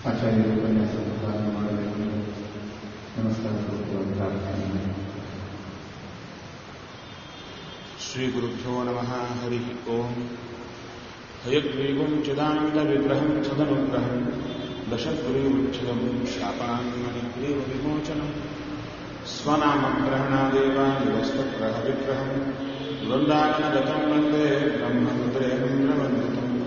ಆಚಾರ್ಯರು ಉಪನ್ಯಾಸವನ್ನು ಪ್ರಾರಂಭ ಮಾಡಬೇಕು ನಮಸ್ಕಾರ ಪೂರ್ವಕವಾಗಿ ಪ್ರಾರ್ಥನೆ ಮಾಡಿ श्रीगुरुभ्यो नमः हरिः ओम् हयग्रीवं चिदानन्दविग्रहं सदनुग्रहं दशग्रीवच्छिदं शापान्मणिग्रीवविमोचनं स्वनामग्रहणादेव निवस्तग्रहविग्रहं वृन्दावनगतं वन्दे ब्रह्मरुद्रेन्द्रवन्दितम्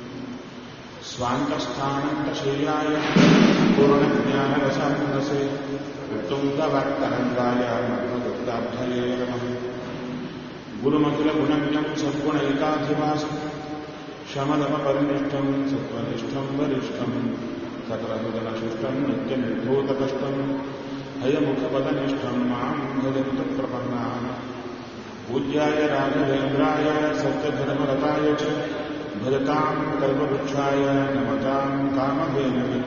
स्वान्तस्थानन्तशय्याय पूर्णज्ञानरसान्दसे उत्तुङ्गवर्तनन्दाय मध्वदुग्धाब्धये नमः गुरुमखिलगुणज्ञं सद्गुणैकाधिवासं शमदमपरिनिष्ठं सत्त्वनिष्ठं वरिष्ठं सकलमुदनशिष्टं नित्यनिर्भूतकष्टं हयमुखपदनिष्ठं मां भजन्तु प्रपन्नाः पूज्याय राघवेन्द्राय सत्यधर्मरताय च भजतां कल्पवृक्षाय नमतां कामधेनवे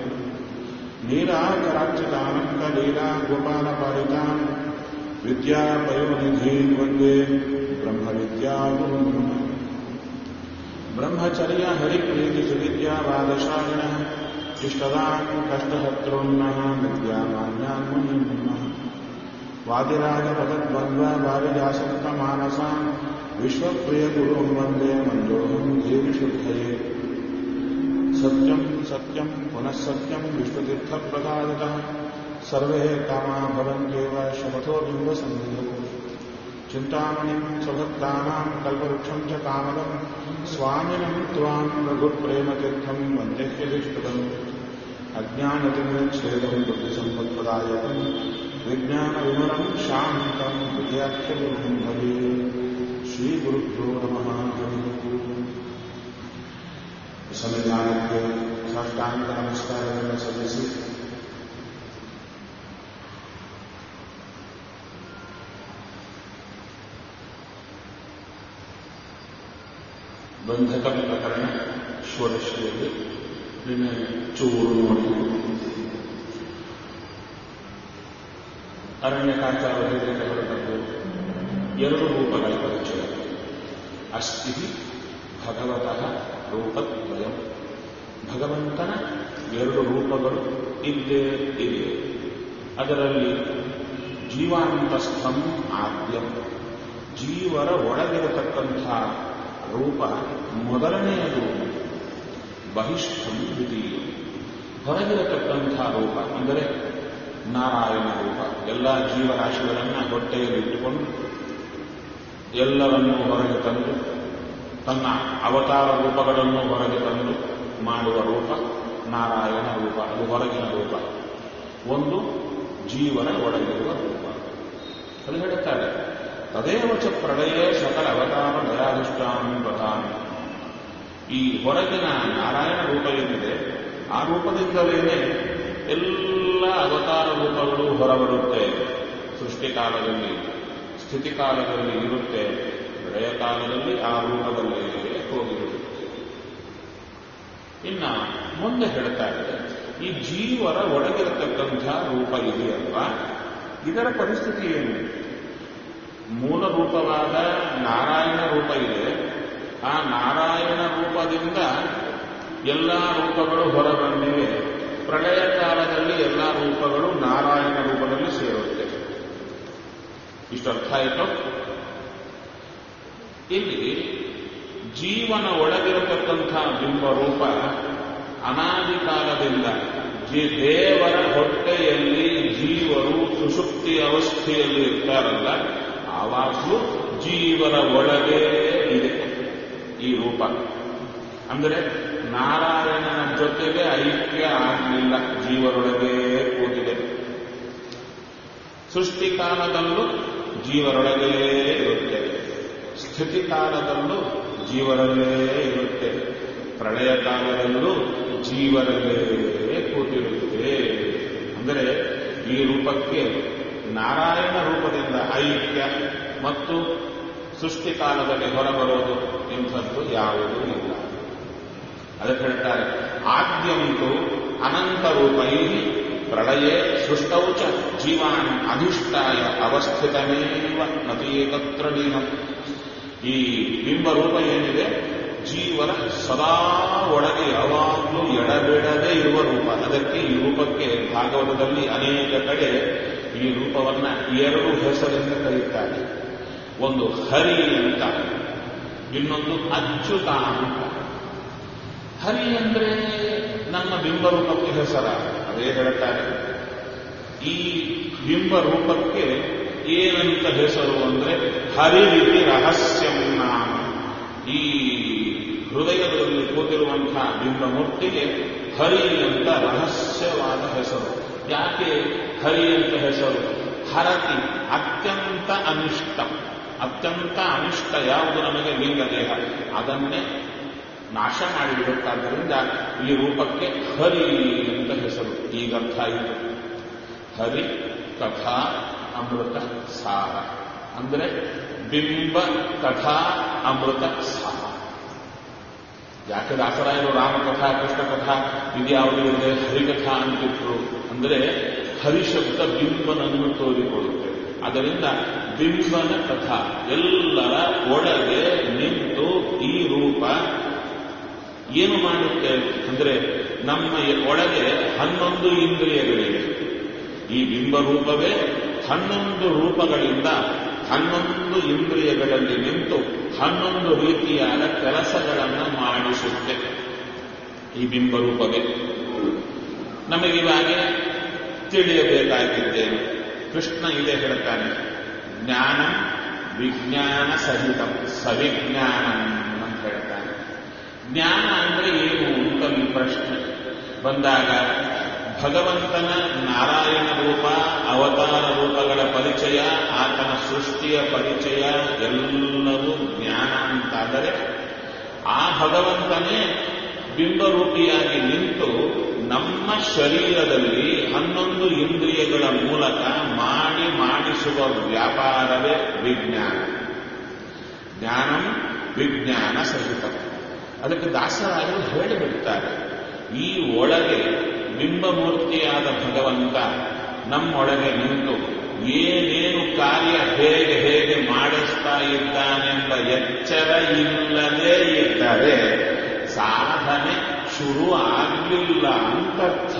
नीराकरार्चितानन्दलीला गोपालपालितान् विद्यापयोनिधीन् वन्दे ब्रह्मविद्यागुरुन् ब्रह्मचर्य हरिप्रीतिसुविद्यावादशालिनः इष्टदान् कष्टहर्तॄन्नः विद्यामान्यान् मुनिन्नः वादिराजपदद्वन्द्ववारिजासक्तमानसान् विश्वप्रियगुरुं वन्दे मन्दोऽहं देविशुद्धये सत्यम् सत्यम् पुनः सत्यम् विश्वतीर्थप्रसादतः सर्वे कामा भवन्त्येव शपथो बिम्बसन्धिः चिन्तामणिम् स्वभक्तानाम् कल्पवृक्षम् च कामदम् स्वामिनम् त्वाम् रघुप्रेमतीर्थम् वन्देह्यधिष्ठितम् अज्ञानतिमिरच्छेदम् बुद्धिसम्पत्प्रदायकम् विज्ञानविमलम् शान्तम् विद्याख्यगुरुम् भवे श्रीगुरुभ्यो नमः हरिः ಸಂವಿಧಾನಕ್ಕೆ ಸಾಷ್ಟಾಂಗ ನಮಸ್ಕಾರವನ್ನು ಸಲ್ಲಿಸಿ ಬಂಧಕ ಪ್ರಕರಣ ಷೋಡಶಿಯಲ್ಲಿ ನಿನ್ನೆ ಚೂರು ನೋಡಿ ಅರಣ್ಯಕಾಚಾರದಲ್ಲಿ ಹೊರಟದ್ದು ಎರಡು ರೂಪಗಳ ಪರಿಚಯ ಅಸ್ಥಿ ಭಗವತಃ ರೂಪದ್ವಯಂ ಭಗವಂತನ ಎರಡು ರೂಪಗಳು ಇದ್ದೇ ಇವೆ ಅದರಲ್ಲಿ ಜೀವಾಂತಸ್ಥಂ ಆದ್ಯಂ ಜೀವರ ಒಳಗಿರತಕ್ಕಂಥ ರೂಪ ಮೊದಲನೆಯದು ಬಹಿಷ್ಠಂ ದ್ವಿತೀಯ ಹೊರಗಿರತಕ್ಕಂಥ ರೂಪ ಅಂದರೆ ನಾರಾಯಣ ರೂಪ ಎಲ್ಲ ಜೀವರಾಶಿಗಳನ್ನು ಹೊಟ್ಟೆಯಲ್ಲಿಟ್ಟುಕೊಂಡು ಎಲ್ಲವನ್ನೂ ಹೊರಗೆ ತಂದು ತನ್ನ ಅವತಾರ ರೂಪಗಳನ್ನು ಹೊರಗೆ ತಂದು ಮಾಡುವ ರೂಪ ನಾರಾಯಣ ರೂಪ ಅದು ಹೊರಗಿನ ರೂಪ ಒಂದು ಜೀವನ ಒಳಗಿರುವ ರೂಪ ಅದು ಹೇಳುತ್ತಾರೆ ತದೇವ ಚ ಪ್ರಳಯ ಸಕಲ ಅವತಾರ ದಯಾಧಿಷ್ಠಾನ ಪ್ರಧಾನ ಈ ಹೊರಗಿನ ನಾರಾಯಣ ರೂಪ ಏನಿದೆ ಆ ರೂಪದಿಂದಲೇ ಎಲ್ಲ ಅವತಾರ ರೂಪಗಳು ಹೊರಬರುತ್ತೆ ಸೃಷ್ಟಿ ಕಾಲದಲ್ಲಿ ಸ್ಥಿತಿ ಕಾಲದಲ್ಲಿ ಇರುತ್ತೆ ಪ್ರಳಯ ಕಾಲದಲ್ಲಿ ಆ ರೂಪದಲ್ಲೇ ಹೋಗಿರುತ್ತೆ ಇನ್ನ ಮುಂದೆ ಹೇಳ್ತಾ ಇದೆ ಈ ಜೀವರ ಒಳಗಿರತಕ್ಕಂಥ ರೂಪ ಇದೆಯಲ್ವಾ ಇದರ ಪರಿಸ್ಥಿತಿ ಏನು ಮೂಲ ರೂಪವಾದ ನಾರಾಯಣ ರೂಪ ಇದೆ ಆ ನಾರಾಯಣ ರೂಪದಿಂದ ಎಲ್ಲ ರೂಪಗಳು ಹೊರಬಂದಿವೆ ಪ್ರಳಯ ಕಾಲದಲ್ಲಿ ಎಲ್ಲ ರೂಪಗಳು ನಾರಾಯಣ ರೂಪದಲ್ಲಿ ಸೇರುತ್ತೆ ಇಷ್ಟರ್ಥ ಆಯಿತು ಇಲ್ಲಿ ಜೀವನ ಒಳಗಿರತಕ್ಕಂಥ ಬಿಂಬರೂಪ ಅನಾದಿ ಕಾಲದಿಂದ ದೇವರ ಹೊಟ್ಟೆಯಲ್ಲಿ ಜೀವರು ಸುಷುಪ್ತಿ ಅವಸ್ಥೆಯಲ್ಲಿ ಇರ್ತಾರಲ್ಲ ಆವಾಗಲೂ ಜೀವರ ಒಳಗೆ ಇದೆ ಈ ರೂಪ ಅಂದರೆ ನಾರಾಯಣನ ಜೊತೆಗೆ ಐಕ್ಯ ಆಗಲಿಲ್ಲ ಜೀವರೊಳಗೆ ಕೂತಿದೆ ಸೃಷ್ಟಿ ಕಾಲದಲ್ಲೂ ಜೀವರೊಳಗೇ ಇರುತ್ತೆ ಸ್ಥಿತಿ ಕಾಲದಲ್ಲೂ ಜೀವರಲ್ಲೇ ಇರುತ್ತೆ ಪ್ರಳಯ ಕಾಲದಲ್ಲೂ ಜೀವರಲ್ಲೇ ಕೂತಿರುತ್ತೆ ಅಂದರೆ ಈ ರೂಪಕ್ಕೆ ನಾರಾಯಣ ರೂಪದಿಂದ ಐಕ್ಯ ಮತ್ತು ಸೃಷ್ಟಿ ಕಾಲದಲ್ಲಿ ಹೊರಬರೋದು ಇಂಥದ್ದು ಯಾವುದೂ ಇಲ್ಲ ಅದಕ್ಕೆ ಹೇಳ್ತಾರೆ ಆದ್ಯಂತು ಅನಂತ ರೂಪೈ ಪ್ರಳಯೇ ಸೃಷ್ಟೌ ಚ ಜೀವಾನ್ ಅಧಿಷ್ಠಾಯ ಅವಸ್ಥಿತಮೇವ ನತೀಕತ್ರ ಲೀನಂ ಈ ಬಿಂಬರೂಪ ಏನಿದೆ ಜೀವನ ಸದಾ ಒಳಗೆ ಯಾವಾಗಲೂ ಎಡಬಿಡದೆ ಇರುವ ರೂಪ ಅದಕ್ಕೆ ಈ ರೂಪಕ್ಕೆ ಭಾಗವತದಲ್ಲಿ ಅನೇಕ ಕಡೆ ಈ ರೂಪವನ್ನ ಎರಡು ಹೆಸರಿಂದ ಕರೆಯುತ್ತಾರೆ ಒಂದು ಹರಿ ಅಂತ ಇನ್ನೊಂದು ಅಚ್ಯುತ ಅಂತ ಹರಿ ಅಂದ್ರೆ ನಮ್ಮ ಬಿಂಬರೂಪಕ್ಕೆ ಹೆಸರ ಅದೇ ಹೇಳ್ತಾರೆ ಈ ಬಿಂಬ ರೂಪಕ್ಕೆ ಏನಂತ ಹೆಸರು ಅಂದ್ರೆ ಹರಿವಿಧಿ ರಹಸ್ಯಂ ನಾಮ ಈ ಹೃದಯದಲ್ಲಿ ಕೂತಿರುವಂತಹ ಬಿಂಬಮೂರ್ತಿಗೆ ಹರಿ ಅಂತ ರಹಸ್ಯವಾದ ಹೆಸರು ಯಾಕೆ ಹರಿ ಅಂತ ಹೆಸರು ಹರತಿ ಅತ್ಯಂತ ಅನಿಷ್ಟ ಅತ್ಯಂತ ಅನಿಷ್ಟ ಯಾವುದು ನಮಗೆ ಲಿಂಗದೇಹ ಅದನ್ನೇ ನಾಶ ಮಾಡಿಬಿಡುತ್ತಾದ್ದರಿಂದ ಈ ರೂಪಕ್ಕೆ ಹರಿ ಅಂತ ಹೆಸರು ಈಗ ಅರ್ಥ ಆಯಿತು ಹರಿ ಕಥಾ ಅಮೃತ ಸಾರ ಅಂದ್ರೆ ಬಿಂಬ ಕಥಾ ಅಮೃತ ಸಾರ ಯಾಕೆ ದಾಸರಾಯರು ರಾಮಕಥಾ ಕೃಷ್ಣ ಕಥಾ ಇದ್ಯಾವುದು ಇದೆ ಹರಿಕಥಾ ಅಂತಿದ್ರು ಅಂದ್ರೆ ಹರಿಶಬ್ದ ಬಿಂಬನನ್ನು ತೋರಿಕೊಳ್ಳುತ್ತೆ ಅದರಿಂದ ಬಿಂಬನ ಕಥಾ ಎಲ್ಲರ ಒಳಗೆ ನಿಂತು ಈ ರೂಪ ಏನು ಮಾಡುತ್ತೆ ಅಂದ್ರೆ ನಮ್ಮ ಒಳಗೆ ಹನ್ನೊಂದು ಇಂದ್ರಿಯಗಳಿವೆ ಈ ಬಿಂಬ ರೂಪವೇ ಹನ್ನೊಂದು ರೂಪಗಳಿಂದ ಹನ್ನೊಂದು ಇಂದ್ರಿಯಗಳಲ್ಲಿ ನಿಂತು ಹನ್ನೊಂದು ರೀತಿಯಾದ ಕೆಲಸಗಳನ್ನು ಮಾಡಿಸುತ್ತೆ ಈ ಬಿಂಬ ರೂಪವೇ ನಮಗಿವಾಗ ತಿಳಿಯಬೇಕಾಗಿದ್ದೇನೆ ಕೃಷ್ಣ ಇದೇ ಹೇಳ್ತಾನೆ ಜ್ಞಾನ ವಿಜ್ಞಾನ ಸಹಿತ ಸವಿಜ್ಞಾನ ಅಂತ ಹೇಳ್ತಾನೆ ಜ್ಞಾನ ಅಂದ್ರೆ ಏನು ಅಂತ ಈ ಪ್ರಶ್ನೆ ಬಂದಾಗ ಭಗವಂತನ ನಾರಾಯಣ ರೂಪ ಅವತಾರ ರೂಪಗಳ ಪರಿಚಯ ಆತನ ಸೃಷ್ಟಿಯ ಪರಿಚಯ ಎಲ್ಲವೂ ಜ್ಞಾನ ಅಂತಾದರೆ ಆ ಭಗವಂತನೇ ಬಿಂಬರೂಪಿಯಾಗಿ ನಿಂತು ನಮ್ಮ ಶರೀರದಲ್ಲಿ ಹನ್ನೊಂದು ಇಂದ್ರಿಯಗಳ ಮೂಲಕ ಮಾಡಿ ಮಾಡಿಸುವ ವ್ಯಾಪಾರವೇ ವಿಜ್ಞಾನ ಜ್ಞಾನಂ ವಿಜ್ಞಾನ ಸಹಿತ ಅದಕ್ಕೆ ದಾಸರಾಯರು ಹೇಳಿಬಿಡ್ತಾರೆ ಈ ಒಳಗೆ ಬಿಂಬಮೂರ್ತಿಯಾದ ಭಗವಂತ ನಮ್ಮೊಳಗೆ ನಿಂತು ಏನೇನು ಕಾರ್ಯ ಹೇಗೆ ಹೇಗೆ ಮಾಡಿಸ್ತಾ ಇದ್ದಾನೆಂಬ ಎಚ್ಚರ ಇಲ್ಲದೆ ಇದ್ದರೆ ಸಾಧನೆ ಶುರು ಆಗಲಿಲ್ಲ ಅಂತರ್ಥ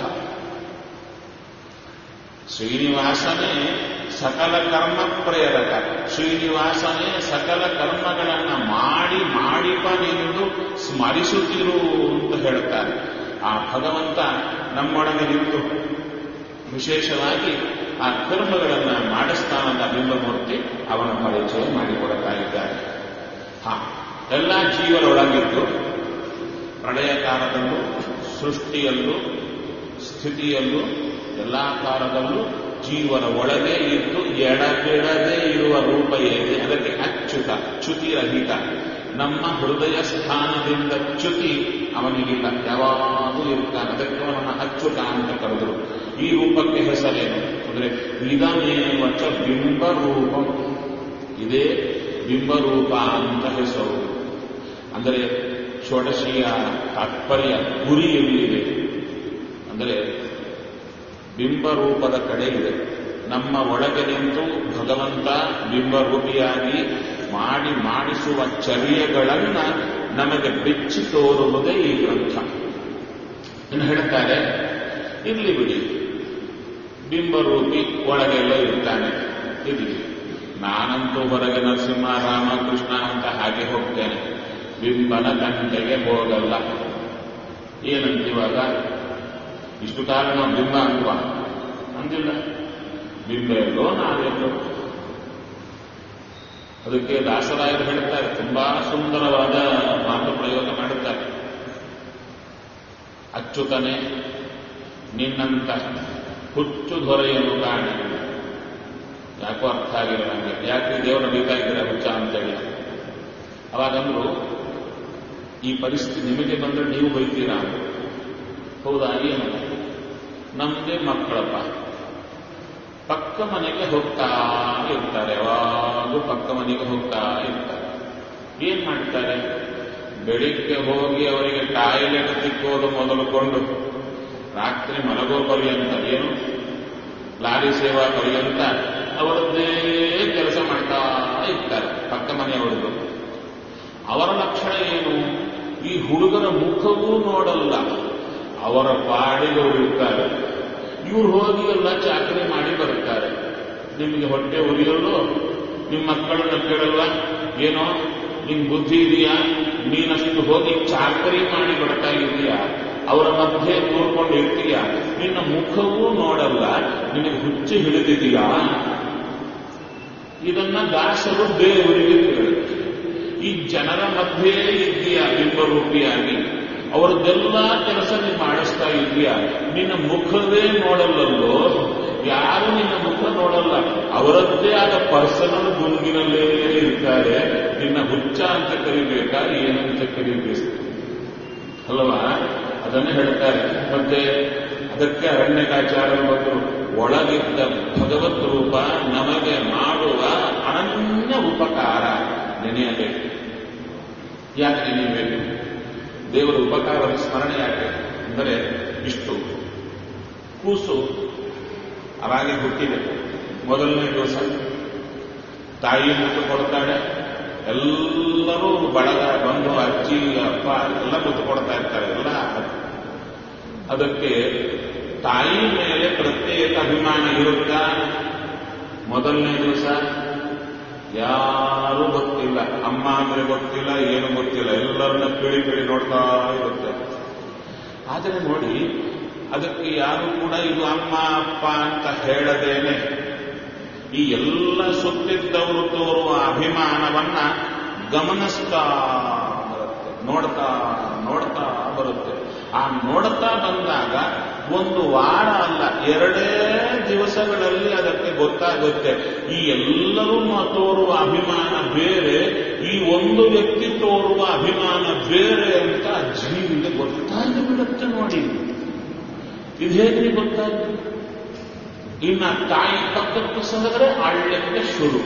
ಶ್ರೀನಿವಾಸನೇ ಸಕಲ ಕರ್ಮ ಪ್ರೇರಕ ಶ್ರೀನಿವಾಸನೇ ಸಕಲ ಕರ್ಮಗಳನ್ನ ಮಾಡಿ ಮಾಡಿಪನೆಂದು ಸ್ಮರಿಸುತ್ತಿರು ಅಂತ ಹೇಳ್ತಾರೆ ಆ ಭಗವಂತ ನಮ್ಮೊಳಗೆ ನಿಂತು ವಿಶೇಷವಾಗಿ ಆ ಕರ್ಮಗಳನ್ನ ಮಾಡಿಸ್ತಾನದ ಬಿಂಬಮೂರ್ತಿ ಅವನ ಪರಿಚಯ ಮಾಡಿಕೊಡ್ತಾ ಇದ್ದಾರೆ ಹಾ ಎಲ್ಲ ಜೀವರೊಳಗಿದ್ದು ಪ್ರಳಯ ಕಾಲದಲ್ಲೂ ಸೃಷ್ಟಿಯಲ್ಲೂ ಸ್ಥಿತಿಯಲ್ಲೂ ಎಲ್ಲ ಕಾಲದಲ್ಲೂ ಜೀವನ ಒಳಗೆ ಇದ್ದು ಎಡಬಿಡದೆ ಇರುವ ರೂಪ ಏನಿದೆ ಅದಕ್ಕೆ ಅಚ್ಯುತ ಚ್ಯುತಿರಹಿತ ನಮ್ಮ ಹೃದಯ ಸ್ಥಾನದಿಂದ ಚ್ಯುತಿ ಅವನಿಗಿಲ್ಲ ಯಾವಾಗೂ ಇರ್ತಾನೆ ಅದಕ್ಕೆ ಅವನನ್ನ ಅಚ್ಯುತ ಅಂತ ಕರೆದರು ಈ ರೂಪಕ್ಕೆ ಹೆಸರೇನು ಅಂದ್ರೆ ಇದಮೇವಚ ಬಿಂಬರೂಪ ಇದೇ ಬಿಂಬರೂಪ ಅಂತ ಹೆಸರು ಅಂದರೆ ಷೋಡಶಿಯ ತಾತ್ಪರ್ಯ ಗುರಿ ಎಲ್ಲಿದೆ ಅಂದರೆ ಬಿಂಬರೂಪದ ಕಡೆ ಇದೆ ನಮ್ಮ ಒಳಗೆ ನಿಂತು ಭಗವಂತ ಬಿಂಬರೂಪಿಯಾಗಿ ಮಾಡಿ ಮಾಡಿಸುವ ಚರ್ಯಗಳನ್ನ ನಮಗೆ ಬಿಚ್ಚಿ ತೋರುವುದೇ ಈ ಗ್ರಂಥ ಇನ್ನು ಹೇಳ್ತಾರೆ ಇರ್ಲಿ ಬಿಡಿ ಬಿಂಬರೂಪಿ ಒಳಗೆಲ್ಲ ಇರ್ತಾನೆ ಇರ್ಲಿ ನಾನಂತೂ ಹೊರಗೆ ನರಸಿಂಹ ರಾಮ ಕೃಷ್ಣ ಅಂತ ಹಾಗೆ ಹೋಗ್ತೇನೆ ಬಿಂಬನ ಗಂಟೆಗೆ ಹೋಗಲ್ಲ ಏನಂತಿವಾಗ ಇಷ್ಟು ಕಾಲ ನಾವು ಬಿಂಬ ಅಂದ್ವ ಅಂದಿಲ್ಲ ಬಿಂಬ ಎಲ್ಲೋ ನಾವೆಲ್ಲೋ ಅದಕ್ಕೆ ದಾಸರಾಯರು ಹೇಳ್ತಾರೆ ತುಂಬಾ ಸುಂದರವಾದ ಮಾತು ಪ್ರಯೋಗ ಮಾಡುತ್ತಾರೆ ಅಚ್ಚುತನೆ ನಿನ್ನಂತ ಹುಚ್ಚು ದೊರೆಯನ್ನು ಕಾಣಿ ಯಾಕೋ ಅರ್ಥ ಆಗಿಲ್ಲ ನನಗೆ ಯಾಕೆ ದೇವರು ನಡೀತಾ ಇದ್ದೀರ ಹುಚ್ಚ ಅಂತೇಳಿ ಅವಾಗಂದ್ರು ಈ ಪರಿಸ್ಥಿತಿ ನಿಮಗೆ ಬಂದ್ರೆ ನೀವು ಬೈತೀರಾ ಹೌದಾ ಏನು ನಮ್ದೇ ಮಕ್ಕಳಪ್ಪ ಪಕ್ಕ ಮನೆಗೆ ಹೋಗ್ತಾ ಇರ್ತಾರೆ ಯಾವಾಗೂ ಪಕ್ಕ ಮನೆಗೆ ಹೋಗ್ತಾ ಇರ್ತಾರೆ ಏನ್ ಮಾಡ್ತಾರೆ ಬೆಳಿಗ್ಗೆ ಹೋಗಿ ಅವರಿಗೆ ಟಾಯ್ಲೆಟ್ ತಿಕ್ಕೋದು ಮೊದಲುಕೊಂಡು ರಾತ್ರಿ ಮಲಗೋ ಪರ್ಯಂತ ಏನು ಲಾರಿ ಸೇವಾ ಪರ್ಯಂತ ಅವರದ್ದೇ ಕೆಲಸ ಮಾಡ್ತಾ ಇರ್ತಾರೆ ಪಕ್ಕ ಮನೆಯವರದು ಅವರ ಲಕ್ಷಣ ಏನು ಈ ಹುಡುಗರ ಮುಖವೂ ನೋಡಲ್ಲ ಅವರ ಪಾಡಿಗೆ ಅವರು ಇರ್ತಾರೆ ಇವ್ರು ಹೋಗಿ ಎಲ್ಲ ಚಾಕರಿ ಮಾಡಿ ಬರುತ್ತಾರೆ ನಿಮಗೆ ಹೊಟ್ಟೆ ಉರಿಯಲು ನಿಮ್ಮ ಮಕ್ಕಳನ್ನ ಕೇಳಲ್ವ ಏನೋ ನಿನ್ ಬುದ್ಧಿ ಇದೆಯಾ ನೀನಷ್ಟು ಹೋಗಿ ಚಾಕರಿ ಮಾಡಿ ಬರ್ತಾ ಇದೀಯಾ ಅವರ ಮಧ್ಯೆ ಕೂರ್ಕೊಂಡು ಇರ್ತೀಯ ನಿನ್ನ ಮುಖವೂ ನೋಡಲ್ಲ ನಿನಗೆ ಹುಚ್ಚು ಹಿಡಿದಿದೆಯಾ ಇದನ್ನ ದಾಸರು ದೇವರಿಗೆ ಕೇಳುತ್ತೆ ಈ ಜನರ ಮಧ್ಯೆ ಇದ್ದೀಯ ಬಿಂಬರೂಪಿಯಾಗಿ ಅವರದ್ದೆಲ್ಲ ಕೆಲಸ ನೀನು ಮಾಡಿಸ್ತಾ ಇದೀಯ ನಿನ್ನ ಮುಖವೇ ನೋಡಲ್ಲಲ್ಲೋ ಯಾರು ನಿನ್ನ ಮುಖ ನೋಡಲ್ಲ ಅವರದ್ದೇ ಆದ ಪರ್ಸನಲ್ ಗುಂಗಿನಲ್ಲೇ ಇರ್ತಾರೆ ನಿನ್ನ ಹುಚ್ಚ ಅಂತ ಕರಿಬೇಕಾ ಏನಂತ ಕರಿಬೇಕು ಅಲ್ವಾ ಅದನ್ನೇ ಹೇಳ್ತಾರೆ ಮತ್ತೆ ಅದಕ್ಕೆ ಅರಣ್ಯಕಾಚಾರ್ಯರು ಬಂದರು ಒಳಗಿದ್ದ ಭಗವತ್ ರೂಪ ನಮಗೆ ಮಾಡುವ ಅನನ್ಯ ಉಪಕಾರ ನೆನೆಯಬೇಕು ಯಾಕೆ ನೆನೆಯಬೇಕು ದೇವರ ಉಪಕಾರದ ಸ್ಮರಣೆ ಯಾಕೆ ಅಂದರೆ ಇಷ್ಟು ಕೂಸು ಅವಾಗೆ ಹುಟ್ಟಿದೆ ಮೊದಲನೇ ದಿವಸ ತಾಯಿ ಮುಟ್ಟು ಕೊಡ್ತಾಳೆ ಎಲ್ಲರೂ ಬಳಗ ಬಂಧು ಅಜ್ಜಿ ಅಪ್ಪ ಎಲ್ಲ ಮುತ್ತು ಕೊಡ್ತಾ ಇರ್ತಾರೆ ಎಲ್ಲ ಅದಕ್ಕೆ ತಾಯಿ ಮೇಲೆ ಪ್ರತ್ಯೇಕ ಅಭಿಮಾನ ಇರುತ್ತಾ ಮೊದಲನೇ ದಿವಸ ಯಾರೂ ಗೊತ್ತಿಲ್ಲ ಅಮ್ಮ ಅಂದ್ರೆ ಗೊತ್ತಿಲ್ಲ ಏನು ಗೊತ್ತಿಲ್ಲ ಎಲ್ಲರನ್ನ ಪೀಳಿ ಪೀಳಿ ನೋಡ್ತಾ ಇರುತ್ತೆ ಆದರೆ ನೋಡಿ ಅದಕ್ಕೆ ಯಾರು ಕೂಡ ಇದು ಅಮ್ಮ ಅಪ್ಪ ಅಂತ ಹೇಳದೇನೆ ಈ ಎಲ್ಲ ಸುತ್ತಿದ್ದವರು ತೋರುವ ಅಭಿಮಾನವನ್ನ ಗಮನಿಸ್ತಾ ಬರುತ್ತೆ ನೋಡ್ತಾ ನೋಡ್ತಾ ಬರುತ್ತೆ ಆ ನೋಡ್ತಾ ಬಂದಾಗ ಒಂದು ವಾರ ಅಲ್ಲ ಎರಡೇ ದಿವಸಗಳಲ್ಲಿ ಅದಕ್ಕೆ ಗೊತ್ತಾಗುತ್ತೆ ಈ ಎಲ್ಲರೂ ಮ- ತೋರುವ ಅಭಿಮಾನ ಬೇರೆ ಈ ಒಂದು ವ್ಯಕ್ತಿ ತೋರುವ ಅಭಿಮಾನ ಬೇರೆ ಅಂತ ಜೀವಿಗೆ ಗೊತ್ತಾಗಿ ಬಿಡುತ್ತೆ ನೋಡಿ ಇದು ಹೇಗೆ ಗೊತ್ತಾಗುತ್ತೆ ಇನ್ನ ತಾಯಿ ಪಕ್ಕಕ್ಕೆ ಸಹದ್ರೆ ಆಳ್ಯಕ್ಕೆ ಶುರು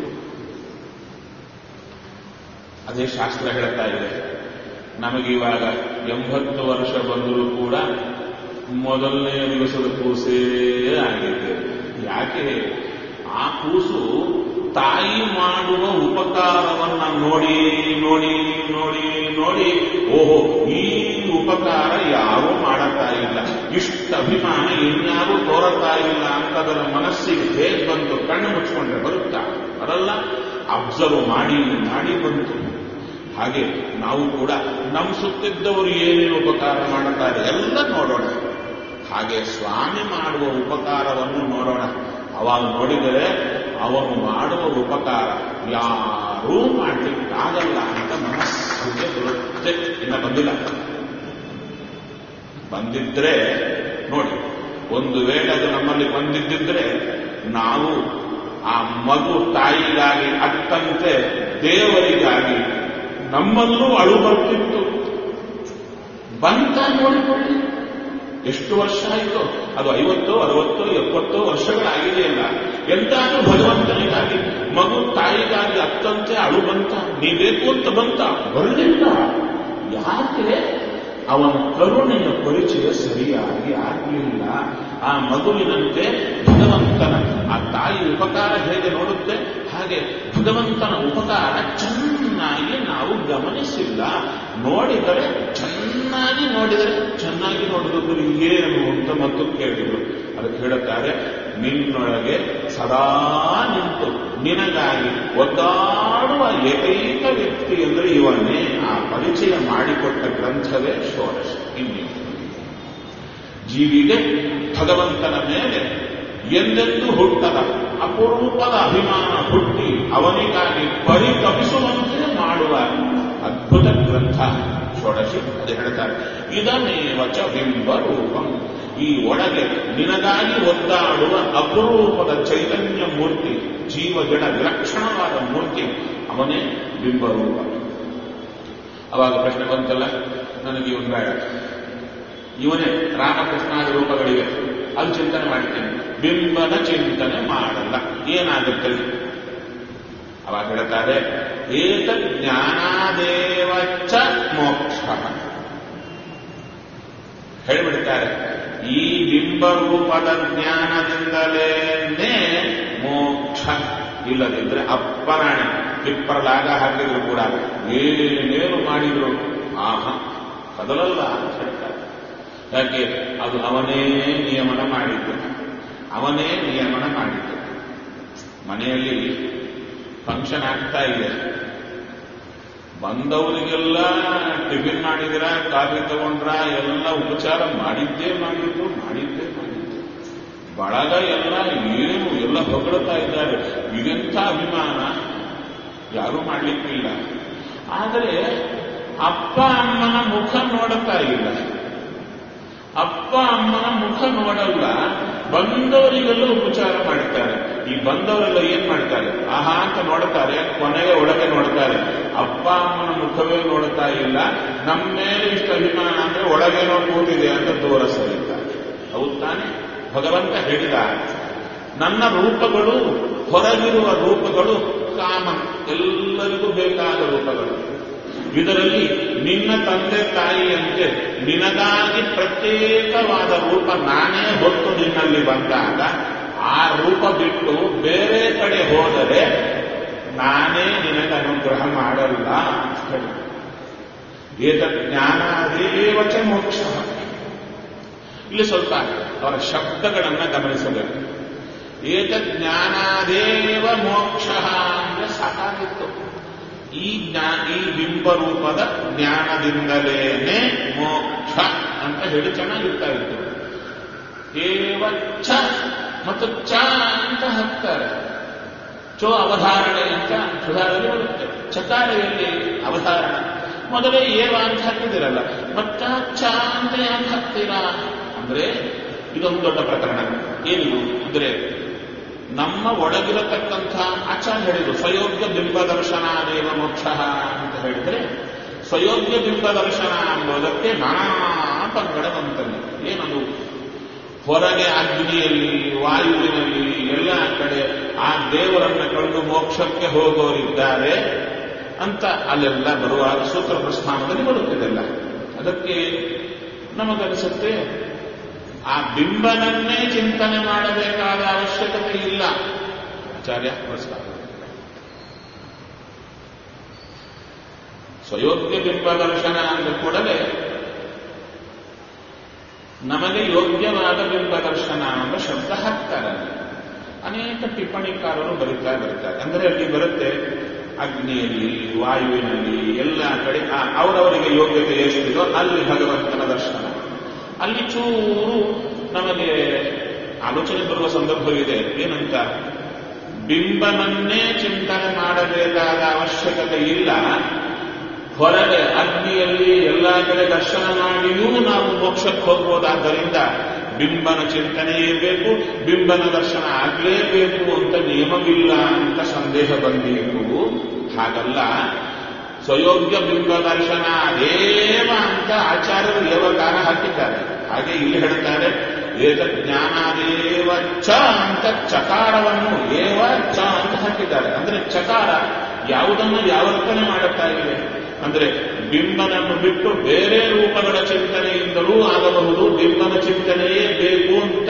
ಅದೇ ಶಾಸ್ತ್ರ ಹೇಳ್ತಾ ಇದೆ ನಮಗಿವಾಗ ಎಂಬತ್ತು ವರ್ಷ ಬಂದರೂ ಕೂಡ ಮೊದಲನೇ ದಿವಸದ ಕೂಸೇ ಆಗಿದೆ ಯಾಕೆ ಆ ಕೂಸು ತಾಯಿ ಮಾಡುವ ಉಪಕಾರವನ್ನ ನೋಡಿ ನೋಡಿ ನೋಡಿ ನೋಡಿ ಓಹೋ ಈ ಉಪಕಾರ ಯಾರೂ ಮಾಡತಾ ಇಲ್ಲ ಇಷ್ಟ ಅಭಿಮಾನ ಇನ್ಯಾರೂ ತೋರತಾ ಇಲ್ಲ ಅಂತ ಅದರ ಮನಸ್ಸಿಗೆ ಹೇಗೆ ಬಂತು ಕಣ್ಣು ಮುಚ್ಕೊಂಡ್ರೆ ಬರುತ್ತಾ ಬರಲ್ಲ ಅಬ್ಸರ್ವ್ ಮಾಡಿ ಮಾಡಿ ಬಂತು ಹಾಗೆ ನಾವು ಕೂಡ ನಮ್ಮ ಸುತ್ತಿದ್ದವರು ಏನೇನು ಉಪಕಾರ ಮಾಡುತ್ತಾರೆ ಎಲ್ಲ ನೋಡೋಣ ಹಾಗೆ ಸ್ವಾಮಿ ಮಾಡುವ ಉಪಕಾರವನ್ನು ನೋಡೋಣ ಅವಾಗ ನೋಡಿದರೆ ಅವನು ಮಾಡುವ ಉಪಕಾರ ಯಾರೂ ಮಾಡಲಿಕ್ಕಾಗಲ್ಲ ಅಂತ ಮನಸ್ಸಿಗೆ ಬರುತ್ತೆ ಇನ್ನ ಬಂದಿಲ್ಲ ಬಂದಿದ್ರೆ ನೋಡಿ ಒಂದು ವೇಳೆ ಅದು ನಮ್ಮಲ್ಲಿ ಬಂದಿದ್ದಿದ್ರೆ ನಾವು ಆ ಮಗು ತಾಯಿಗಾಗಿ ಅತ್ತಂತೆ ದೇವರಿಗಾಗಿ ನಮ್ಮಲ್ಲೂ ಅಳು ಬರ್ತಿತ್ತು ಬಂತ ನೋಡಿಕೊಳ್ಳಿ ಎಷ್ಟು ವರ್ಷ ಆಯಿತು ಅದು ಐವತ್ತೋ ಅರವತ್ತೋ ಎಪ್ಪತ್ತೋ ವರ್ಷಗಳಾಗಿದೆಯಲ್ಲ ಎಂತಾದ್ರೂ ಭಗವಂತನಿಗಾಗಿ ಮಗು ತಾಯಿಗಾಗಿ ಅತ್ತಂತೆ ಅಳು ಬಂತ ನೀ ಬೇಕು ಅಂತ ಬಂತ ಬರಲಿಲ್ಲ ಯಾಕೆ ಅವನ ಕರುಣೆಯ ಪರಿಚಯ ಸರಿಯಾಗಿ ಆಗಲಿಲ್ಲ ಆ ಮಗುವಿನಂತೆ ಭಗವಂತನ ಆ ತಾಯಿ ಉಪಕಾರ ಹೇಗೆ ನೋಡುತ್ತೆ ಹಾಗೆ ಭಗವಂತನ ಉಪಕಾರ ಚೆನ್ನಾಗಿ ನಾವು ಗಮನಿಸಿಲ್ಲ ನೋಡಿದರೆ ಚೆನ್ನಾಗಿ ನೋಡಿದರೆ ಚೆನ್ನಾಗಿ ನೋಡಿದ್ರು ಏನು ಅಂತ ಮತ್ತು ಕೇಳಿದ್ರು ಅದಕ್ಕೆ ಹೇಳುತ್ತಾರೆ ನಿನ್ನೊಳಗೆ ಸದಾ ನಿಂತು ನಿನಗಾಗಿ ಒದ್ದಾಡುವ ಏಕೈಕ ವ್ಯಕ್ತಿ ಅಂದರೆ ಇವನ್ನೇ ಆ ಪರಿಚಯ ಮಾಡಿಕೊಟ್ಟ ಗ್ರಂಥವೇ ಷೋಡಶ ಇನ್ನೇನು ಜೀವಿಗೆ ಭಗವಂತನ ಮೇಲೆ ಎಂದೆಂದೂ ಹುಟ್ಟದ ಅಪರೂಪದ ಅಭಿಮಾನ ಹುಟ್ಟಿ ಅವನಿಗಾಗಿ ಪರಿತಪಿಸುವಂತೆ ಮಾಡುವ ಅದ್ಭುತ ಗ್ರಂಥ ಷೋಡಶಿ ಅದು ಹೇಳ್ತಾರೆ ಇದನ್ನೇವ ಚ ಬಿಂಬರೂಪಂ ಈ ಒಳಗೆ ನಿನಗಾಗಿ ಒದ್ದಾಡುವ ಅಪರೂಪದ ಚೈತನ್ಯ ಮೂರ್ತಿ ಜೀವ ಜಡ ವಿಲಕ್ಷಣವಾದ ಮೂರ್ತಿ ಅವನೇ ಬಿಂಬರೂಪ ಅವಾಗ ಪ್ರಶ್ನೆ ಬಂತಲ್ಲ ನನಗೆ ಇವನು ಬೇಡ ಇವನೇ ರಾಮಕೃಷ್ಣಾದಿ ರೂಪಗಳಿವೆ ಅಲ್ಲಿ ಚಿಂತನೆ ಮಾಡ್ತೇನೆ ಬಿಂಬನ ಚಿಂತನೆ ಮಾಡಲ್ಲ ಏನಾಗುತ್ತೆ ಅವಾಗ ಹೇಳ್ತಾರೆ ಏತ ಜ್ಞಾನಾದೇವ ಚ ಮೋಕ್ಷ ಹೇಳಿಬಿಡ್ತಾರೆ ಈ ಬಿಂಬರೂಪದ ಜ್ಞಾನದಿಂದಲೇನೆ ಮೋಕ್ಷ ಇಲ್ಲದಿದ್ರೆ ಅಪ್ಪರಾಣೆ ಪಿಪ್ಪರಲಾಗ ಹಾಕಿದ್ರು ಕೂಡ ಏನೇನು ಮಾಡಿದ್ರು ಆಹಾ ಕದಲಲ್ಲ ಅಂತ ಹೇಳ್ತಾರೆ ಯಾಕೆ ಅದು ಅವನೇ ನಿಯಮನ ಮಾಡಿದ್ದು ಅವನೇ ನಿಯಮನ ಮಾಡಿದ್ದು ಮನೆಯಲ್ಲಿ ಫಂಕ್ಷನ್ ಆಗ್ತಾ ಇದೆ ಬಂದವರಿಗೆಲ್ಲ ಟಿಫಿನ್ ಮಾಡಿದಿರ ಕಾಫಿ ತಗೊಂಡ್ರ ಎಲ್ಲ ಉಪಚಾರ ಮಾಡಿದ್ದೇ ಮಾಡಿದ್ದು ಮಾಡಿದ್ದೇ ಮಾಡಿದ್ದು ಬಳಗ ಎಲ್ಲ ಏನು ಎಲ್ಲ ಹೊಗಳ್ತಾ ಇದ್ದಾರೆ ಇದೆಂಥ ಅಭಿಮಾನ ಯಾರೂ ಮಾಡ್ಲಿಕ್ಕಿಲ್ಲ ಆದರೆ ಅಪ್ಪ ಅಮ್ಮನ ಮುಖ ನೋಡುತ್ತಾ ಇಲ್ಲ ಅಪ್ಪ ಅಮ್ಮನ ಮುಖ ನೋಡಲ್ಲ ಬಂದವರಿಗೆಲ್ಲ ಉಪಚಾರ ಮಾಡ್ತಾರೆ ಈ ಬಂದವರೆಲ್ಲ ಏನ್ ಮಾಡ್ತಾರೆ ಆಹಾ ಅಂತ ನೋಡ್ತಾರೆ ಕೊನೆಗೆ ಒಳಗೆ ನೋಡ್ತಾರೆ ಅಪ್ಪ ಅಮ್ಮನ ಮುಖವೇ ನೋಡ್ತಾ ಇಲ್ಲ ನಮ್ಮ ಮೇಲೆ ಇಷ್ಟು ಅಭಿಮಾನ ಅಂದ್ರೆ ಒಳಗೇನೋ ಕೂತಿದೆ ಅಂತ ದೂರ ಸರಿತಾರೆ ಹೌದು ತಾನೆ ಭಗವಂತ ಹೇಳಿದ ನನ್ನ ರೂಪಗಳು ಹೊರಗಿರುವ ರೂಪಗಳು ಕಾಮನ್ ಎಲ್ಲರಿಗೂ ಬೇಕಾದ ರೂಪಗಳು ಇದರಲ್ಲಿ ನಿನ್ನ ತಂದೆ ತಾಯಿಯಂತೆ ನಿನಗಾಗಿ ಪ್ರತ್ಯೇಕವಾದ ರೂಪ ನಾನೇ ಹೊತ್ತು ನಿನ್ನಲ್ಲಿ ಬಂದಾಗ ಆ ರೂಪ ಬಿಟ್ಟು ಬೇರೆ ಕಡೆ ಹೋದರೆ ನಾನೇ ನಿನಗೆ ಅನುಗ್ರಹ ಮಾಡಲ್ಲ ಅಂತ ಹೇಳಿ ಏತಜ್ಞಾನಾದೇವಚ ಮೋಕ್ಷ ಇಲ್ಲಿ ಸ್ವಲ್ಪ ಅವರ ಶಬ್ದಗಳನ್ನು ಗಮನಿಸಬೇಕು ಏತಜ್ಞಾನಾದೇವ ಮೋಕ್ಷ ಅಂದ್ರೆ ಸಾಕಾಗಿತ್ತು ಈ ಜ್ಞಾ ಈ ಬಿಂಬರೂಪದ ಜ್ಞಾನದಿಂದಲೇನೆ ಮೋಕ್ಷ ಅಂತ ಹೇಳಿ ಚೆನ್ನಾಗಿರ್ತಾ ಇತ್ತು ಏವ ಚ ಮತ್ತು ಚ ಅಂತ ಹಾಕ್ತಾರೆ ಚೋ ಅವಧಾರಣೆ ಅಂತ ಸುಧಾರಣೆ ಬರುತ್ತೆ ಚಕಾರೆಯಲ್ಲಿ ಅವಧಾರಣ ಮೊದಲೇ ಏವ ಅಂತ ಹಾಕಿದಿರಲ್ಲ ಮತ್ತ ಚ ಅಂತ ಯಾಕೆ ಹಾಕ್ತೀರಾ ಅಂದ್ರೆ ಇದೊಂದು ದೊಡ್ಡ ಪ್ರಕರಣ ಏನಿದು ಅಂದ್ರೆ ನಮ್ಮ ಒಳಗಿರತಕ್ಕಂಥ ಆಚಾರ್ಯ ಹೇಳಿದ್ರು ಸ್ವಯೋಗ್ಯ ಬಿಂಬ ದರ್ಶನ ದೇವ ಮೋಕ್ಷ ಅಂತ ಹೇಳಿದ್ರೆ ಸ್ವಯೋಗ್ಯ ಬಿಂಬ ದರ್ಶನ ಎಂಬುದಕ್ಕೆ ನಾನಾ ಪಂಗಡ ಬಂತಲ್ಲಿ ಏನದು ಹೊರಗೆ ಅಗ್ನಿಯಲ್ಲಿ ವಾಯುವಿನಲ್ಲಿ ಎಲ್ಲ ಕಡೆ ಆ ದೇವರನ್ನ ಕಂಡು ಮೋಕ್ಷಕ್ಕೆ ಹೋಗೋರಿದ್ದಾರೆ ಅಂತ ಅಲ್ಲೆಲ್ಲ ಬರುವಾಗ ಸೂತ್ರ ಪ್ರಸ್ಥಾನದಲ್ಲಿ ಬರುತ್ತಿದೆಲ್ಲ ಅದಕ್ಕೆ ನಮಗನಿಸುತ್ತೆ ಆ ಬಿಂಬನನ್ನೇ ಚಿಂತನೆ ಮಾಡಬೇಕಾದ ಅವಶ್ಯಕತೆ ಇಲ್ಲ ಆಚಾರ್ಯ ನಮಸ್ಕಾರ ಸ್ವಯೋಗ್ಯ ಬಿಂಬ ದರ್ಶನ ಅಂದ ಕೂಡಲೇ ನಮಗೆ ಯೋಗ್ಯವಾದ ಬಿಂಬ ದರ್ಶನ ಎಂಬ ಶಬ್ದ ಹಾಕ್ತಾರೆ ಅನೇಕ ಟಿಪ್ಪಣಿಕಾರರು ಬರೀತಾ ಬರ್ತಾರೆ ಅಂದರೆ ಅಲ್ಲಿ ಬರುತ್ತೆ ಅಗ್ನಿಯಲ್ಲಿ ವಾಯುವಿನಲ್ಲಿ ಎಲ್ಲ ಕಡೆ ಅವರವರಿಗೆ ಯೋಗ್ಯತೆ ಎಷ್ಟಿದೋ ಅಲ್ಲಿ ಭಗವಂತನ ದರ್ಶನ ಅಲ್ಲಿ ಚೂರು ನಮಗೆ ಆಲೋಚನೆ ಬರುವ ಸಂದರ್ಭವಿದೆ ಏನಂತ ಬಿಂಬನನ್ನೇ ಚಿಂತನೆ ಮಾಡಬೇಕಾದ ಅವಶ್ಯಕತೆ ಇಲ್ಲ ಹೊರಗೆ ಅಗ್ನಿಯಲ್ಲಿ ಎಲ್ಲ ಕಡೆ ದರ್ಶನ ಮಾಡಿಯೂ ನಾವು ಮೋಕ್ಷಕ್ಕೆ ಹೋಗ್ಬೋದಾದ್ದರಿಂದ ಬಿಂಬನ ಚಿಂತನೆಯೇ ಬೇಕು ಬಿಂಬನ ದರ್ಶನ ಆಗಲೇಬೇಕು ಅಂತ ನಿಯಮವಿಲ್ಲ ಅಂತ ಸಂದೇಹ ಬಂದಿತ್ತು ಹಾಗಲ್ಲ ಸ್ವಯೋಗ್ಯ ಬಿಂಬ ದರ್ಶನ ಅದೇವ ಅಂತ ಆಚಾರ್ಯರು ದೇವಕಾರ ಹಾಕಿದ್ದಾರೆ ಹಾಗೆ ಇಲ್ಲಿ ಹೇಳ್ತಾರೆ ಏತ ಜ್ಞಾನಾದೇವ ಚ ಅಂತ ಚಕಾರವನ್ನು ಏವ ಚ ಅಂತ ಹಾಕಿದ್ದಾರೆ ಅಂದ್ರೆ ಚಕಾರ ಯಾವುದನ್ನು ಯಾವರ್ತನೆ ಮಾಡುತ್ತಾ ಇದೆ ಅಂದ್ರೆ ಬಿಂಬನನ್ನು ಬಿಟ್ಟು ಬೇರೆ ರೂಪಗಳ ಚಿಂತನೆಯಿಂದಲೂ ಆಗಬಹುದು ಬಿಂಬನ ಚಿಂತನೆಯೇ ಬೇಕು ಅಂತ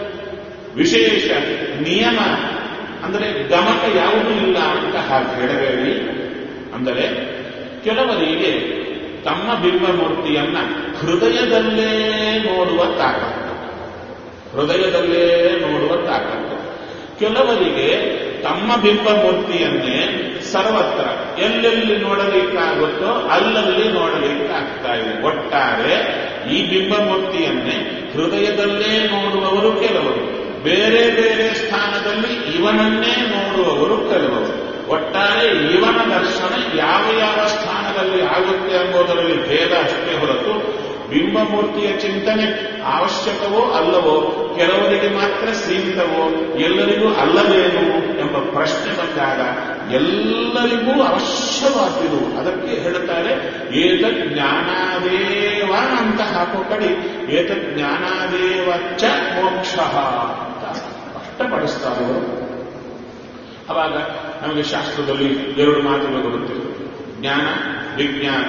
ವಿಶೇಷ ನಿಯಮ ಅಂದರೆ ಗಮಕ ಯಾವುದೂ ಇಲ್ಲ ಅಂತ ಹಾಗೆ ಹೇಳಬೇಡಿ ಅಂದರೆ ಕೆಲವರಿಗೆ ತಮ್ಮ ಬಿಂಬಮೂರ್ತಿಯನ್ನ ಹೃದಯದಲ್ಲೇ ನೋಡುವ ತಾಕತ್ತು ಹೃದಯದಲ್ಲೇ ನೋಡುವ ತಾಕತ್ತು ಕೆಲವರಿಗೆ ತಮ್ಮ ಬಿಂಬಮೂರ್ತಿಯನ್ನೇ ಸರ್ವತ್ರ ಎಲ್ಲೆಲ್ಲಿ ನೋಡಲಿಕ್ಕಾಗುತ್ತೋ ಅಲ್ಲಲ್ಲಿ ನೋಡಲಿಕ್ಕಾಗ್ತಾ ಇದೆ ಒಟ್ಟಾರೆ ಈ ಬಿಂಬಮೂರ್ತಿಯನ್ನೇ ಹೃದಯದಲ್ಲೇ ನೋಡುವವರು ಕೆಲವರು ಬೇರೆ ಬೇರೆ ಸ್ಥಾನದಲ್ಲಿ ಇವನನ್ನೇ ನೋಡುವವರು ಕೆಲವರು ಒಟ್ಟಾರೆ ಇವನ ದರ್ಶನ ಯಾವ ಯಾವ ಸ್ಥಾನದಲ್ಲಿ ಆಗುತ್ತೆ ಎಂಬುದರಲ್ಲಿ ಭೇದ ಅಷ್ಟೇ ಹೊರತು ಬಿಂಬಮೂರ್ತಿಯ ಚಿಂತನೆ ಅವಶ್ಯಕವೋ ಅಲ್ಲವೋ ಕೆಲವರಿಗೆ ಮಾತ್ರ ಸೀಮಿತವೋ ಎಲ್ಲರಿಗೂ ಅಲ್ಲವೇನು ಎಂಬ ಪ್ರಶ್ನೆ ಬಂದಾಗ ಎಲ್ಲರಿಗೂ ಅವಶ್ಯವಾದಿರು ಅದಕ್ಕೆ ಹೇಳುತ್ತಾರೆ ಏತ ಜ್ಞಾನಾದೇವ ಅಂತ ಹಾಕೋ ಕಡೆ ಏತ ಜ್ಞಾನಾದೇವ ಚ ಮೋಕ್ಷ ಅಂತ ಸ್ಪಷ್ಟಪಡಿಸ್ತಾರೆ ಅವರು ಅವಾಗ ನಮಗೆ ಶಾಸ್ತ್ರದಲ್ಲಿ ಎರಡು ಮಾತುಗಳು ಬರುತ್ತೆ ಜ್ಞಾನ ವಿಜ್ಞಾನ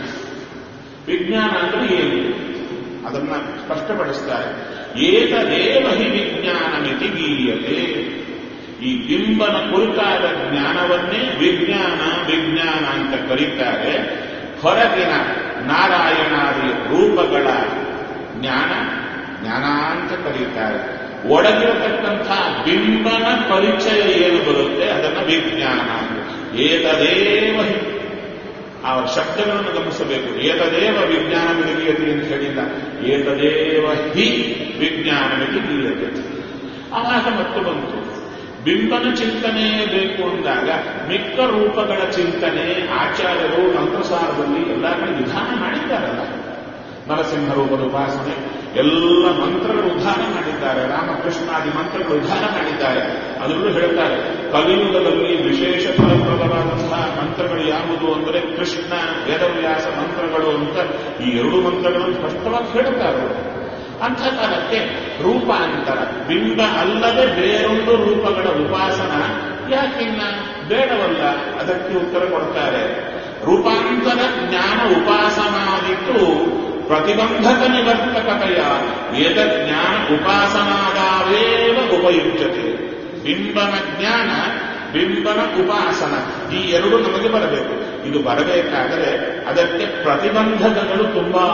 ವಿಜ್ಞಾನ ಅಂದ್ರೆ ಏನು ಅದನ್ನ ಸ್ಪಷ್ಟಪಡಿಸ್ತಾರೆ ಏತದೇವ ಹಿ ವಿಜ್ಞಾನ ಮಿತಿ ಗೀಯತೆ ಈ ಬಿಂಬನ ಕುರಿತಾದ ಜ್ಞಾನವನ್ನೇ ವಿಜ್ಞಾನ ವಿಜ್ಞಾನ ಅಂತ ಕರೀತಾರೆ ಹೊರಗಿನ ನಾರಾಯಣಾದಿ ರೂಪಗಳ ಜ್ಞಾನ ಜ್ಞಾನ ಅಂತ ಕರೀತಾರೆ ಒಳಗಿರತಕ್ಕಂಥ ಬಿಂಬನ ಪರಿಚಯ ಏನು ಬರುತ್ತೆ ಅದನ್ನ ವಿಜ್ಞಾನ ಏತದೇವ ಹಿ ಆ ಶಬ್ದಗಳನ್ನು ಗಮನಿಸಬೇಕು ಏತದೇವ ವಿಜ್ಞಾನ ವಿಧೀಯತೆ ಅಂತ ಹೇಳಿಲ್ಲ ಏತದೇವ ಹಿ ವಿಜ್ಞಾನ ವಿಧೀಯತೆ ಆವಾಗ ಮತ್ತು ಬಂತು ಬಿಂಬನ ಚಿಂತನೆ ಬೇಕು ಅಂದಾಗ ಮಿಕ್ಕ ರೂಪಗಳ ಚಿಂತನೆ ಆಚಾರ್ಯರು ಮಂತ್ರಸಾರದಲ್ಲಿ ಎಲ್ಲ ಕಡೆ ವಿಧಾನ ಮಾಡಿದ್ದಾರಲ್ಲ ನರಸಿಂಹ ರೂಪದ ಉಪಾಸನೆ ಎಲ್ಲ ಮಂತ್ರಗಳು ಉದ್ಧಾರ ಮಾಡಿದ್ದಾರೆ ರಾಮಕೃಷ್ಣಾದಿ ಮಂತ್ರಗಳು ಉದ್ಧಾರ ಮಾಡಿದ್ದಾರೆ ಅದರಲ್ಲೂ ಹೇಳ್ತಾರೆ ಕಲಿಯುಗದಲ್ಲಿ ವಿಶೇಷ ಫಲಪ್ರದವಾದಂತಹ ಮಂತ್ರಗಳು ಯಾವುದು ಅಂದರೆ ಕೃಷ್ಣ ವೇದವ್ಯಾಸ ಮಂತ್ರಗಳು ಅಂತ ಈ ಎರಡು ಮಂತ್ರಗಳನ್ನು ಸ್ಪಷ್ಟವಾಗಿ ಹೇಳ್ತಾರೆ ಅಂಥ ಕಾಲಕ್ಕೆ ರೂಪಾಂತರ ಬಿಂಬ ಅಲ್ಲದೆ ಬೇರೊಂದು ರೂಪಗಳ ಉಪಾಸನ ಯಾಕಿನ್ನ ಬೇಡವಲ್ಲ ಅದಕ್ಕೆ ಉತ್ತರ ಕೊಡ್ತಾರೆ ರೂಪಾಂತರ ಜ್ಞಾನ ಉಪಾಸನಾದಿತ್ತು ಪ್ರತಿಬಂಧಕ ನಿವರ್ತಕತೆಯ ವೇದ ಜ್ಞಾನ ಉಪಾಸನಾದಾವೇವ ಉಪಯುಜ್ಯತೆ ಬಿಂಬನ ಜ್ಞಾನ ಬಿಂಬನ ಉಪಾಸನ ಈ ಎರಡು ನಮಗೆ ಬರಬೇಕು ಇದು ಬರಬೇಕಾದರೆ ಅದಕ್ಕೆ ಪ್ರತಿಬಂಧಕಗಳು ತುಂಬಾ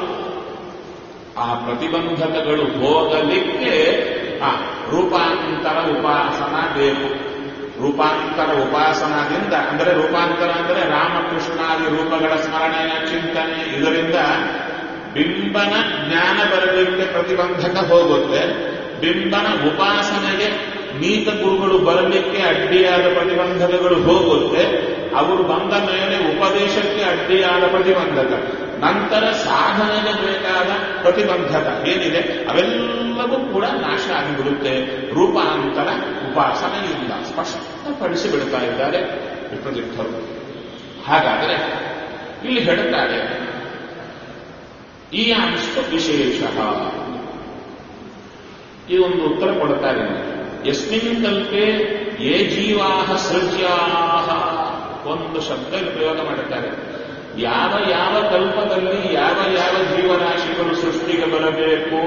ಆ ಪ್ರತಿಬಂಧಕಗಳು ಹೋಗಲಿಕ್ಕೆ ಆ ರೂಪಾಂತರ ಉಪಾಸನ ಬೇಕು ರೂಪಾಂತರ ಉಪಾಸನದಿಂದ ಅಂದರೆ ರೂಪಾಂತರ ಅಂದರೆ ರಾಮಕೃಷ್ಣಾದಿ ರೂಪಗಳ ಸ್ಮರಣೆಯ ಚಿಂತನೆ ಇದರಿಂದ ಬಿಂಬನ ಜ್ಞಾನ ಬರಲಿಕ್ಕೆ ಪ್ರತಿಬಂಧಕ ಹೋಗುತ್ತೆ ಬಿಂಬನ ಉಪಾಸನೆಗೆ ನೀತ ಗುರುಗಳು ಬರಲಿಕ್ಕೆ ಅಡ್ಡಿಯಾದ ಪ್ರತಿಬಂಧಕಗಳು ಹೋಗುತ್ತೆ ಅವರು ಬಂದ ಮೇಲೆ ಉಪದೇಶಕ್ಕೆ ಅಡ್ಡಿಯಾದ ಪ್ರತಿಬಂಧಕ ನಂತರ ಸಾಧನೆಗೆ ಬೇಕಾದ ಪ್ರತಿಬಂಧಕ ಏನಿದೆ ಅವೆಲ್ಲವೂ ಕೂಡ ನಾಶ ಆಗಿಬಿಡುತ್ತೆ ರೂಪಾಂತರ ಉಪಾಸನೆಯಿಂದ ಸ್ಪಷ್ಟಪಡಿಸಿ ಬಿಡ್ತಾ ಇದ್ದಾರೆ ವಿಪ್ರತಿಷ್ಠರು ಹಾಗಾದರೆ ಇಲ್ಲಿ ಹೇಳುತ್ತಾರೆ ಈ ಅಂಶ ವಿಶೇಷ ಈ ಒಂದು ಉತ್ತರ ಕೊಡುತ್ತಾರೆ ಯಸ್ಮಿನ್ ಕಲ್ಪೆ ಯೇ ಜೀವಾಹ ಸೃಜ್ಯಾಹ ಒಂದು ಶಬ್ದ ಪ್ರಯೋಗ ಮಾಡುತ್ತಾರೆ ಯಾವ ಯಾವ ಕಲ್ಪದಲ್ಲಿ ಯಾವ ಯಾವ ಜೀವರಾಶಿಗಳು ಸೃಷ್ಟಿಗೆ ಬರಬೇಕು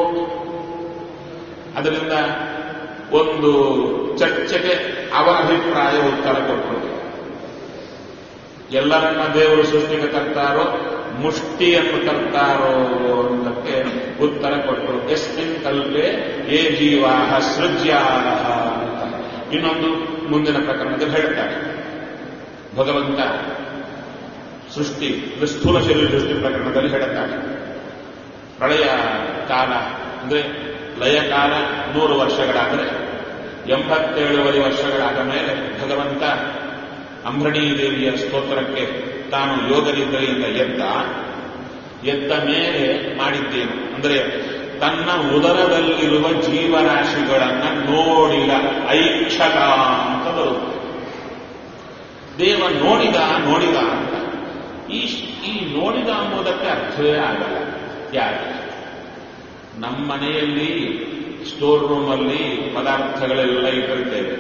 ಅದರಿಂದ ಒಂದು ಚರ್ಚೆಗೆ ಅವರ ಅಭಿಪ್ರಾಯ ಉತ್ತರ ಕೊಟ್ಟರು ಎಲ್ಲರನ್ನ ದೇವರು ಸೃಷ್ಟಿಗೆ ತರ್ತಾರೋ ಮುಷ್ಟಿಯನ್ನು ತರ್ತಾರೋ ಅನ್ನೋದಕ್ಕೆ ಉತ್ತರ ಕೊಟ್ಟರು ಎಸ್ಮಿನ್ ಕಲ್ಪೆ ಏ ಜೀವಾಹ ಸೃಜ್ಯಾಹ ಅಂತ ಇನ್ನೊಂದು ಮುಂದಿನ ಪ್ರಕರಣದಲ್ಲಿ ಹೇಳ್ತಾರೆ ಭಗವಂತ ಸೃಷ್ಟಿ ಅಂದ್ರೆ ಸ್ಥೂಲ ಶರೀರ ಸೃಷ್ಟಿ ಪ್ರಕರಣದಲ್ಲಿ ಹೇಳುತ್ತಾರೆ ಪ್ರಳಯ ಕಾಲ ಅಂದ್ರೆ ಲಯ ಕಾಲ ನೂರು ವರ್ಷಗಳಾದರೆ ಎಂಬತ್ತೇಳುವರೆ ವರ್ಷಗಳಾದ ಮೇಲೆ ಭಗವಂತ ಅಂಬರಣೀ ದೇವಿಯ ಸ್ತೋತ್ರಕ್ಕೆ ತಾನು ಯೋಗನಿದ್ರೆಯಿಂದ ಎದ್ದ ಎದ್ದ ಮೇಲೆ ಮಾಡಿದ್ದೇನು ಅಂದರೆ ತನ್ನ ಉದರದಲ್ಲಿರುವ ಜೀವರಾಶಿಗಳನ್ನ ನೋಡಿದ ಐಕ್ಷಕ ಅಂತ ಬರುತ್ತೆ ದೇವ ನೋಡಿದ ನೋಡಿದ ಅಂತ ಈ ಈ ನೋಡಿದ ಎಂಬುದಕ್ಕೆ ಅರ್ಥವೇ ಆಗಲ್ಲ ಯಾಕೆ ನಮ್ಮ ಮನೆಯಲ್ಲಿ ಸ್ಟೋರ್ ರೂಮಲ್ಲಿ ಪದಾರ್ಥಗಳೆಲ್ಲ ಇಟ್ಟಿರ್ತೇವೆ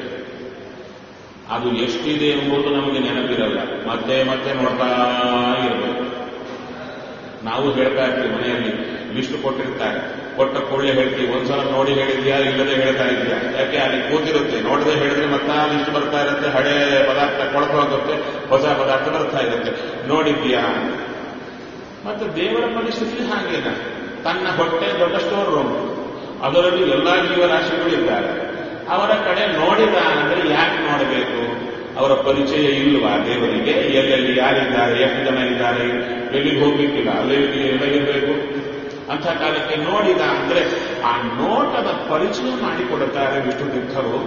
ಅದು ಎಷ್ಟಿದೆ ಎಂಬುದು ನಮಗೆ ನೆನಪಿರಲ್ಲ ಮತ್ತೆ ಮತ್ತೆ ನೋಡ್ತಾ ಇರಬೇಕು ನಾವು ಹೇಳ್ತಾ ಇರ್ತೀವಿ ಮನೆಯಲ್ಲಿ ಲಿಸ್ಟ್ ಕೊಟ್ಟಿರ್ತಾರೆ ಕೊಟ್ಟ ಕೊಳ್ಳೆ ಹೇಳ್ತೀವಿ ಒಂದ್ಸಲ ನೋಡಿ ಹೇಳಿದ್ಯಾ ಇಲ್ಲದೆ ಹೇಳ್ತಾ ಇದೆಯಾ ಯಾಕೆ ಅಲ್ಲಿ ಕೂತಿರುತ್ತೆ ನೋಡದೆ ಹೇಳಿದ್ರೆ ಮತ್ತೆ ಲಿಸ್ಟ್ ಬರ್ತಾ ಇರುತ್ತೆ ಹಳೆ ಪದಾರ್ಥ ಕೊಳತು ಹೋಗುತ್ತೆ ಹೊಸ ಪದಾರ್ಥ ಬರ್ತಾ ಇರುತ್ತೆ ನೋಡಿದ್ಯಾ ಮತ್ತೆ ದೇವರ ಪರಿಸ್ಥಿತಿ ಹಾಗೇನ ತನ್ನ ಹೊಟ್ಟೆ ದೊಡ್ಡ ಸ್ಟೋರ್ ರೂಮ್ ಅದರಲ್ಲಿ ಎಲ್ಲಾ ಜೀವರಾಶಿಗಳಿದ್ದಾರೆ ಅವರ ಕಡೆ ನೋಡಿದ ಅಂದ್ರೆ ಯಾಕೆ ನೋಡಬೇಕು ಅವರ ಪರಿಚಯ ಇಲ್ವಾ ದೇವರಿಗೆ ಎಲ್ಲೆಲ್ಲಿ ಯಾರಿದ್ದಾರೆ ಎಷ್ಟು ಜನ ಇದ್ದಾರೆ ಎಲ್ಲಿಗೆ ಹೋಗ್ಲಿಕ್ಕಿಲ್ಲ ಅಲ್ಲೇ ಎಲ್ಲಗಿರ್ಬೇಕು ಅಂಥ ಕಾಲಕ್ಕೆ ನೋಡಿದ ಅಂದ್ರೆ ಆ ನೋಟದ ಪರಿಚಯ ಮಾಡಿಕೊಡುತ್ತಾರೆ ವಿಷ್ಣು ತೀರ್ಥರು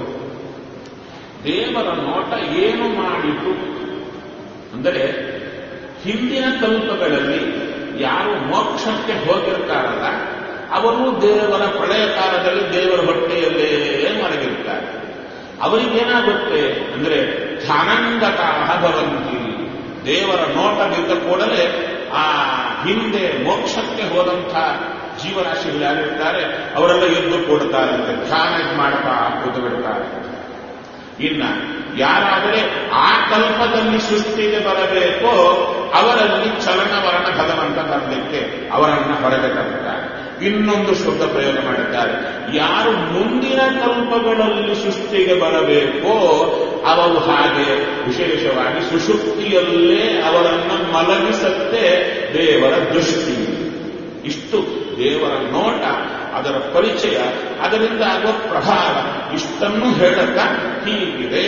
ದೇವರ ನೋಟ ಏನು ಮಾಡಿತು ಅಂದರೆ ಹಿಂದಿನ ಕಲ್ಪಗಳಲ್ಲಿ ಯಾರು ಮೋಕ್ಷಕ್ಕೆ ಹೋಗಿರ್ತಾರಲ್ಲ ಅವರು ದೇವರ ಪ್ರಳಯ ಕಾಲದಲ್ಲಿ ದೇವರ ಹೊಟ್ಟೆಯಲ್ಲೇ ಮಲಗಿರ್ತಾರೆ ಅವರಿಗೇನಾಗುತ್ತೆ ಅಂದ್ರೆ ಧ್ಯಾನಂಗತಃ ಭವಂತಿ ದೇವರ ನೋಟ ಬಿದ್ದ ಕೂಡಲೇ ಆ ಹಿಂದೆ ಮೋಕ್ಷಕ್ಕೆ ಹೋದಂಥ ಜೀವರಾಶಿಗಳು ಯಾರಿರ್ತಾರೆ ಅವರೆಲ್ಲ ಎದ್ದು ಕೊಡ್ತಾರಂತೆ ಧ್ಯಾನ ಮಾಡ್ತಾ ಕೂತು ಬಿಡ್ತಾರೆ ಇನ್ನ ಯಾರಾದರೆ ಆ ಕಲ್ಪದಲ್ಲಿ ಸೃಷ್ಟಿಗೆ ಬರಬೇಕೋ ಅವರಲ್ಲಿ ಚಲನವರಣ ಭಗವಂತ ಬರಲಿಕ್ಕೆ ಅವರನ್ನ ಹೊರಗೆ ತರುತ್ತಾರೆ ಇನ್ನೊಂದು ಶಬ್ದ ಪ್ರಯೋಗ ಮಾಡಿದ್ದಾರೆ ಯಾರು ಮುಂದಿನ ಕಲ್ಪಗಳಲ್ಲಿ ಸೃಷ್ಟಿಗೆ ಬರಬೇಕೋ ಅವರು ಹಾಗೆ ವಿಶೇಷವಾಗಿ ಸುಷುಪ್ತಿಯಲ್ಲೇ ಅವರನ್ನ ಮಲಗಿಸತ್ತೆ ದೇವರ ದೃಷ್ಟಿ ಇಷ್ಟು ದೇವರ ನೋಟ ಅದರ ಪರಿಚಯ ಅದರಿಂದ ಆಗುವ ಪ್ರಭಾವ ಇಷ್ಟನ್ನು ಹೇಳುತ್ತಾ ಹೀಗಿದೆ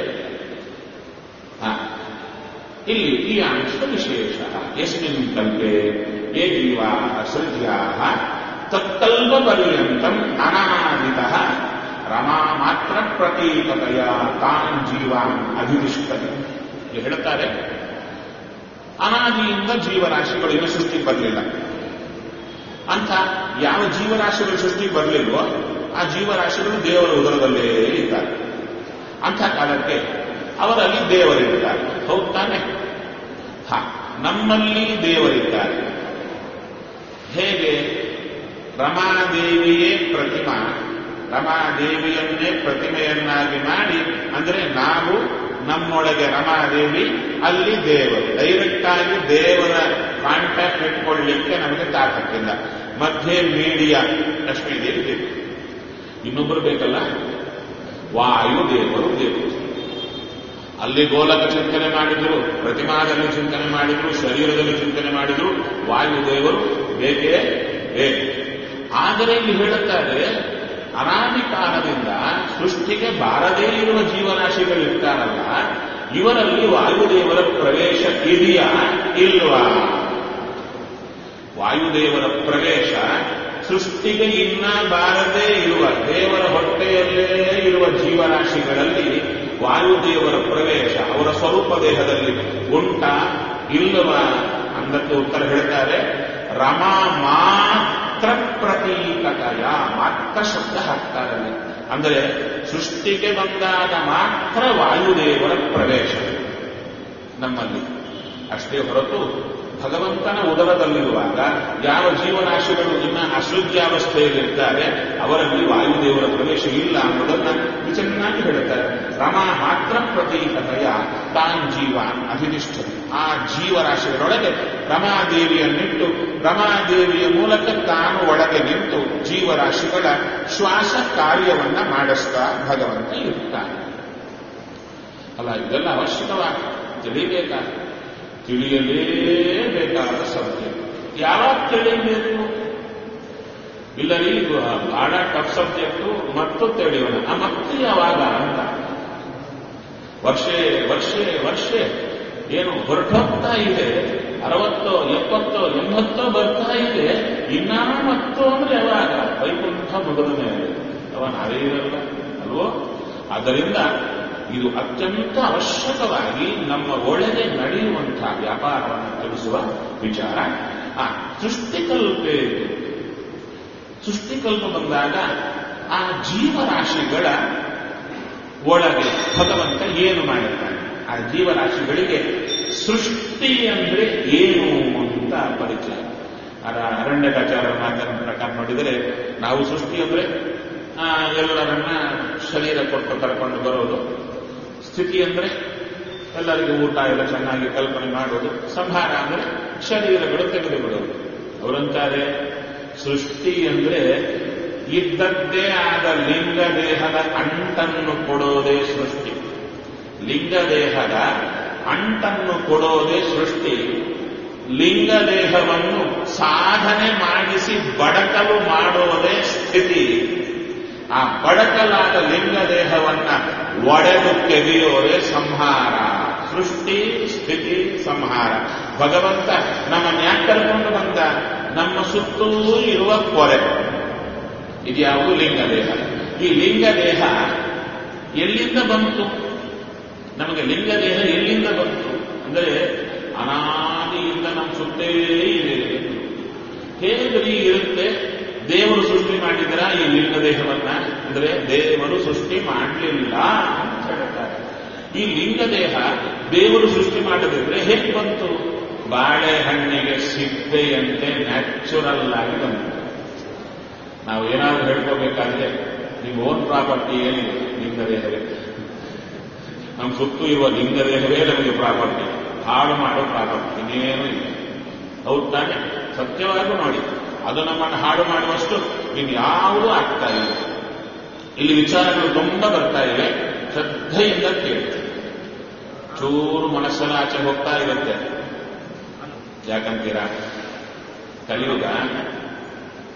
ಹಾ. ಇಲ್ಲಿ ಈ ಅಂಶ ವಿಶೇಷ ಯಸ್ಮಿನ್ ಕಲ್ಪೆ ಯೇ ಜೀವಾ ಸೃಜ್ಯಾ ತತ್ಕಲ್ಪ ಪರ್ಯಂತಂ ಅನಾದಿತ ರಮಾ ಮಾತ್ರ ಪ್ರತೀಕತೆಯ ತಾನ್ ಜೀವಾನ್ ಅಧಿಷ್ಠತೆ ಇಲ್ಲಿ ಹೇಳುತ್ತಾರೆ ಅನಾದಿಯಿಂದ ಜೀವರಾಶಿಗಳು ಇನ್ನು ಸೃಷ್ಟಿ ಬರಲಿಲ್ಲ ಅಂತ ಯಾವ ಜೀವರಾಶಿಗಳು ಸೃಷ್ಟಿ ಬರಲಿಲ್ವೋ ಆ ಜೀವರಾಶಿಗಳು ದೇವರ ಉದರದಲ್ಲೇ ಇದ್ದಾರೆ ಅಂಥ ಕಾಲಕ್ಕೆ ಅವರಲ್ಲಿ ದೇವರಿದ್ದಾರೆ ಹೌದು ತಾನೆ ಹ ನಮ್ಮಲ್ಲಿ ದೇವರಿದ್ದಾರೆ ಹೇಗೆ ರಮಾದೇವಿಯೇ ಪ್ರತಿಮಾ ರಮಾದೇವಿಯನ್ನೇ ಪ್ರತಿಮೆಯನ್ನಾಗಿ ಮಾಡಿ ಅಂದ್ರೆ ನಾವು ನಮ್ಮೊಳಗೆ ರಮಾದೇವಿ ಅಲ್ಲಿ ದೇವರು ಡೈರೆಕ್ಟ್ ಆಗಿ ದೇವರ ಕಾಂಟ್ಯಾಕ್ಟ್ ಇಟ್ಕೊಳ್ಳಿಕ್ಕೆ ನಮಗೆ ತಾಕತ್ತಿಲ್ಲ ಮಧ್ಯೆ ಮೀಡಿಯಾ ಲಕ್ಷ್ಮೀದೇವಿ ಬೇಕು ಇನ್ನೊಬ್ಬರು ಬೇಕಲ್ಲ ವಾಯು ದೇವರು ಬೇಕು ಅಲ್ಲಿ ಗೋಲಕ ಚಿಂತನೆ ಮಾಡಿದ್ರು ಪ್ರತಿಮಾದಲ್ಲಿ ಚಿಂತನೆ ಮಾಡಿದ್ರು ಶರೀರದಲ್ಲಿ ಚಿಂತನೆ ಮಾಡಿದ್ರು ವಾಯುದೇವರು ಬೇಕೇ ಬೇಕು ಆದರೆ ಇಲ್ಲಿ ಹೇಳುತ್ತಾರೆ ಅನಾದಿ ಕಾಲದಿಂದ ಸೃಷ್ಟಿಗೆ ಬಾರದೇ ಇರುವ ಜೀವರಾಶಿಗಳಿರ್ತಾರಲ್ಲ ಇವರಲ್ಲಿ ವಾಯುದೇವರ ಪ್ರವೇಶ ಇದೆಯಾ ಇಲ್ವಾ ವಾಯುದೇವರ ಪ್ರವೇಶ ಸೃಷ್ಟಿಗೆ ಇನ್ನ ಬಾರದೇ ಇರುವ ದೇವರ ಹೊಟ್ಟೆಯಲ್ಲೇ ಇರುವ ಜೀವರಾಶಿಗಳಲ್ಲಿ ವಾಯುದೇವರ ಪ್ರವೇಶ ಅವರ ಸ್ವರೂಪ ದೇಹದಲ್ಲಿ ಉಂಟ ಇಲ್ಲವ ಅಂದಕ್ಕೆ ಉತ್ತರ ಹೇಳ್ತಾರೆ ರಮಾ ಮಾತ್ರ ಪ್ರತೀಕತೆಯ ಮಾತ್ರ ಶಬ್ದ ಹಾಕ್ತಾರೆ ಅಲ್ಲಿ. ಅಂದರೆ ಸೃಷ್ಟಿಗೆ ಬಂದಾಗ ಮಾತ್ರ ವಾಯುದೇವರ ಪ್ರವೇಶ ನಮ್ಮಲ್ಲಿ ಅಷ್ಟೇ ಹೊರತು ಭಗವಂತನ ಉದರದಲ್ಲಿರುವಾಗ ಯಾವ ಜೀವರಾಶಿಗಳು ಇನ್ನ ಅಸೃಜ್ಯಾವಸ್ಥೆಯಲ್ಲಿರ್ತಾರೆ ಅವರಲ್ಲಿ ವಾಯುದೇವರ ಪ್ರವೇಶ ಇಲ್ಲ ಅನ್ನೋದನ್ನ ಚೆನ್ನಾಗಿ ಹೇಳುತ್ತಾರೆ ರಮಾ ಮಾತ್ರ ಪ್ರತೀಕತೆಯ ತಾನ್ ಜೀವಾನ್ ಅಧಿನಿಷ್ಠತೆ ಆ ಜೀವರಾಶಿಗಳೊಳಗೆ ರಮಾದೇವಿಯನ್ನಿಟ್ಟು ರಮಾದೇವಿಯ ಮೂಲಕ ತಾನು ಒಳಗೆ ನಿಂತು ಜೀವರಾಶಿಗಳ ಶ್ವಾಸ ಕಾರ್ಯವನ್ನ ಮಾಡಿಸ್ತಾ ಭಗವಂತ ಇರ್ತಾನೆ ಅಲ್ಲ ಇದೆಲ್ಲ ಅವಶ್ಯಕವಾಗಿ ತಿಳಿಬೇಕಾದ ತಿಳಿಯಲೇಬೇಕಾದ ಸತ್ಯ ಯಾವಾಗ ತಿಳಿಯಬೇಕು ಇಲ್ಲ ರೀ ಇದು ಬಹಳ ಟಫ್ ಸಬ್ಜೆಕ್ಟು ಮತ್ತು ತಿಳಿಯೋಣ ಆ ಮತ್ತೆ ಯಾವಾಗ ಅಂತ ವರ್ಷೆ ವರ್ಷೆ ವರ್ಷೆ ಏನು ಹೊರಟೋಗ್ತಾ ಇದೆ ಅರವತ್ತೋ ಎಪ್ಪತ್ತೋ ಎಂಬತ್ತೋ ಬರ್ತಾ ಇದೆ ಇನ್ನ ಮತ್ತು ಅಂದ್ರೆ ಯಾವಾಗ ವೈಕುಂಠ ಮುಗಿದ ಮೇಲೆ ಅವ ನಾವೇ ಇರಲ್ಲ ಅಲ್ವೋ ಆದ್ದರಿಂದ ಇದು ಅತ್ಯಂತ ಅವಶ್ಯಕವಾಗಿ ನಮ್ಮ ಒಳಗೆ ನಡೆಯುವಂತಹ ವ್ಯಾಪಾರವನ್ನು ತಿಳಿಸುವ ವಿಚಾರ ಆ ಸೃಷ್ಟಿಕಲ್ಪೆ ಸೃಷ್ಟಿಕಲ್ಪ ಬಂದಾಗ ಆ ಜೀವರಾಶಿಗಳ ಒಳಗೆ ಭಗವಂತ ಏನು ಮಾಡುತ್ತಾನೆ ಆ ಜೀವರಾಶಿಗಳಿಗೆ ಸೃಷ್ಟಿ ಅಂದ್ರೆ ಏನು ಅಂತ ಪರಿಚಯ ಅರ ಅರಣ್ಯಕಾಚಾರ ಮಾತಿನ ಪ್ರಕಾರ ನೋಡಿದರೆ ನಾವು ಸೃಷ್ಟಿ ಅಂದ್ರೆ ಆ, ಎಲ್ಲರನ್ನ ಶರೀರ ಕೊಟ್ಟು ಕರ್ಕೊಂಡು ಬರೋದು ಸ್ಥಿತಿ ಅಂದ್ರೆ ಎಲ್ಲರಿಗೂ ಊಟ ಎಲ್ಲ ಚೆನ್ನಾಗಿ ಕಲ್ಪನೆ ಮಾಡೋದು ಸಂಹಾರ ಅಂದ್ರೆ ಶರೀರಗಳು ತೆಗೆದು ಬಿಡೋದು ಅವರಂತಾರೆ ಸೃಷ್ಟಿ ಅಂದ್ರೆ ಇದ್ದದ್ದೇ ಆದ ಲಿಂಗ ದೇಹದ ಅಂಟನ್ನು ಕೊಡೋದೇ ಸೃಷ್ಟಿ ಲಿಂಗ ದೇಹದ ಅಂಟನ್ನು ಕೊಡೋದೇ ಸೃಷ್ಟಿ ಲಿಂಗ ದೇಹವನ್ನು ಸಾಧನೆ ಮಾಡಿಸಿ ಬಡಕಲು ಮಾಡೋದೇ ಸ್ಥಿತಿ ಆ ಬಡಕಲಾದ ಲಿಂಗ ದೇಹವನ್ನ ಒಡೆದು ತೆಗೆಯೋದೇ ಸಂಹಾರ ಸೃಷ್ಟಿ ಸ್ಥಿತಿ ಸಂಹಾರ ಭಗವಂತ ನಮ್ಮನ್ನು ಯಾಕೆ ಕರ್ಕೊಂಡು ಬಂದ ನಮ್ಮ ಸುತ್ತೂ ಇರುವ ಕೊರೆ ಇದ್ಯಾವುದು ಲಿಂಗ ದೇಹ ಈ ಲಿಂಗ ದೇಹ ಎಲ್ಲಿಂದ ಬಂತು ನಮಗೆ ಲಿಂಗ ದೇಹ ಎಲ್ಲಿಂದ ಬಂತು ಅಂದರೆ ಅನಾದಿಯಿಂದ ನಮ್ಮ ಸುತ್ತೇ ಇದೆ ಹೇಗ್ರಿ ಇರುತ್ತೆ ದೇವರು ಸೃಷ್ಟಿ ಮಾಡಿದ್ರ ಈ ಲಿಂಗ ದೇಹವನ್ನ ಅಂದ್ರೆ ದೇವರು ಸೃಷ್ಟಿ ಮಾಡಲಿಲ್ಲ ಅಂತ ಹೇಳ್ತಾರೆ ಈ ಲಿಂಗ ದೇಹ ದೇವರು ಸೃಷ್ಟಿ ಮಾಡದಿದ್ರೆ ಹೇಗೆ ಬಂತು ಬಾಳೆಹಣ್ಣಿಗೆ ಸಿಪ್ಪೆಯಂತೆ ನ್ಯಾಚುರಲ್ ಆಗಿ ಬಂತು ನಾವು ಏನಾದರೂ ಹೇಳ್ಕೋಬೇಕಾದ್ರೆ ನಿಮ್ಮ ಓನ್ ಪ್ರಾಪರ್ಟಿ ಏನಿದೆ ಲಿಂಗ ದೇಹವೇ ನಮ್ಮ ಸುತ್ತು ಇರುವ ಲಿಂಗ ದೇಹವೇ ನಮಗೆ ಪ್ರಾಪರ್ಟಿ ಹಾಳು ಮಾಡೋ ಪ್ರಾಪರ್ಟಿ ಇನ್ನೇನು ಇಲ್ಲ ಹೌದು ತಾನೆ ಸತ್ಯವಾಗೂ ನೋಡಿ ಅದು ನಮ್ಮನ್ನು ಹಾಳು ಮಾಡುವಷ್ಟು ಇನ್ಯಾವುದೂ ಆಗ್ತಾ ಇಲ್ಲ ಇಲ್ಲಿ ವಿಚಾರಗಳು ತುಂಬ ಬರ್ತಾ ಇವೆ ಶ್ರದ್ಧೆಯಿಂದ ಕೇಳಿ ಚೂರು ಮನಸ್ಸನ್ನ ಆಚೆ ಹೋಗ್ತಾ ಇರುತ್ತೆ ಯಾಕಂತೀರಾ ಕಲಿಯುಗ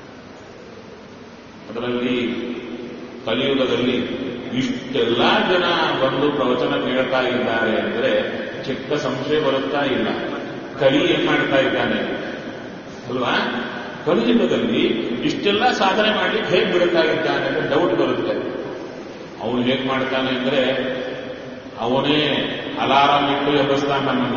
ಅದರಲ್ಲಿ ಕಲಿಯುಗದಲ್ಲಿ ಇಷ್ಟೆಲ್ಲ ಜನ ಬಂದು ಪ್ರವಚನ ಕೇಳ್ತಾ ಇದ್ದಾರೆ ಅಂದ್ರೆ ಚಿಕ್ಕ ಸಂಶಯ ಬರುತ್ತಾ ಇಲ್ಲ ಕಲಿ ಏನ್ ಮಾಡ್ತಾ ಇದ್ದಾನೆ ಅಲ್ವಾ ಕಲಿಯುಗದಲ್ಲಿ ಇಷ್ಟೆಲ್ಲ ಸಾಧನೆ ಮಾಡ್ಲಿಕ್ಕೆ ಹೇಗೆ ಬಿಡುತ್ತಾ ಇದ್ದಾನೆ ಅಂತ ಡೌಟ್ ಬರುತ್ತೆ ಅವನು ಹೇಗ್ ಮಾಡ್ತಾನೆ ಅಂದ್ರೆ ಅವನೇ ಅಲಾರಾಮ್ ಇಟ್ಟು ಎಬ್ಬಿಸ್ತಾನೆ ನಮ್ಮನ್ನ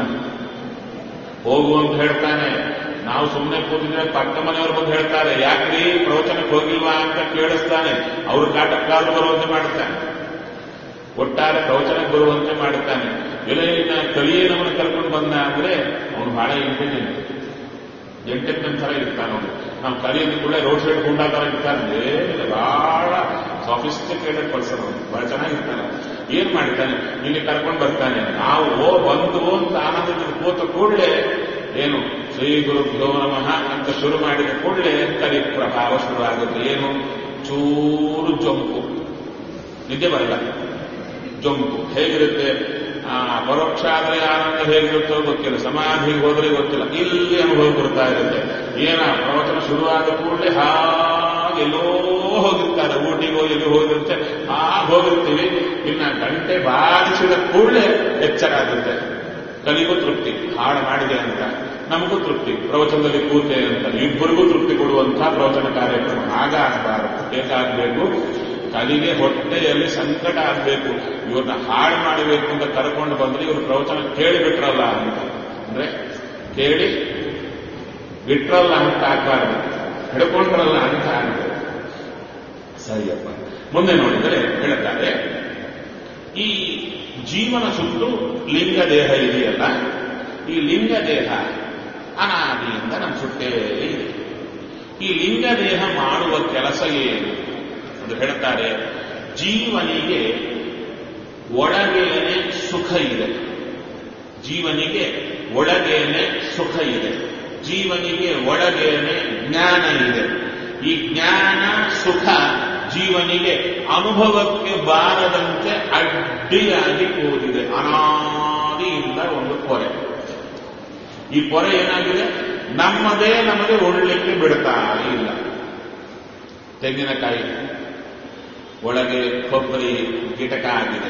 ಹೋಗು ಅಂತ ಹೇಳ್ತಾನೆ ನಾವು ಸುಮ್ಮನೆ ಕೂತಿದ್ರೆ ಪಕ್ಕ ಮನೆಯವರು ಬಂದು ಹೇಳ್ತಾರೆ ಯಾಕ್ರಿ ಪ್ರವಚನಕ್ಕೆ ಹೋಗಿಲ್ವಾ ಅಂತ ಕೇಳಿಸ್ತಾನೆ ಅವ್ರ ಕಾಟಕ್ಕಾದ್ರು ಬರುವಂತೆ ಮಾಡ್ತಾನೆ ಒಟ್ಟಾರೆ ಪ್ರವಚನಕ್ಕೆ ಬರುವಂತೆ ಮಾಡುತ್ತಾನೆ ಎಲೆಯಿನ ಕಲಿಯೇ ನಮ್ಮನ್ನು ಕರ್ಕೊಂಡು ಬಂದ ಅಂದ್ರೆ ಅವನು ಬಹಳ ಇಂಟೆಲಿಜೆಂಟ್ ಎಂಟೆಂಟನ್ ಥರ ಇರ್ತಾನೆ ಅವನು ನಾವು ಕಲಿಯೋದು ಕೂಡ ರೋಡ್ ಸೈಡ್ ಗುಂಡಾ ಥರ ಇರ್ತಾನೆ ಬಹಳ ಸಾಫಿಸ್ಟಿಕೇಟೆಡ್ ಪರ್ಸನ್ ಅವನು ಬಹಳ ಚೆನ್ನಾಗಿರ್ತಾನೆ ಏನ್ ಮಾಡ್ತಾನೆ ಇಲ್ಲಿ ಕರ್ಕೊಂಡು ಬರ್ತಾನೆ ನಾವು ಓ ಬಂದು ಅಂತ ಆನಂದದಿಂದ ಕೂತ ಕೂಡಲೇ ಏನು ಶ್ರೀ ಗುರುಭ್ಯೋ ನಮಃ ಅಂತ ಶುರು ಮಾಡಿದ ಕೂಡಲೇ ಕಲಿ ಪ್ರಭಾವ ಶುರುವಾಗುತ್ತೆ ಏನು ಚೂರು ಜೊಂಪು ನಿದ್ದೆ ಬರಲ್ಲ ಜೊಂಪು ಹೇಗಿರುತ್ತೆ ಆ ಪರೋಕ್ಷ ಆದ್ರೆ ಆನಂದ ಹೇಗಿರುತ್ತೋ ಗೊತ್ತಿಲ್ಲ ಸಮಾಧಿಗೆ ಹೋದ್ರೆ ಗೊತ್ತಿಲ್ಲ ಇಲ್ಲಿ ಅನುಭವ ಬರ್ತಾ ಇರುತ್ತೆ ಏನ ಪ್ರವಚನ ಶುರುವಾದ ಕೂಡಲೇ ಹಾಗೆಲ್ಲೋ ಹೋಗಿರ್ತಾರೆ ಊಟಿಗೋ ಎಲ್ಲಿ ಹೋಗಿರುತ್ತೆ ಆ ಹೋಗಿರ್ತೀವಿ ಇನ್ನ ಗಂಟೆ ಬಾಧಿಸಿದ ಕೂಡಲೇ ಎಚ್ಚರ ಆಗುತ್ತೆ ಕಲಿಗೂ ತೃಪ್ತಿ ಹಾಡು ಮಾಡಿದೆ ಅಂತ ನಮಗೂ ತೃಪ್ತಿ ಪ್ರವಚನದಲ್ಲಿ ಕೂತೆ ಅಂತ ಇಬ್ಬರಿಗೂ ತೃಪ್ತಿ ಕೊಡುವಂತಹ ಪ್ರವಚನ ಕಾರ್ಯಕ್ರಮ ಹಾಗಾಗಬಾರದು ಬೇಕಾಗಬೇಕು ಕಲಿಗೆ ಹೊಟ್ಟೆಯಲ್ಲಿ ಸಂಕಟ ಆಗಬೇಕು ಇವ್ರನ್ನ ಹಾಳು ಮಾಡಬೇಕು ಅಂತ ಕರ್ಕೊಂಡು ಬಂದ್ರೆ ಇವ್ರ ಪ್ರವಚನ ಕೇಳಿಬಿಟ್ರಲ್ಲ ಅಂತ ಅಂದ್ರೆ ಕೇಳಿ ಬಿಟ್ರಲ್ಲ ಅಂತ ಆಗ್ಬಾರ್ದು ಹಿಡ್ಕೊಂಡ್ರಲ್ಲ ಅಂತ ಆಗ್ಬೇಕು ಸರಿಯಪ್ಪ ಮುಂದೆ ನೋಡಿದರೆ ಹೇಳ್ತಾರೆ ಈ ಜೀವನ ಸುತ್ತು ಲಿಂಗ ದೇಹ ಇದೆಯಲ್ಲ ಈ ಲಿಂಗ ದೇಹ ಅನಾದಿಯಿಂದ ನಮ್ಮ ಸುತ್ತೇ ಇದೆ ಈ ಲಿಂಗ ದೇಹ ಮಾಡುವ ಕೆಲಸ ಏನು ಅದು ಹೇಳ್ತಾರೆ ಜೀವನಿಗೆ ಒಳಗೇನೆ ಸುಖ ಇದೆ ಜೀವನಿಗೆ ಒಳಗೇನೆ ಸುಖ ಇದೆ ಜೀವನಿಗೆ ಒಳಗೇನೆ ಜ್ಞಾನ ಇದೆ ಈ ಜ್ಞಾನ ಸುಖ ಜೀವನಿಗೆ ಅನುಭವಕ್ಕೆ ಬಾರದಂತೆ ಅಡ್ಡಿಯಾಗಿ ಕೂದಿದೆ ಅನಾದಿಯಿಂದ ಒಂದು ಪೊರೆ ಈ ಪೊರೆ ಏನಾಗಿದೆ ನಮ್ಮದೇ ನಮಗೆ ಒಳ್ಳಿಕ್ಕೆ ಬಿಡ್ತಾ ಇಲ್ಲ ತೆಂಗಿನಕಾಯಿ ಒಳಗೆ ಕೊಬ್ಬರಿ ಗಿಟಕ ಆಗಿದೆ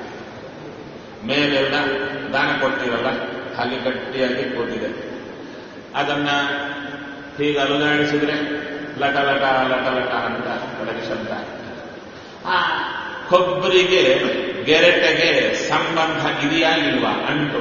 ಮೇಲೆಲ್ಲ ದಾನ ಕೊಡ್ತೀರಲ್ಲ ಹಾಗೆ ಗಟ್ಟಿಯಾಗಿ ಕೂತಿದೆ ಅದನ್ನ ಹೀಗೆ ಅಲುಗಾಡಿಸಿದ್ರೆ ಲಟ ಲಟ ಲಟ ಲಟ ಅಂತ ಒಳಗೆ ಶಬ್ದ ಆ ಕೊಬ್ಬರಿಗೆ ಗೆರೆಟೆಗೆ ಸಂಬಂಧ ಇದೆಯಾ ಇಲ್ವಾ ಅಂಟು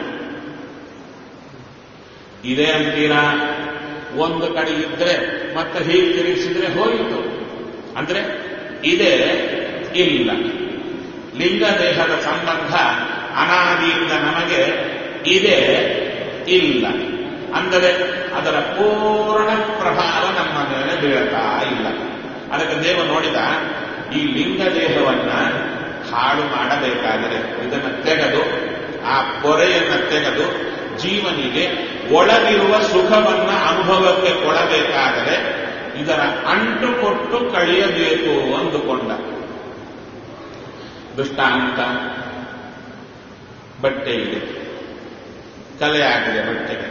ಇದೆ ಅಂತೀರಾ ಒಂದು ಕಡೆ ಇದ್ರೆ ಮತ್ತೆ ಹೀಗೆ ತಿರುಗಿಸಿದ್ರೆ ಹೋಯಿತು ಅಂದ್ರೆ ಇದೆ ಇಲ್ಲ ಲಿಂಗ ದೇಹದ ಸಂಬಂಧ ಅನಾದಿಯಿಂದ ನಮಗೆ ಇದೆ ಇಲ್ಲ ಅಂದರೆ ಅದರ ಪೂರ್ಣ ಪ್ರಭಾವ ನಮ್ಮ ಮೇಲೆ ಬೀಳ್ತಾ ಇಲ್ಲ ಅದಕ್ಕೆ ದೇವ ನೋಡಿದ ಈ ಲಿಂಗ ದೇಹವನ್ನ ಹಾಳು ಮಾಡಬೇಕಾದರೆ ಇದನ್ನು ತೆಗೆದು ಆ ಪೊರೆಯನ್ನು ತೆಗೆದು ಜೀವನಿಗೆ ಒಳಗಿರುವ ಸುಖವನ್ನ ಅನುಭವಕ್ಕೆ ಕೊಡಬೇಕಾದರೆ ಇದರ ಅಂಟು ಕೊಟ್ಟು ಕಳೆಯಬೇಕು ಅಂದುಕೊಂಡ ದೃಷ್ಟಾಂತ ಬಟ್ಟೆ ಇದೆ ಕಲೆ ಆಗಿದೆ ಬಟ್ಟೆಗೆ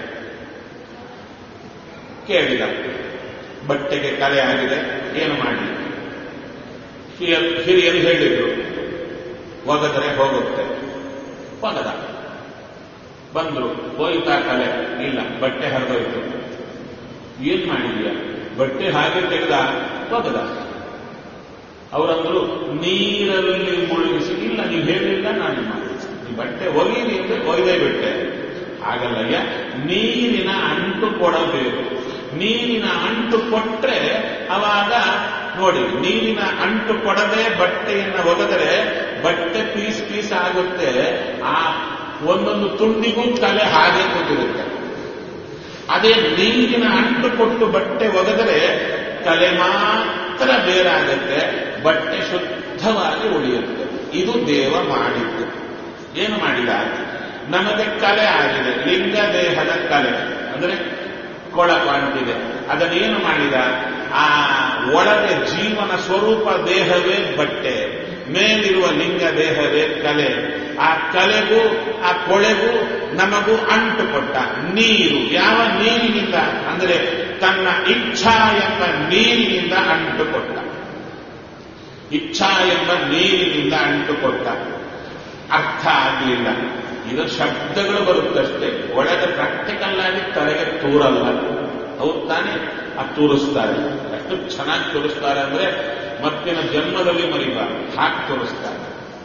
ಕೇಳಿದ ಬಟ್ಟೆಗೆ ಕಲೆ ಆಗಿದೆ ಏನು ಮಾಡಿ ಹಿರಿಯರು ಹೇಳಿದ್ರು ಒಗದರೆ ಹೋಗುತ್ತೆ ಒಗದ ಬಂದ್ರು ಹೋಯ್ತಾ ಕಲೆ ಇಲ್ಲ ಬಟ್ಟೆ ಹರಿದೋಯ್ತು ಏನ್ ಮಾಡಿದ್ಯಾ ಬಟ್ಟೆ ಹಾಗೆ ತೆಗೆದ ಒಗದ ಅವರಂದ್ರು ನೀರಲ್ಲಿ ಮುಳುಗಿಸಿ ಇಲ್ಲ ನೀವು ಹೇಳಿಲ್ಲ ನಾನು ಮಾಡಿಸಿ ಈ ಬಟ್ಟೆ ಒಗೀರಿ ಅಂದ್ರೆ ಒಯ್ದೇ ಬಿಟ್ಟೆ ಹಾಗಲ್ಲಯ್ಯ ನೀರಿನ ಅಂಟು ಕೊಡಬೇಕು ನೀರಿನ ಅಂಟು ಕೊಟ್ರೆ ಅವಾಗ ನೋಡಿ ನೀರಿನ ಅಂಟು ಕೊಡದೆ ಬಟ್ಟೆಯನ್ನು ಒಗೆದರೆ ಬಟ್ಟೆ ಪೀಸ್ ಪೀಸ್ ಆಗುತ್ತೆ ಆ ಒಂದೊಂದು ತುಂಡಿಗೂ ತಲೆ ಹಾಗೆ ಕೂತಿರುತ್ತೆ ಅದೇ ನೀರಿನ ಅಂಟು ಕೊಟ್ಟು ಬಟ್ಟೆ ಒಗೆದರೆ ತಲೆ ಮಾತ್ರ ಬೇರಾಗುತ್ತೆ ಬಟ್ಟೆ ಶುದ್ಧವಾಗಿ ಉಳಿಯುತ್ತೆ ಇದು ದೇವ ಮಾಡಿದ್ದು ಏನು ಮಾಡಿದ ನಮಗೆ ಕಲೆ ಆಗಿದೆ ಲಿಂಗ ದೇಹದ ಕಲೆ ಅಂದ್ರೆ ಕೊಳಕು ಅಂಟಿದೆ ಅದನ್ನೇನು ಮಾಡಿದ ಆ ಒಳಗೆ ಜೀವನ ಸ್ವರೂಪ ದೇಹವೇ ಬಟ್ಟೆ ಮೇಲಿರುವ ಲಿಂಗ ದೇಹವೇ ಕಲೆ ಆ ಕಲೆಗೂ ಆ ಕೊಳೆಗೂ ನಮಗೂ ಅಂಟು ಕೊಟ್ಟ ನೀರು ಯಾವ ನೀರಿನಿಂದ ಅಂದರೆ ತನ್ನ ಇಚ್ಛಾ ಎಂಬ ನೀರಿನಿಂದ ಅಂಟು ಕೊಟ್ಟ ಇಚ್ಛಾ ಎಂಬ ನೀರಿನಿಂದ ಅಂಟುಕೊಟ್ಟ ಅರ್ಥ ಆಗಲಿಲ್ಲ ಇದು ಶಬ್ದಗಳು ಬರುತ್ತಷ್ಟೇ ಒಳಗೆ ಪ್ರಾಕ್ಟಿಕಲ್ ಆಗಿ ತಲೆಗೆ ತೂರಲ್ಲ ಹೌದು ತಾನೇ ಅದು ತೋರಿಸ್ತಾರೆ ಎಷ್ಟು ಚೆನ್ನಾಗಿ ತೋರಿಸ್ತಾರೆ ಅಂದ್ರೆ ಮತ್ತಿನ ಜನ್ಮದಲ್ಲಿ ಮರಿಬಾರ್ದು ಹಾಕಿ ತೋರಿಸ್ತಾರೆ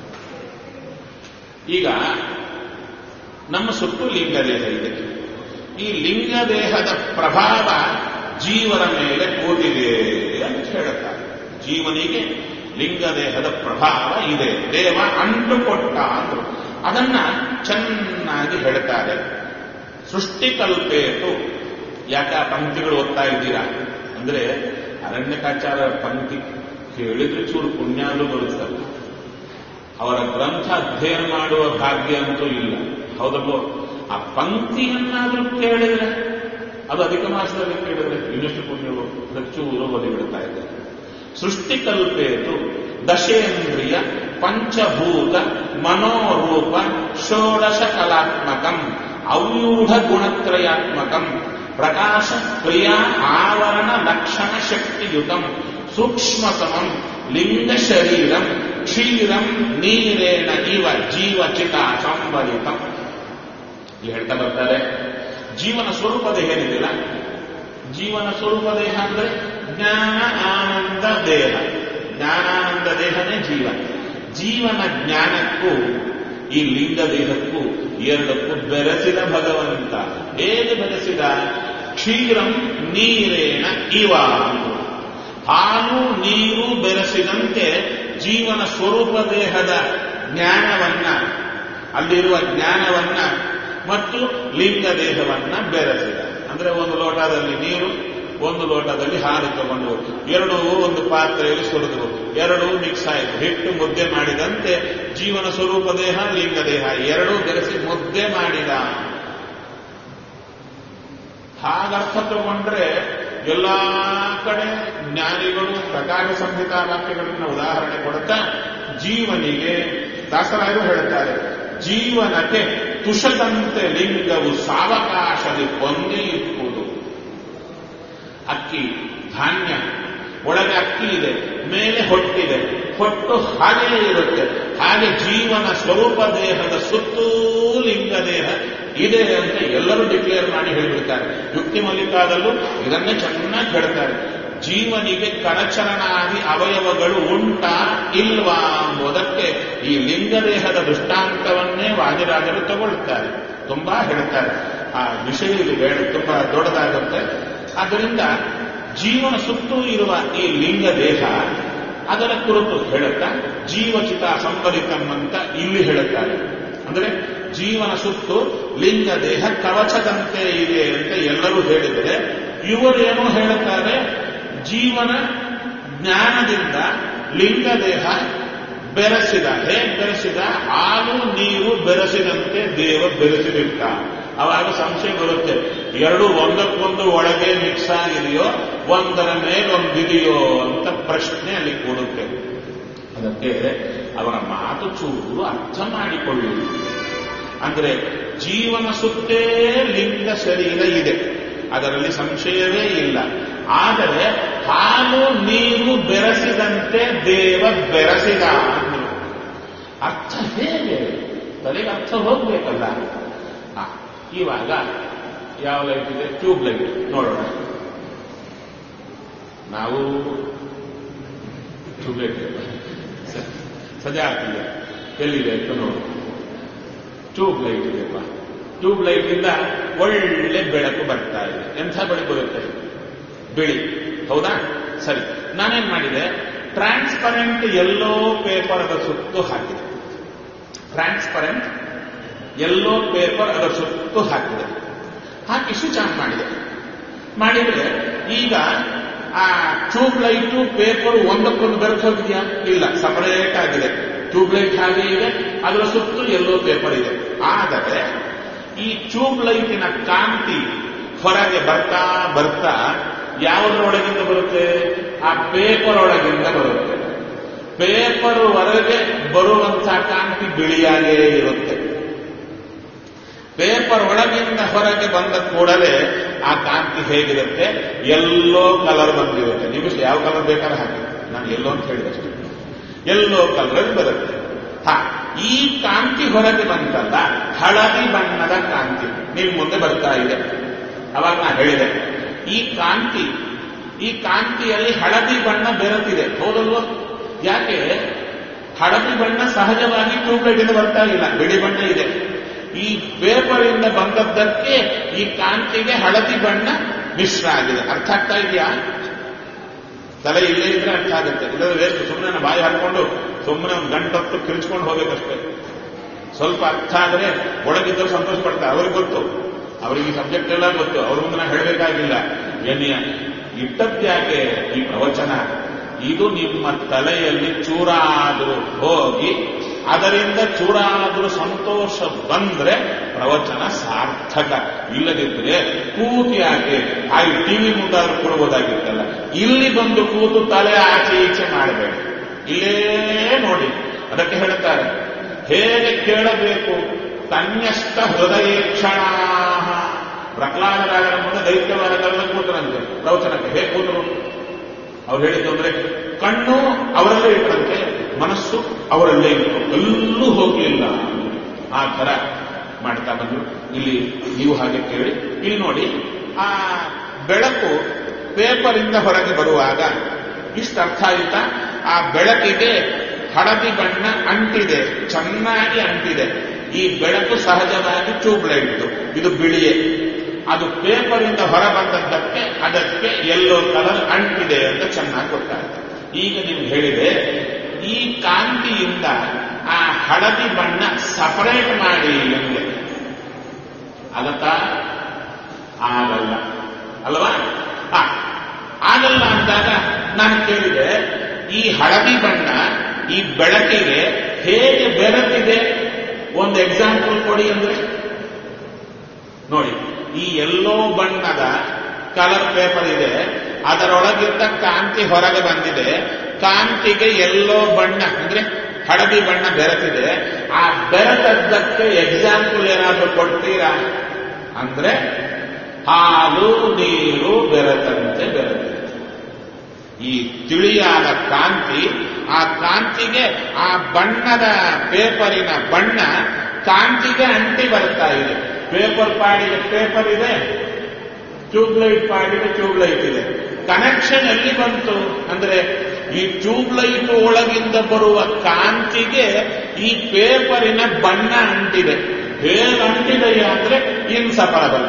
ಈಗ ನಮ್ಮ ಸುತ್ತು ಲಿಂಗದೇಹ ಇದೆ ಈ ಲಿಂಗದೇಹದ ಪ್ರಭಾವ ಜೀವನ ಮೇಲೆ ಕೂತಿದೆ ಅಂತ ಹೇಳುತ್ತಾರೆ ಜೀವನಿಗೆ ಲಿಂಗದೇಹದ ಪ್ರಭಾವ ಇದೆ ದೇವ ಅಂಟುಕೊಟ್ಟ ಅಂದ್ರು ಅದನ್ನ ಚೆನ್ನಾಗಿ ಹೇಳ್ತಾರೆ ಸೃಷ್ಟಿಕಲ್ಪೇತು ಯಾಕೆ ಆ ಪಂಕ್ತಿಗಳು ಓದ್ತಾ ಇದ್ದೀರಾ ಅಂದ್ರೆ ಅರಣ್ಯಕಾಚಾರ ಪಂಕ್ತಿ ಕೇಳಿದ್ರೆ ಚೂರು ಪುಣ್ಯಾಲು ಬರುತ್ತಲ್ಲ ಅವರ ಗ್ರಂಥ ಅಧ್ಯಯನ ಮಾಡುವ ಭಾಗ್ಯ ಅಂತೂ ಇಲ್ಲ ಹೌದಲ್ವೋ ಆ ಪಂಕ್ತಿಯನ್ನಾದ್ರೂ ಕೇಳಿದ್ರೆ ಅದು ಅಧಿಕ ಮಾಸದಲ್ಲಿ ಕೇಳಿದ್ರೆ ಇನ್ನಷ್ಟು ಪುಣ್ಯವು ಚೂರು ಒಲಿಬಿಡ್ತಾ ಇದೆ ಸೃಷ್ಟಿಕಲ್ಪೇತು ದಶೇಂದ್ರಿಯ ಪಂಚಭೂತ ಮನೋರೂಪ ಷೋಡಶ ಕಲಾತ್ಮಕಂ ಅವ್ಯೂಢ ಗುಣತ್ರಯಾತ್ಮಕಂ ಪ್ರಕಾಶ ಕ್ರಿಯಾ ಆವರಣ ಲಕ್ಷಣ ಶಕ್ತಿಯುತಂ ಸೂಕ್ಷ್ಮತಮಂ ಲಿಂಗ ಶರೀರಂ ಕ್ಷೀರಂ ನೀರೇಣ ಇವ ಜೀವಚಿತ ಸಂಬಲಿತಂ ಇಲ್ಲಿ ಹೇಳ್ತಾ ಬರ್ತಾರೆ ಜೀವನ ಸ್ವರೂಪ ದೇಹ ಏನಿದಿಲ್ಲ ಜೀವನ ಸ್ವರೂಪ ದೇಹ ಅಂದ್ರೆ ಜ್ಞಾನ ಆನಂದ ದೇಹ ಜ್ಞಾನಾನಂದ ದೇಹನೇ ಜೀವ ಜೀವನ ಜ್ಞಾನಕ್ಕೂ ಈ ಲಿಂಗ ದೇಹಕ್ಕೂ ಎರಡಕ್ಕೂ ಬೆರೆಸಿದ ಭಗವಂತ ಹೇಗೆ ಬೆರೆಸಿದ ಕ್ಷೀರಂ ನೀರೇಣ ಇವ ಹಾಲು ನೀರು ಬೆರೆಸಿದಂತೆ ಜೀವನ ಸ್ವರೂಪ ದೇಹದ ಜ್ಞಾನವನ್ನ ಅಲ್ಲಿರುವ ಜ್ಞಾನವನ್ನ ಮತ್ತು ಲಿಂಗ ದೇಹವನ್ನ ಬೆರೆಸಿದ ಅಂದ್ರೆ ಒಂದು ಲೋಟದಲ್ಲಿ ನೀರು ಒಂದು ಲೋಟದಲ್ಲಿ ಹಾಲು ತಗೊಂಡು ಎರಡೂ ಒಂದು ಪಾತ್ರೆಯಲ್ಲಿ ಸುರಿದು ಎರಡೂ ಮಿಕ್ಸ್ ಆಯಿತು ಹಿಟ್ಟು ಮುದ್ದೆ ಮಾಡಿದಂತೆ ಜೀವನ ಸ್ವರೂಪ ದೇಹ ಲಿಂಗ ದೇಹ ಎರಡೂ ಬೆರೆಸಿ ಮುದ್ದೆ ಮಾಡಿದ ಹಾಗರ್ಥ ತಗೊಂಡ್ರೆ ಎಲ್ಲಾ ಕಡೆ ಜ್ಞಾನಿಗಳು ಪ್ರಕಾಶ ಸಂಹಿತಾ ವಾಕ್ಯಗಳನ್ನ ಉದಾಹರಣೆ ಕೊಡುತ್ತಾ ಜೀವನಿಗೆ ದಾಸರಾಯರು ಹೇಳುತ್ತಾರೆ ಜೀವನಕ್ಕೆ ತುಷದಂತೆ ಲಿಂಗವು ಸಾವಕಾಶದಲ್ಲಿ ಕೊಂದೇ ಇಪ್ಪುವುದು ಅಕ್ಕಿ ಧಾನ್ಯ ಒಳಗೆ ಅಕ್ಕಿ ಇದೆ ಮೇಲೆ ಹೊಟ್ಟಿದೆ ಹೊಟ್ಟು ಹಾಗೆಯೇ ಇರುತ್ತೆ ಹಾಗೆ ಜೀವನ ಸ್ವರೂಪ ದೇಹದ ಸುತ್ತೂ ಲಿಂಗ ದೇಹ ಇದೆ ಅಂತ ಎಲ್ಲರೂ ಡಿಕ್ಲೇರ್ ಮಾಡಿ ಹೇಳಿಬಿಡ್ತಾರೆ ಯುಕ್ತಿ ಮಲ್ಲಿಕಾದಲ್ಲೂ ಇದನ್ನೇ ಚೆನ್ನಾಗಿ ಹೇಳ್ತಾರೆ ಜೀವನಿಗೆ ಕರಚರಣಾದಿ ಅವಯವಗಳು ಉಂಟಾ ಇಲ್ವಾ ಎಂಬುದಕ್ಕೆ ಈ ಲಿಂಗದೇಹದ ದೃಷ್ಟಾಂತವನ್ನೇ ವಾದಿರಾಜರು ತಗೊಳ್ತಾರೆ ತುಂಬಾ ಹೇಳ್ತಾರೆ ಆ ವಿಷಯ ಇಲ್ಲಿ ಬೇಡ ತುಂಬಾ ದೊಡ್ಡದಾಗುತ್ತೆ ಆದ್ದರಿಂದ ಜೀವನ ಸುತ್ತೂ ಇರುವ ಈ ಲಿಂಗ ದೇಹ ಅದರ ಕುರಿತು ಹೇಳುತ್ತಾ ಜೀವಚಿತ ಸಂಬಲಿತಂ ಅಂತ ಇಲ್ಲಿ ಹೇಳುತ್ತಾರೆ ಅಂದ್ರೆ ಜೀವನ ಸುತ್ತು ಲಿಂಗ ದೇಹ ಕವಚದಂತೆ ಇದೆ ಅಂತ ಎಲ್ಲರೂ ಹೇಳಿದರೆ ಇವರೇನು ಹೇಳುತ್ತಾರೆ ಜೀವನ ಜ್ಞಾನದಿಂದ ಲಿಂಗ ದೇಹ ಬೆರೆಸಿದ ಹೇಗೆ ಬೆರೆಸಿದ ಹಾಲು ನೀರು ಬೆರೆಸಿದಂತೆ ದೇವ ಬೆರೆಸಿದಿಟ್ಟ ಅವಾಗ ಸಂಶಯ ಬರುತ್ತೆ ಎರಡು ಒಂದಕ್ಕೊಂದು ಒಳಗೆ ಮಿಕ್ಸ್ ಆಗಿದೆಯೋ ಒಂದರ ಮೇಲೊಂದಿದೆಯೋ ಅಂತ ಪ್ರಶ್ನೆ ಅಲ್ಲಿ ಕೊಡುತ್ತೆ ಅದಕ್ಕೆ ಅವರ ಮಾತು ಚೂರು ಅರ್ಥ ಮಾಡಿಕೊಳ್ಳಿ ಅಂದ್ರೆ ಜೀವನ ಸುತ್ತೇ ಲಿಂಗ ಶರೀರ ಇದೆ ಅದರಲ್ಲಿ ಸಂಶಯವೇ ಇಲ್ಲ ಆದರೆ ಹಾಲು ನೀರು ಬೆರೆಸಿದಂತೆ ದೇವ ಬೆರೆಸಿದ ಅಂದ್ರು ಅರ್ಥ ಹೇಗೆ ತಲೆಗೆ ಅರ್ಥ ಹೋಗ್ಬೇಕಲ್ಲ ಆ, ಇವಾಗ ಯಾವ ಲೈಟ್ ಇದೆ ಟ್ಯೂಬ್ ಲೈಟ್ ನೋಡೋಣ ನಾವು ಟ್ಯೂಬ್ ಲೈಟ್ ಸದ್ಯ ಆಗ್ತಿದೆ ಎಲ್ಲಿದೆ ಅಂತ ನೋಡು ಟ್ಯೂಬ್ ಲೈಟ್ ಇದೆಯಪ್ಪ ಟ್ಯೂಬ್ ಲೈಟ್ ಇಂದ ಒಳ್ಳೆ ಬೆಳಕು ಬರ್ತಾ ಇದೆ ಎಂಥ ಬೆಳಕು ಬರುತ್ತೆ ಬಿಳಿ ಹೌದಾ ಸರಿ ನಾನೇನ್ ಮಾಡಿದೆ ಟ್ರಾನ್ಸ್ಪರೆಂಟ್ ಎಲ್ಲೋ ಪೇಪರ್ ಅದರ ಸುತ್ತು ಹಾಕಿದೆ ಟ್ರಾನ್ಸ್ಪರೆಂಟ್ ಎಲ್ಲೋ ಪೇಪರ್ ಅದರ ಸುತ್ತು ಹಾಕಿದೆ ಹಾಕಿ ಸ್ವಿಚ್ ಆನ್ ಮಾಡಿದೆ ಮಾಡಿದ್ರೆ ಈಗ ಆ ಟ್ಯೂಬ್ ಲೈಟು ಪೇಪರ್ ಒಂದಕ್ಕೊಂದು ಬೆರೆತು ಹೋಗಿದೆಯಾ ಇಲ್ಲ ಸಪರೇಟ್ ಆಗಿದೆ ಟ್ಯೂಬ್ ಲೈಟ್ ಹಾಗೆ ಇದೆ ಅದರ ಸುತ್ತು ಎಲ್ಲೋ ಪೇಪರ್ ಇದೆ ಆದರೆ ಈ ಟ್ಯೂಬ್ ಲೈಟಿನ ಕಾಂತಿ ಹೊರಗೆ ಬರ್ತಾ ಬರ್ತಾ ಯಾವುದರೊಳಗಿಂದ ಬರುತ್ತೆ ಆ ಪೇಪರ್ ಒಳಗಿಂದ ಬರುತ್ತೆ ಪೇಪರ್ ಹೊರಗೆ ಬರುವಂತಹ ಕಾಂತಿ ಬಿಳಿಯಾಗೇ ಇರುತ್ತೆ ಪೇಪರ್ ಒಳಗಿಂದ ಹೊರಗೆ ಬಂದ ಕೂಡಲೇ ಆ ಕಾಂತಿ ಹೇಗಿರುತ್ತೆ ಎಲ್ಲೋ ಕಲರ್ ಬಂದಿರುತ್ತೆ ನಿಮಿಷ ಯಾವ ಕಲರ್ ಬೇಕಾದ್ರೆ ಹಾಕಿ ನಾನು ಎಲ್ಲೋ ಅಂತ ಹೇಳಿದೆ ಅಷ್ಟೇ ಎಲ್ಲೋ ಕಲರಲ್ಲಿ ಬರುತ್ತೆ ಹಾ ಈ ಕಾಂತಿ ಹೊರಗೆ ಬಂತಲ್ಲ ಹಳದಿ ಬಣ್ಣದ ಕಾಂತಿ ನಿಮ್ ಮುಂದೆ ಬರ್ತಾ ಇದೆ ಅವಾಗ ನಾ ಹೇಳಿದೆ ಈ ಕಾಂತಿ ಈ ಕಾಂತಿಯಲ್ಲಿ ಹಳದಿ ಬಣ್ಣ ಬೆರೆತಿದೆ ಹೌದಲ್ವ ಯಾಕೆ ಹಳದಿ ಬಣ್ಣ ಸಹಜವಾಗಿ ಟ್ಯೂಬ್ಲೈಟ್ ಇಂದ ಬರ್ತಾ ಇಲ್ಲ ಬಿಳಿ ಬಣ್ಣ ಇದೆ ಈ ಪೇಪರ್ ಇಂದ ಬಂದದ್ದಕ್ಕೆ ಈ ಕಾಂತಿಗೆ ಹಳದಿ ಬಣ್ಣ ಮಿಶ್ರ ಆಗಿದೆ ಅರ್ಥ ಆಗ್ತಾ ಇದೆಯಾ ತಲೆ ಇಲ್ಲೇ ಇದ್ರೆ ಅರ್ಥ ಆಗುತ್ತೆ ಇಲ್ಲದ್ರೆ ವೇಸ್ಟ್ ಸುಮ್ಮನೆ ಬಾಯಿ ಹಾಕೊಂಡು ಸುಮ್ಮನೆ ಒಂದು ಗಂಟತ್ತು ಕಿರಿಚ್ಕೊಂಡು ಹೋಗ್ಬೇಕಷ್ಟೇ ಸ್ವಲ್ಪ ಅರ್ಥ ಆದರೆ ಒಳಗಿದ್ದರು ಸಂತೋಷ ಪಡ್ತಾರೆ ಅವ್ರಿಗೆ ಗೊತ್ತು ಅವರಿಗೆ ಈ ಸಬ್ಜೆಕ್ಟ್ ಎಲ್ಲ ಗೊತ್ತು ಅವ್ರ ಮುಂದೆ ನಾನು ಹೇಳಬೇಕಾಗಿಲ್ಲ ಏನಿಯ ಇಟ್ಟದ್ಯಾಕೆ ಈ ಪ್ರವಚನ ಇದು ನಿಮ್ಮ ತಲೆಯಲ್ಲಿ ಚೂರಾದರೂ ಹೋಗಿ ಅದರಿಂದ ಚೂರಾದರೂ ಸಂತೋಷ ಬಂದ್ರೆ ಪ್ರವಚನ ಸಾರ್ಥಕ ಇಲ್ಲದಿದ್ರೆ ಕೂತು ಯಾಕೆ ಆ ಟಿವಿ ಮುಂದಾದ್ರೂ ಕೊಡ್ಬೋದಾಗಿತ್ತಲ್ಲ ಇಲ್ಲಿ ಬಂದು ಕೂತು ತಲೆ ಆಚೆ ಈಚೆ ಮಾಡಬೇಡಿ ಇಲ್ಲೇ ನೋಡಿ ಅದಕ್ಕೆ ಹೇಳ್ತಾರೆ ಹೇಗೆ ಕೇಳಬೇಕು ತನ್ಯಸ್ಥ ಹೃದಯೇಕ್ಷಣ ಪ್ರಹ್ಲಾದರಾಗರ ಮುಂದೆ ದೈತ್ಯವಾದಗಳೆಲ್ಲ ಕೂತರಂತೆ ಪ್ರವಚನಕ್ಕೆ ಹೇಗೆ ಕೂತರು ಅವ್ರು ಹೇಳಿದ್ದು ಅಂದ್ರೆ ಕಣ್ಣು ಅವರಲ್ಲೇ ಇಟ್ಟರಂತೆ ಮನಸ್ಸು ಅವರಲ್ಲೇ ಇತ್ತು ಎಲ್ಲೂ ಹೋಗಲಿಲ್ಲ ಆ ಥರ ಮಾಡ್ತಾ ಬಂದ್ರು ಇಲ್ಲಿ ನೀವು ಹಾಗೆ ಕೇಳಿ ಇಲ್ಲಿ ನೋಡಿ ಆ ಬೆಳಕು ಪೇಪರಿಂದ ಹೊರಗೆ ಬರುವಾಗ ಇಷ್ಟು ಅರ್ಥ ಆಯ್ತಾ ಆ ಬೆಳಕಿಗೆ ಹಳದಿ ಬಣ್ಣ ಅಂಟಿದೆ ಚೆನ್ನಾಗಿ ಅಂಟಿದೆ ಈ ಬೆಳಕು ಸಹಜವಾಗಿ ಟ್ಯೂಬ್ಲೈಟ್ ಇದು ಬಿಳಿಯೇ ಅದು ಪೇಪರಿಂದ ಹೊರ ಬಂದದ್ದಕ್ಕೆ ಅದಕ್ಕೆ ಎಲ್ಲೋ ಕಲರ್ ಅಂಟಿದೆ ಅಂತ ಚೆನ್ನಾಗಿ ಗೊತ್ತಾಗುತ್ತೆ ಈಗ ನೀವು ಹೇಳಿದೆ ಈ ಕಾಂತಿಯಿಂದ ಆ ಹಳದಿ ಬಣ್ಣ ಸಪರೇಟ್ ಮಾಡಿ ಎಂದೆ ಆಗತ್ತಾ ಆಗಲ್ಲ ಅಲ್ವಾ ಆ, ಆಗಲ್ಲ ಅಂದಾಗ ನಾನು ಕೇಳಿದೆ ಈ ಹಳದಿ ಬಣ್ಣ ಈ ಬೆಳಕಿಗೆ ಹೇಗೆ ಬೆರೆತಿದೆ ಒಂದು ಎಕ್ಸಾಂಪಲ್ ಕೊಡಿ ಅಂದ್ರೆ ನೋಡಿ ಈ ಎಲ್ಲೋ ಬಣ್ಣದ ಕಲರ್ ಪೇಪರ್ ಇದೆ ಅದರೊಳಗಿದ್ದ ಕಾಂತಿ ಹೊರಗೆ ಬಂದಿದೆ ಕಾಂತಿಗೆ ಎಲ್ಲೋ ಬಣ್ಣ ಅಂದ್ರೆ ಹಳದಿ ಬಣ್ಣ ಬೆರೆತಿದೆ ಆ ಬೆರೆತದ್ದಕ್ಕೆ ಎಕ್ಸಾಂಪಲ್ ಏನಾದರೂ ಕೊಡ್ತೀರಾ ಅಂದ್ರೆ ಹಾಲು ನೀರು ಬೆರೆತಂತೆ ಬೆರೆತಿದೆ ಈ ತಿಳಿಯಾದ ಕಾಂತಿ ಆ ಕಾಂತಿಗೆ ಆ ಬಣ್ಣದ ಪೇಪರಿನ ಬಣ್ಣ ಕಾಂತಿಗೆ ಅಂಟಿ ಬರ್ತಾ ಇದೆ ಪೇಪರ್ ಪಾಡಿಗೆ ಪೇಪರ್ ಇದೆ ಟ್ಯೂಬ್ಲೈಟ್ ಪಾಡಿಗೆ ಟ್ಯೂಬ್ಲೈಟ್ ಇದೆ ಕನೆಕ್ಷನ್ ಎಲ್ಲಿ ಬಂತು ಅಂದ್ರೆ ಈ ಟ್ಯೂಬ್ಲೈಟ್ ಒಳಗಿಂದ ಬರುವ ಕಾಂತಿಗೆ ಈ ಪೇಪರಿನ ಬಣ್ಣ ಅಂಟಿದೆ ಹೇಗೆ ಅಂಟಿದೆಯಾ ಅಂದ್ರೆ ಇನ್ಸಪರಬಲ್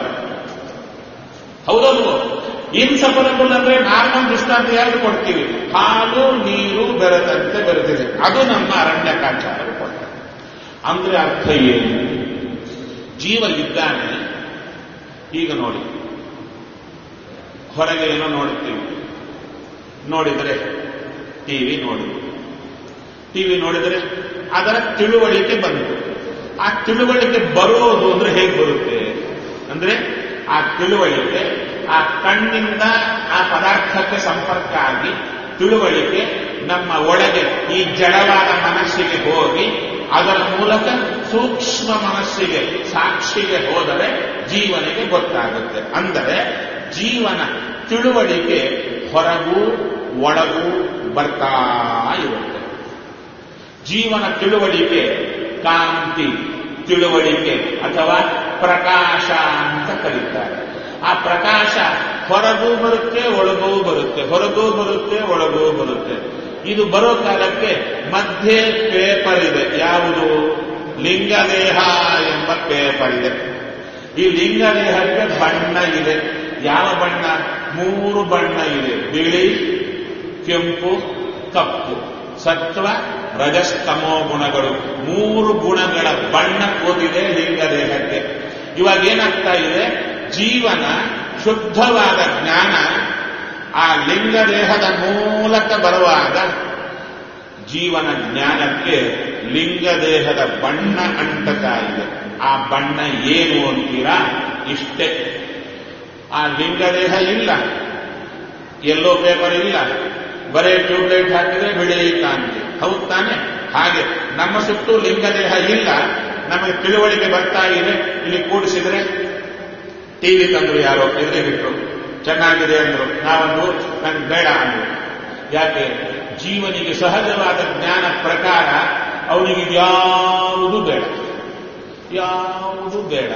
ಹೌದಲ್ವೋ ಇನ್ಸಪರಬಲ್ ಅಂದ್ರೆ ನಾರ್ಮಲ್ ದೃಷ್ಟಾಂತ ಯಾರು ಕೊಡ್ತೀವಿ ಹಾಲು ನೀರು ಬೆರೆತಂತೆ ಬೆರೆತಿದೆ ಅದು ನಮ್ಮ ಅರಣ್ಯಕಾಚಾರ ಕೊಡ್ತಾರೆ ಅಂದ್ರೆ ಅರ್ಥ ಏನು ಜೀವ ಇದ್ದಾನೆ ಈಗ ನೋಡಿ ಹೊರಗೆ ಏನೋ ನೋಡುತ್ತೀವಿ ನೋಡಿದರೆ ಟಿವಿ ನೋಡಿ ಟಿವಿ ನೋಡಿದರೆ ಅದರ ತಿಳುವಳಿಕೆ ಬಂತು ಆ ತಿಳುವಳಿಕೆ ಬರೋದು ಅಂದ್ರೆ ಹೇಗೆ ಬರುತ್ತೆ ಅಂದ್ರೆ ಆ ತಿಳುವಳಿಕೆ ಆ ಕಣ್ಣಿಂದ ಆ ಪದಾರ್ಥಕ್ಕೆ ಸಂಪರ್ಕ ಆಗಿ ತಿಳುವಳಿಕೆ ನಮ್ಮ ಒಳಗೆ ಈ ಜಡವಾದ ಮನಸ್ಸಿಗೆ ಹೋಗಿ ಅದರ ಮೂಲಕ ಸೂಕ್ಷ್ಮ ಮನಸ್ಸಿಗೆ ಸಾಕ್ಷಿಗೆ ಹೋದರೆ ಜೀವನಿಗೆ ಗೊತ್ತಾಗುತ್ತೆ ಅಂದರೆ ಜೀವನ ತಿಳುವಳಿಕೆ ಹೊರಗೂ ಒಳಗೂ ಬರ್ತಾ ಇರುತ್ತೆ ಜೀವನ ತಿಳುವಳಿಕೆ ಕಾಂತಿ ತಿಳುವಳಿಕೆ ಅಥವಾ ಪ್ರಕಾಶ ಅಂತ ಕರೀತಾರೆ ಆ ಪ್ರಕಾಶ ಹೊರಗೂ ಬರುತ್ತೆ ಒಳಗೂ ಬರುತ್ತೆ ಹೊರಗೂ ಬರುತ್ತೆ ಒಳಗೂ ಬರುತ್ತೆ ಇದು ಬರೋ ಕಾಲಕ್ಕೆ ಮಧ್ಯೆ ಪೇಪರ್ ಇದೆ ಯಾವುದು ಲಿಂಗದೇಹ ಎಂಬ ಪೇಪರ್ ಇದೆ ಈ ಲಿಂಗದೇಹಕ್ಕೆ ಬಣ್ಣ ಇದೆ ಯಾವ ಬಣ್ಣ ಮೂರು ಬಣ್ಣ ಇದೆ ಬಿಳಿ ಕೆಂಪು ಕಪ್ಪು ಸತ್ವ ರಜಸ್ತಮೋ ಗುಣಗಳು ಮೂರು ಗುಣಗಳ ಬಣ್ಣ ಕೂದಿದೆ ಲಿಂಗದೇಹಕ್ಕೆ ಇವಾಗ ಏನಾಗ್ತಾ ಇದೆ ಜೀವನ ಶುದ್ಧವಾದ ಜ್ಞಾನ ಆ ಲಿಂಗದೇಹದ ಮೂಲಕ ಬರುವಾಗ ಜೀವನ ಜ್ಞಾನಕ್ಕೆ ಲಿಂಗದೇಹದ ಬಣ್ಣ ಅಂಟತಾ ಇದೆ ಆ ಬಣ್ಣ ಏನು ಅಂತೀರಾ ಇಷ್ಟೇ ಆ ಲಿಂಗದೇಹ ಇಲ್ಲ ಎಲ್ಲೋ ಪೇಪರ್ ಇಲ್ಲ ಬರೇ ಟ್ಯೂಬ್ಲೈಟ್ ಹಾಕಿದ್ರೆ ಬಿಳಿ ಕಾಂತಿ ಹೌದು ತಾನೆ ಹಾಗೆ ನಮ್ಮ ಸುತ್ತು ಲಿಂಗದೇಹ ಇಲ್ಲ ನಮಗೆ ತಿಳುವಳಿಕೆ ಬರ್ತಾ ಇದೆ ಇಲ್ಲಿ ಕೂಡಿಸಿದ್ರೆ ಟಿವಿ ತಂದ್ರು ಯಾರೋ ಎದುರಿಗಿಟ್ರು ಚೆನ್ನಾಗಿದೆ ಅಂದ್ರು ನಾವೊಂದು ನನ್ಗೆ ಬೇಡ ಅಂದ್ರು ಯಾಕೆ ಜೀವನಿಗೆ ಸಹಜವಾದ ಜ್ಞಾನ ಪ್ರಕಾರ ಅವನಿಗೆ ಯಾವುದು ಬೇಡ ಯಾವುದು ಬೇಡ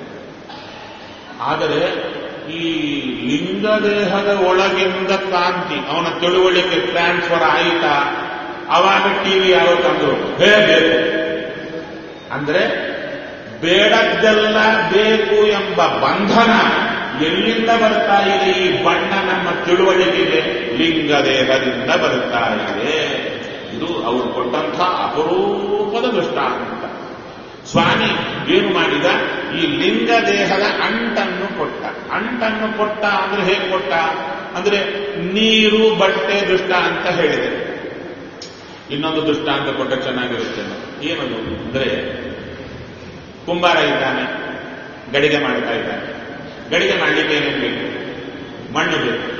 ಆದರೆ ಈ ಲಿಂಗದೇಹದ ಒಳಗಿಂದ ಕಾಂತಿ ಅವನ ತಿಳುವಳಿಕೆ ಟ್ರಾನ್ಸ್ಫರ್ ಆಯಿತಾ ಅವಾಗ ಟಿವಿ ಯಾರೋ ತಂದ್ರು ಹೇ ಬೇಕು ಅಂದ್ರೆ ಬೇಡದ್ದೆಲ್ಲ ಬೇಕು ಎಂಬ ಬಂಧನ ಎಲ್ಲಿಂದ ಬರ್ತಾ ಇದೆ ಈ ಬಣ್ಣ ನಮ್ಮ ತಿಳುವಳಿಕೆಗೆ ಲಿಂಗದೇಹದಿಂದ ಬರ್ತಾ ಇದೆ ಇದು ಅವರು ಕೊಟ್ಟಂಥ ಅಪರೂಪದ ದೃಷ್ಟಾಂತ ಸ್ವಾಮಿ ಏನು ಮಾಡಿದ ಈ ಲಿಂಗ ದೇಹದ ಅಂಟನ್ನು ಕೊಟ್ಟ ಅಂಟನ್ನು ಕೊಟ್ಟ ಅಂದ್ರೆ ಹೇಗೆ ಕೊಟ್ಟ ಅಂದ್ರೆ ನೀರು ಬಟ್ಟೆ ದೃಷ್ಟಾಂತ ಹೇಳಿದೆ ಇನ್ನೊಂದು ದೃಷ್ಟಾಂತ ಕೊಟ್ಟ ಚೆನ್ನಾಗಿರುತ್ತೆ ಏನದು ಅಂದ್ರೆ ಕುಂಬಾರ ಇದ್ದಾನೆ ಗಡಿಗೆ ಮಾಡ್ತಾ ಇದ್ದಾನೆ ಗಡಿಗೆ ಮಾಡಲಿಕ್ಕೆ ಏನೇನು ಬೇಕು ಮಣ್ಣು ಬೇಕು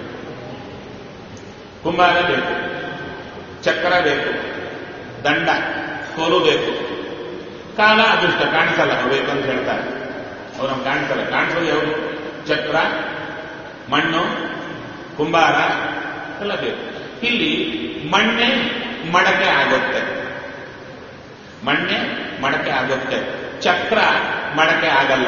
ಕುಂಬಾರ ಬೇಕು ಚಕ್ರ ಬೇಕು ದಂಡ ಕೋಲು ಬೇಕು ಕಾಲ ಅದೃಷ್ಟ ಕಾಣಿಸಲ್ಲ ಅವ್ರು ಬೇಕಂತ ಹೇಳ್ತಾರೆ ಅವ್ರು ನಮ್ಗೆ ಕಾಣಿಸಲ್ಲ ಕಾಣಿಸೋದು ಯಾವುದು ಚಕ್ರ ಮಣ್ಣು ಕುಂಬಾರ ಎಲ್ಲ ಬೇಕು ಇಲ್ಲಿ ಮಣ್ಣೆ ಮಡಕೆ ಆಗುತ್ತೆ ಮಣ್ಣೆ ಮಡಕೆ ಆಗುತ್ತೆ ಚಕ್ರ ಮಡಕೆ ಆಗಲ್ಲ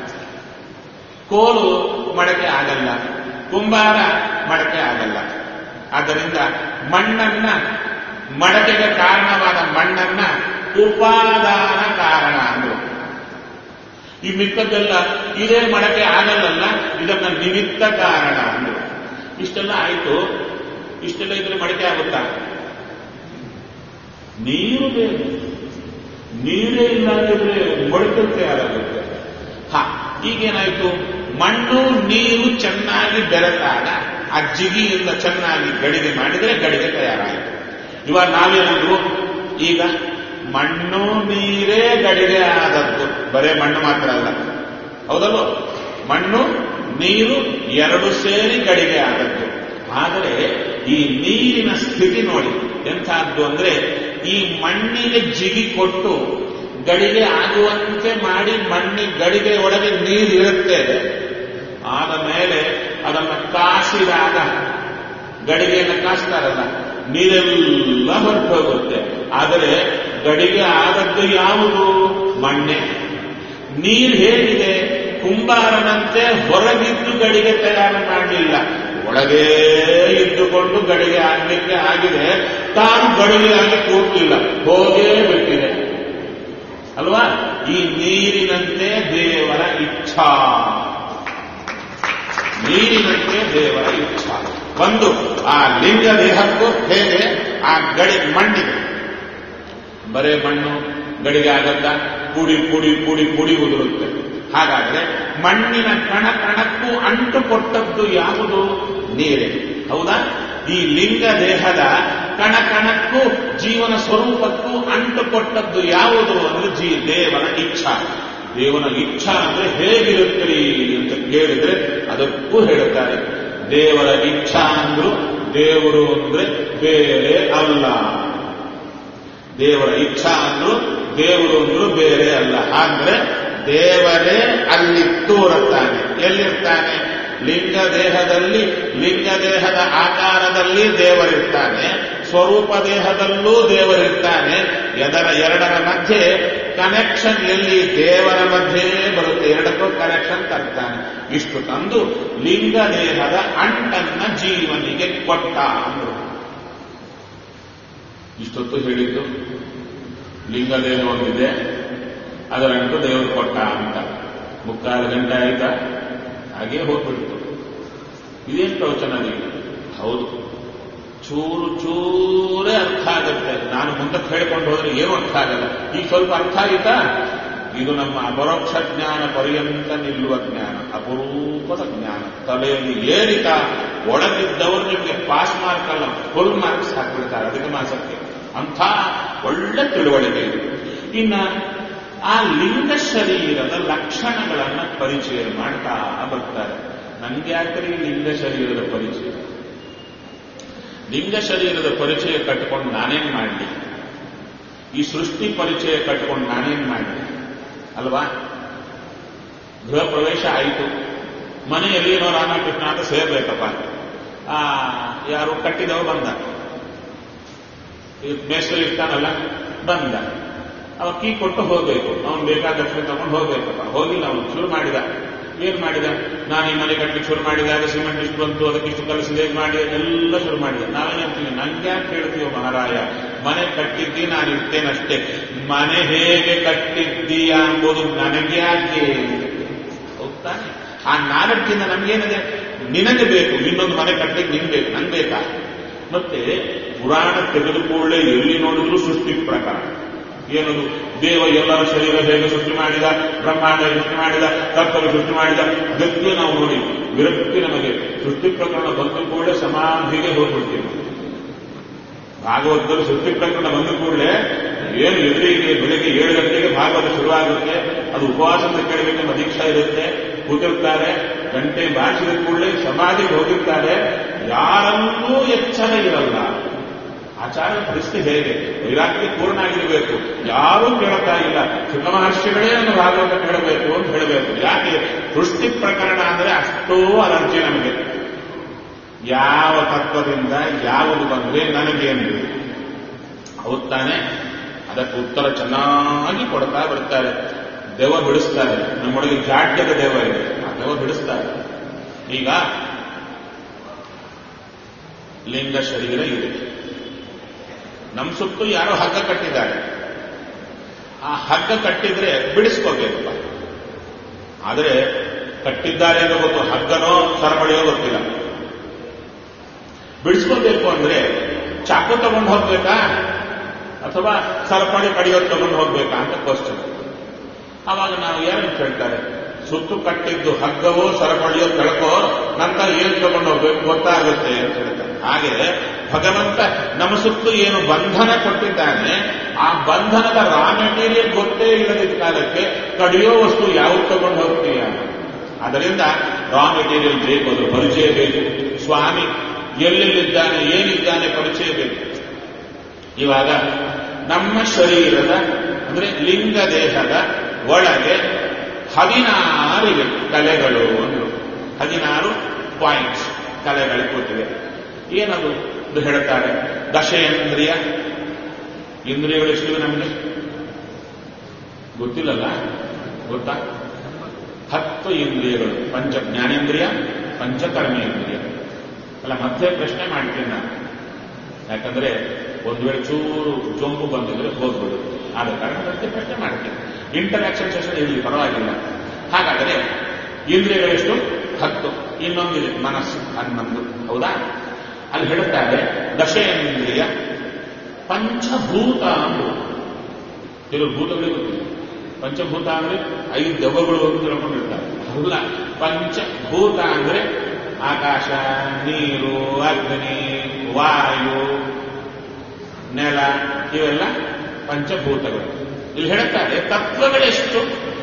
ಕೋಲು ಮಡಕೆ ಆಗಲ್ಲ ಕುಂಬಾರ ಮಡಕೆ ಆಗಲ್ಲ ಆದ್ದರಿಂದ ಮಣ್ಣನ್ನ ಮಡಕೆಗೆ ಕಾರಣವಾದ ಮಣ್ಣನ್ನ ಉಪಾದಾನ ಕಾರಣ ಅಂದ್ರು ಈ ಮಿಕ್ಕದ್ದೆಲ್ಲ ಇದೇ ಮಡಕೆ ಆಗಲ್ಲಲ್ಲ ಇದನ್ನ ನಿಮಿತ್ತ ಕಾರಣ ಅಂದ್ರು ಇಷ್ಟೆಲ್ಲ ಆಯಿತು ಇಷ್ಟೆಲ್ಲ ಇದ್ರೆ ಮಡಕೆ ಆಗುತ್ತಾ ನೀರು ಬೇಕು ನೀರೇ ಇಲ್ಲ ಅಂದಿದ್ರೆ ಮೊಳಕೆ ಯಾರಾಗುತ್ತೆ ಹಾ ಈಗೇನಾಯ್ತು ಮಣ್ಣು ನೀರು ಚೆನ್ನಾಗಿ ಬೆರೆತಾಗ ಆ ಜಿಗಿಯಿಂದ ಚೆನ್ನಾಗಿ ಗಡಿಗೆ ಮಾಡಿದರೆ ಗಡಿಗೆ ತಯಾರಾಯಿತು ಇವಾಗ ನಾವೇನಾದ್ರು ಈಗ ಮಣ್ಣು ನೀರೇ ಗಡಿಗೆ ಆದದ್ದು ಬರೇ ಮಣ್ಣು ಮಾತ್ರ ಅಲ್ಲ ಹೌದಲ್ವ ಮಣ್ಣು ನೀರು ಎರಡು ಸೇರಿ ಗಡಿಗೆ ಆದದ್ದು ಆದರೆ ಈ ನೀರಿನ ಸ್ಥಿತಿ ನೋಡಿ ಎಂಥದ್ದು ಅಂದ್ರೆ ಈ ಮಣ್ಣಿಗೆ ಜಿಗಿ ಕೊಟ್ಟು ಗಡಿಗೆ ಆಗುವಂತೆ ಮಾಡಿ ಮಣ್ಣಿ ಗಡಿಗೆ ಒಳಗೆ ನೀರಿರುತ್ತೆ ಆದ ಮೇಲೆ ಅದನ್ನು ಕಾಸಿದಾಗ ಗಡಿಗೆಯನ್ನು ಕಾಸ್ತಾರಲ್ಲ ನೀರೆಲ್ಲ ಹೊರಟು ಹೋಗುತ್ತೆ ಆದರೆ ಗಡಿಗೆ ಆದದ್ದು ಯಾವುದು ಮಣ್ಣೆ ನೀರು ಹೇಗಿದೆ ಕುಂಬಾರನಂತೆ ಹೊರಗಿದ್ದು ಗಡಿಗೆ ತಯಾರು ಮಾಡಲಿಲ್ಲ ಒಳಗೇ ಇದ್ದುಕೊಂಡು ಗಡಿಗೆ ಆಗಲಿಕ್ಕೆ ಆಗಿದೆ ತಾನು ಗಡಿಗೆ ಆಗಿ ಕೂರ್ತಿಲ್ಲ ಹೋಗೇ ಬಿಟ್ಟಿದೆ ಅಲ್ವಾ ಈ ನೀರಿನಂತೆ ದೇವರ ಇಚ್ಛಾ ನೀರಿನಂತೆ ದೇವರ ಇಚ್ಛಾ ಒಂದು ಆ ಲಿಂಗ ದೇಹಕ್ಕೂ ಹೇಗೆ ಆ ಗಡಿ ಮಣ್ಣಿಗೆ ಬರೇ ಮಣ್ಣು ಗಡಿಗೆ ಆಗಲ್ಲ ಕೂಡಿ ಕೂಡಿ ಕೂಡಿ ಕೂಡಿ ಉದುರುತ್ತೆ ಹಾಗಾದ್ರೆ ಮಣ್ಣಿನ ಕಣ ಕಣಕ್ಕೂ ಅಂಟು ಕೊಟ್ಟದ್ದು ಯಾವುದು ನೀರೇ ಹೌದಾ ಈ ಲಿಂಗ ದೇಹದ ಕಣ ಕಣಕ್ಕೂ ಜೀವನ ಸ್ವರೂಪಕ್ಕೂ ಅಂಟು ಕೊಟ್ಟದ್ದು ಯಾವುದು ಅಂದ್ರೆ ಜೀ ದೇವರ ಇಚ್ಛಾ ದೇವನ ಇಚ್ಛಾ ಅಂದ್ರೆ ಹೇಗಿರುತ್ತೀರಿ ಅಂತ ಕೇಳಿದ್ರೆ ಅದಕ್ಕೂ ಹೇಳುತ್ತಾರೆ ದೇವರ ಇಚ್ಛಾ ಅಂದ್ರು ದೇವರು ಅಂದ್ರೆ ಬೇರೆ ಅಲ್ಲ ದೇವರ ಇಚ್ಛಾ ಅಂದ್ರು ದೇವರು ಅಂದ್ರು ಬೇರೆ ಅಲ್ಲ ಅಂದ್ರೆ ದೇವರೇ ಅಲ್ಲಿ ತೋರುತ್ತಾನೆ ಎಲ್ಲಿರ್ತಾನೆ ಲಿಂಗ ದೇಹದಲ್ಲಿ ಲಿಂಗ ದೇಹದ ಆಕಾರದಲ್ಲಿ ದೇವರಿರ್ತಾನೆ ಸ್ವರೂಪ ದೇಹದಲ್ಲೂ ದೇವರಿರ್ತಾನೆ ಎದರ ಎರಡರ ಮಧ್ಯೆ ಕನೆಕ್ಷನ್ ಎಲ್ಲಿ ದೇವರ ಮಧ್ಯೆ ಬರುತ್ತೆ ಎರಡಕ್ಕೂ ಕನೆಕ್ಷನ್ ತರ್ತಾನೆ ಇಷ್ಟು ತಂದು ಲಿಂಗ ದೇಹದ ಅಂಟನ್ನ ಜೀವನಿಗೆ ಕೊಟ್ಟ ಅಂದ್ರು ಇಷ್ಟೊತ್ತು ಹೇಳಿದ್ದು ಲಿಂಗದೇಹ ಒಂದಿದೆ ಅದರಂಟು ದೇವರು ಕೊಟ್ಟ ಅಂತ ಮುಕ್ಕಾಲು ಗಂಟೆ ಆಯ್ತಾ ಹಾಗೆ ಹೋಗ್ಬಿಡ್ತು ಇದೇನು ಪ್ರವಚನ ನೀವು ಹೌದು ಚೂರು ಚೂರೇ ಅರ್ಥ ಆಗುತ್ತೆ ನಾನು ಮುಂದಕ್ಕೆ ಹೇಳ್ಕೊಂಡು ಹೋದ್ರೆ ಏನು ಅರ್ಥ ಆಗಲ್ಲ ಈಗ ಸ್ವಲ್ಪ ಅರ್ಥ ಆಯಿತಾ ಇದು ನಮ್ಮ ಅಪರೋಕ್ಷ ಜ್ಞಾನ ಪರ್ಯಂತ ನಿಲ್ಲುವ ಜ್ಞಾನ ಅಪರೂಪದ ಜ್ಞಾನ ತಲೆಯಲ್ಲಿ ಏರಿತ ಒಳಗಿದ್ದವರು ನಿಮಗೆ ಪಾಸ್ ಮಾರ್ಕ್ ಅಲ್ಲ ಫುಲ್ ಮಾರ್ಕ್ಸ್ ಹಾಕ್ಬಿಡ್ತಾರೆ ಅದಕ್ಕೆ ಮಾಸಕ್ಕೆ ಅಂಥ ಒಳ್ಳೆ ತಿಳುವಳಿಕೆ ಇದೆ ಇನ್ನ ಆ ಲಿಂಗ ಶರೀರದ ಲಕ್ಷಣಗಳನ್ನ ಪರಿಚಯ ಮಾಡ್ತಾ ಬರ್ತಾರೆ ನನ್ಗೆ ಯಾಕ್ರಿ ಲಿಂಗ ಶರೀರದ ಪರಿಚಯ ಲಿಂಗ ಶರೀರದ ಪರಿಚಯ ಕಟ್ಕೊಂಡು ನಾನೇನ್ ಮಾಡಲಿ ಈ ಸೃಷ್ಟಿ ಪರಿಚಯ ಕಟ್ಕೊಂಡು ನಾನೇನ್ ಮಾಡಲಿ ಅಲ್ವಾ ಗೃಹ ಪ್ರವೇಶ ಆಯಿತು ಮನೆಯಲ್ಲಿ ಏನೋ ರಾಮಕೃಷ್ಣ ಅಂತ ಸೇರ್ಬೇಕಪ್ಪ ಆ ಯಾರು ಕಟ್ಟಿದವ ಬಂದ ಈಗ ಮೇಸ್ಟ್ರಿ ಇರ್ತಾನಲ್ಲ ಬಂದ ಅವ ಕೀ ಕೊಟ್ಟು ಹೋಗ್ಬೇಕು ಅವನು ಬೇಕಾದಷ್ಟು ತಗೊಂಡು ಹೋಗ್ಬೇಕಪ್ಪ ಹೋಗಿಲ್ಲ ಅವನು ಶುರು ಮಾಡಿದ ಏನ್ ಮಾಡಿದ ನಾನು ಈ ಮನೆ ಕಟ್ಟಲಿಕ್ಕೆ ಶುರು ಮಾಡಿದಾಗ ಸಿಮೆಂಟ್ ಇಷ್ಟು ಬಂತು ಅದಕ್ಕೆ ಇಷ್ಟು ಕಲಿಸಿದೆ ಇದು ಮಾಡಿ ಎಲ್ಲ ಶುರು ಮಾಡಿದೆ ನಾವೇನ್ ಹೇಳ್ತೀವಿ ನಂಗೆ ಯಾಕೆ ಹೇಳ್ತೀವೋ ಮಹಾರಾಯ ಮನೆ ಕಟ್ಟಿದ್ದಿ ನಾನು ಇರ್ತೇನಷ್ಟೇ ಮನೆ ಹೇಗೆ ಕಟ್ಟಿದ್ದೀಯ ಎಂಬುದು ನನಗೆ ಯಾಕೆ ಹೌದಾನೆ ಆ ನಾಲ್ಕಿಂದ ನಮ್ಗೇನಿದೆ ನಿನಗೆ ಬೇಕು ಇನ್ನೊಂದು ಮನೆ ಕಟ್ಟಲಿಕ್ಕೆ ನಿನ್ ಬೇಕು ನಂಗೆ ಬೇಕಾ ಮತ್ತೆ ಪುರಾಣ ತೆಗೆದುಕೊಳ್ಳೆ ಎಲ್ಲಿ ನೋಡಿದ್ರು ಸೃಷ್ಟಿ ಪ್ರಕಾರ ಏನದು ದೇವ ಎಲ್ಲರ ಶರೀರ ಹೇಗೆ ಸೃಷ್ಟಿ ಮಾಡಿದ ಬ್ರಹ್ಮಾಂಡ ಸೃಷ್ಟಿ ಮಾಡಿದ ಕರ್ತರು ಸೃಷ್ಟಿ ಮಾಡಿದ ಅದಕ್ಕೆ ನಾವು ನೋಡಿ ವಿರಕ್ತಿ ನಮಗೆ ಸೃಷ್ಟಿ ಪ್ರಕರಣ ಬಂದ ಕೂಡಲೇ ಸಮಾಧಿಗೆ ಹೋಗ್ಬಿಡ್ತೀವಿ ಭಾಗವತದಲ್ಲಿ ಸೃಷ್ಟಿ ಪ್ರಕರಣ ಬಂದ ಕೂಡಲೇ ಏನು ಎದುರಿಗೆ ಬೆಳಿಗ್ಗೆ ಏಳು ಗಂಟೆಗೆ ಭಾಗವತ ಶುರುವಾಗುತ್ತೆ ಅದು ಉಪವಾಸದ ಕೇಳಬೇಕೆಂಬ ದೀಕ್ಷಾ ಇರುತ್ತೆ ಕೂತಿರ್ತಾರೆ ಗಂಟೆ ಬಾರಿಸಿದ ಕೂಡಲೇ ಸಮಾಧಿಗೆ ಹೋಗಿರ್ತಾರೆ ಯಾರನ್ನೂ ಎಚ್ಚರ ಇರಲ್ಲ ಆಚಾರ ಪರಿಸ್ಥಿತಿ ಹೇಗೆ ವೈರಾಗ್ಯ ಪೂರ್ಣ ಆಗಿರಬೇಕು ಯಾರೂ ಕೇಳ್ತಾ ಇಲ್ಲ ಸುಖ ಮಹರ್ಷಿಗಳೇ ನನ್ನ ಭಾಗವತ ಹೇಳಬೇಕು ಅಂತ ಹೇಳಬೇಕು ಯಾಕೆ ಸೃಷ್ಟಿ ಪ್ರಕರಣ ಅಂದ್ರೆ ಅಷ್ಟೋ ಅಲರ್ಜಿ ನಮಗೆ ಯಾವ ತತ್ವದಿಂದ ಯಾವುದು ಬಂದ್ರೆ ನನಗೇನಿದೆ ಹೌದ್ ತಾನೆ ಅದಕ್ಕೆ ಉತ್ತರ ಚೆನ್ನಾಗಿ ಕೊಡ್ತಾ ಬರ್ತಾರೆ ದೆವ ಬಿಡಿಸ್ತಾರೆ ನಮ್ಮೊಳಗೆ ಜಾಡ್ಯದ ದೆವ ಇದೆ ಆ ದೆವ ಬಿಡಿಸ್ತಾರೆ ಈಗ ಲಿಂಗ ಶರೀರ ಇದೆ ನಮ್ಮ ಸುತ್ತು ಯಾರೋ ಹಗ್ಗ ಕಟ್ಟಿದ್ದಾರೆ ಆ ಹಗ್ಗ ಕಟ್ಟಿದ್ರೆ ಬಿಡಿಸ್ಕೋಬೇಕಪ್ಪ ಆದರೆ ಕಟ್ಟಿದ್ದಾರೆ ಅಂತ ಗೊತ್ತು ಹಗ್ಗನೋ ಸರಪಳಿಯೋ ಗೊತ್ತಿಲ್ಲ ಬಿಡಿಸ್ಕೋಬೇಕು ಅಂದ್ರೆ ಚಾಕು ತಗೊಂಡು ಹೋಗ್ಬೇಕಾ ಅಥವಾ ಸರಪಳಿ ಕಡಿಯೋದು ತಗೊಂಡು ಹೋಗ್ಬೇಕಾ ಅಂತ ಕ್ವಶನ್ ಆವಾಗ ನಾವು ಏನು ಕೇಳ್ತಾರೆ ಸುತ್ತು ಕಟ್ಟಿದ್ದು ಹಗ್ಗವೋ ಸರಪಳಿಯೋ ಕೆಳಕೋ ನಂತರ ಏನು ತಗೊಂಡು ಹೋಗ್ಬೇಕು ಗೊತ್ತಾಗುತ್ತೆ ಅಂತ ಹೇಳ್ತಾರೆ ಹಾಗೆ ಭಗವಂತ ನಮ್ಮ ಸುತ್ತು ಏನು ಬಂಧನ ಕೊಟ್ಟಿದ್ದಾನೆ ಆ ಬಂಧನದ ರಾ ಮೆಟೀರಿಯಲ್ ಗೊತ್ತೇ ಇಲ್ಲದಿದ್ದ ಕಾಲಕ್ಕೆ ಕಡಿಯೋ ವಸ್ತು ಯಾವ್ದು ತಗೊಂಡು ಹೋಗ್ತೀಯ ಅದರಿಂದ ರಾ ಮೆಟೀರಿಯಲ್ ಬೇಕು ಅದು ಪರಿಚಯ ಬೇಕು ಸ್ವಾಮಿ ಎಲ್ಲೆಲ್ಲಿದ್ದಾನೆ ಏನಿದ್ದಾನೆ ಪರಿಚಯ ಬೇಕು ಇವಾಗ ನಮ್ಮ ಶರೀರದ ಅಂದ್ರೆ ಲಿಂಗ ದೇಹದ ಒಳಗೆ ಹದಿನಾರಿವೆ ಕಲೆಗಳು ಅಂದ್ರು ಹದಿನಾರು ಪಾಯಿಂಟ್ಸ್ ಕಲೆಗಳು ಕೂತಿವೆ ಏನದು ಇದು ಹೇಳ್ತಾರೆ ದಶೇಂದ್ರಿಯ ಇಂದ್ರಿಯಗಳು ಎಷ್ಟಿವೆ ನಮಗೆ ಗೊತ್ತಿಲ್ಲಲ್ಲ ಗೊತ್ತಾ ಹತ್ತು ಇಂದ್ರಿಯಗಳು ಪಂಚ ಜ್ಞಾನೇಂದ್ರಿಯ ಪಂಚಕರ್ಮೇಂದ್ರಿಯ ಅಲ್ಲ ಮತ್ತೆ ಪ್ರಶ್ನೆ ಮಾಡ್ತೀನಿ ನಾನು ಯಾಕಂದ್ರೆ ಒಂದು ವೇಳೆ ಚೂರು ಜೊಂಬು ಬಂದಿದ್ರೆ ಹೋಗ್ಬೋದು ಆದ ಕಾರಣ ಮತ್ತೆ ಪ್ರಶ್ನೆ ಮಾಡ್ತೀನಿ ಇಂಟರಾಕ್ಷನ್ ಸೆಷನ್ ಇರಲಿ ಪರವಾಗಿಲ್ಲ ಹಾಗಾದರೆ ಇಂದ್ರಿಯಗಳೆಷ್ಟು ಹತ್ತು ಇನ್ನೊಂದಿದೆ ಮನಸ್ಸು ಹನ್ನೊಂದು ಹೌದಾ ಅಲ್ಲಿ ಹೇಳುತ್ತಾರೆ ದಶೇಂದ್ರಿಯ ಪಂಚಭೂತ ಅಂದ್ರು ಕೆಲವು ಭೂತಗಳಿಗೆ ಗೊತ್ತಿಲ್ಲ ಪಂಚಭೂತ ಅಂದ್ರೆ ಐದು ದೆವ್ವಗಳು ಅಂತ ತಿಳ್ಕೊಂಡಿರ್ತಾರೆ ಅಲ್ಲ ಪಂಚಭೂತ ಅಂದ್ರೆ ಆಕಾಶ ನೀರು ಅಗ್ನಿ ವಾಯು ನೆಲ ಇವೆಲ್ಲ ಪಂಚಭೂತಗಳು ಇಲ್ಲಿ ಹೇಳುತ್ತಾರೆ ತತ್ವಗಳೆಷ್ಟು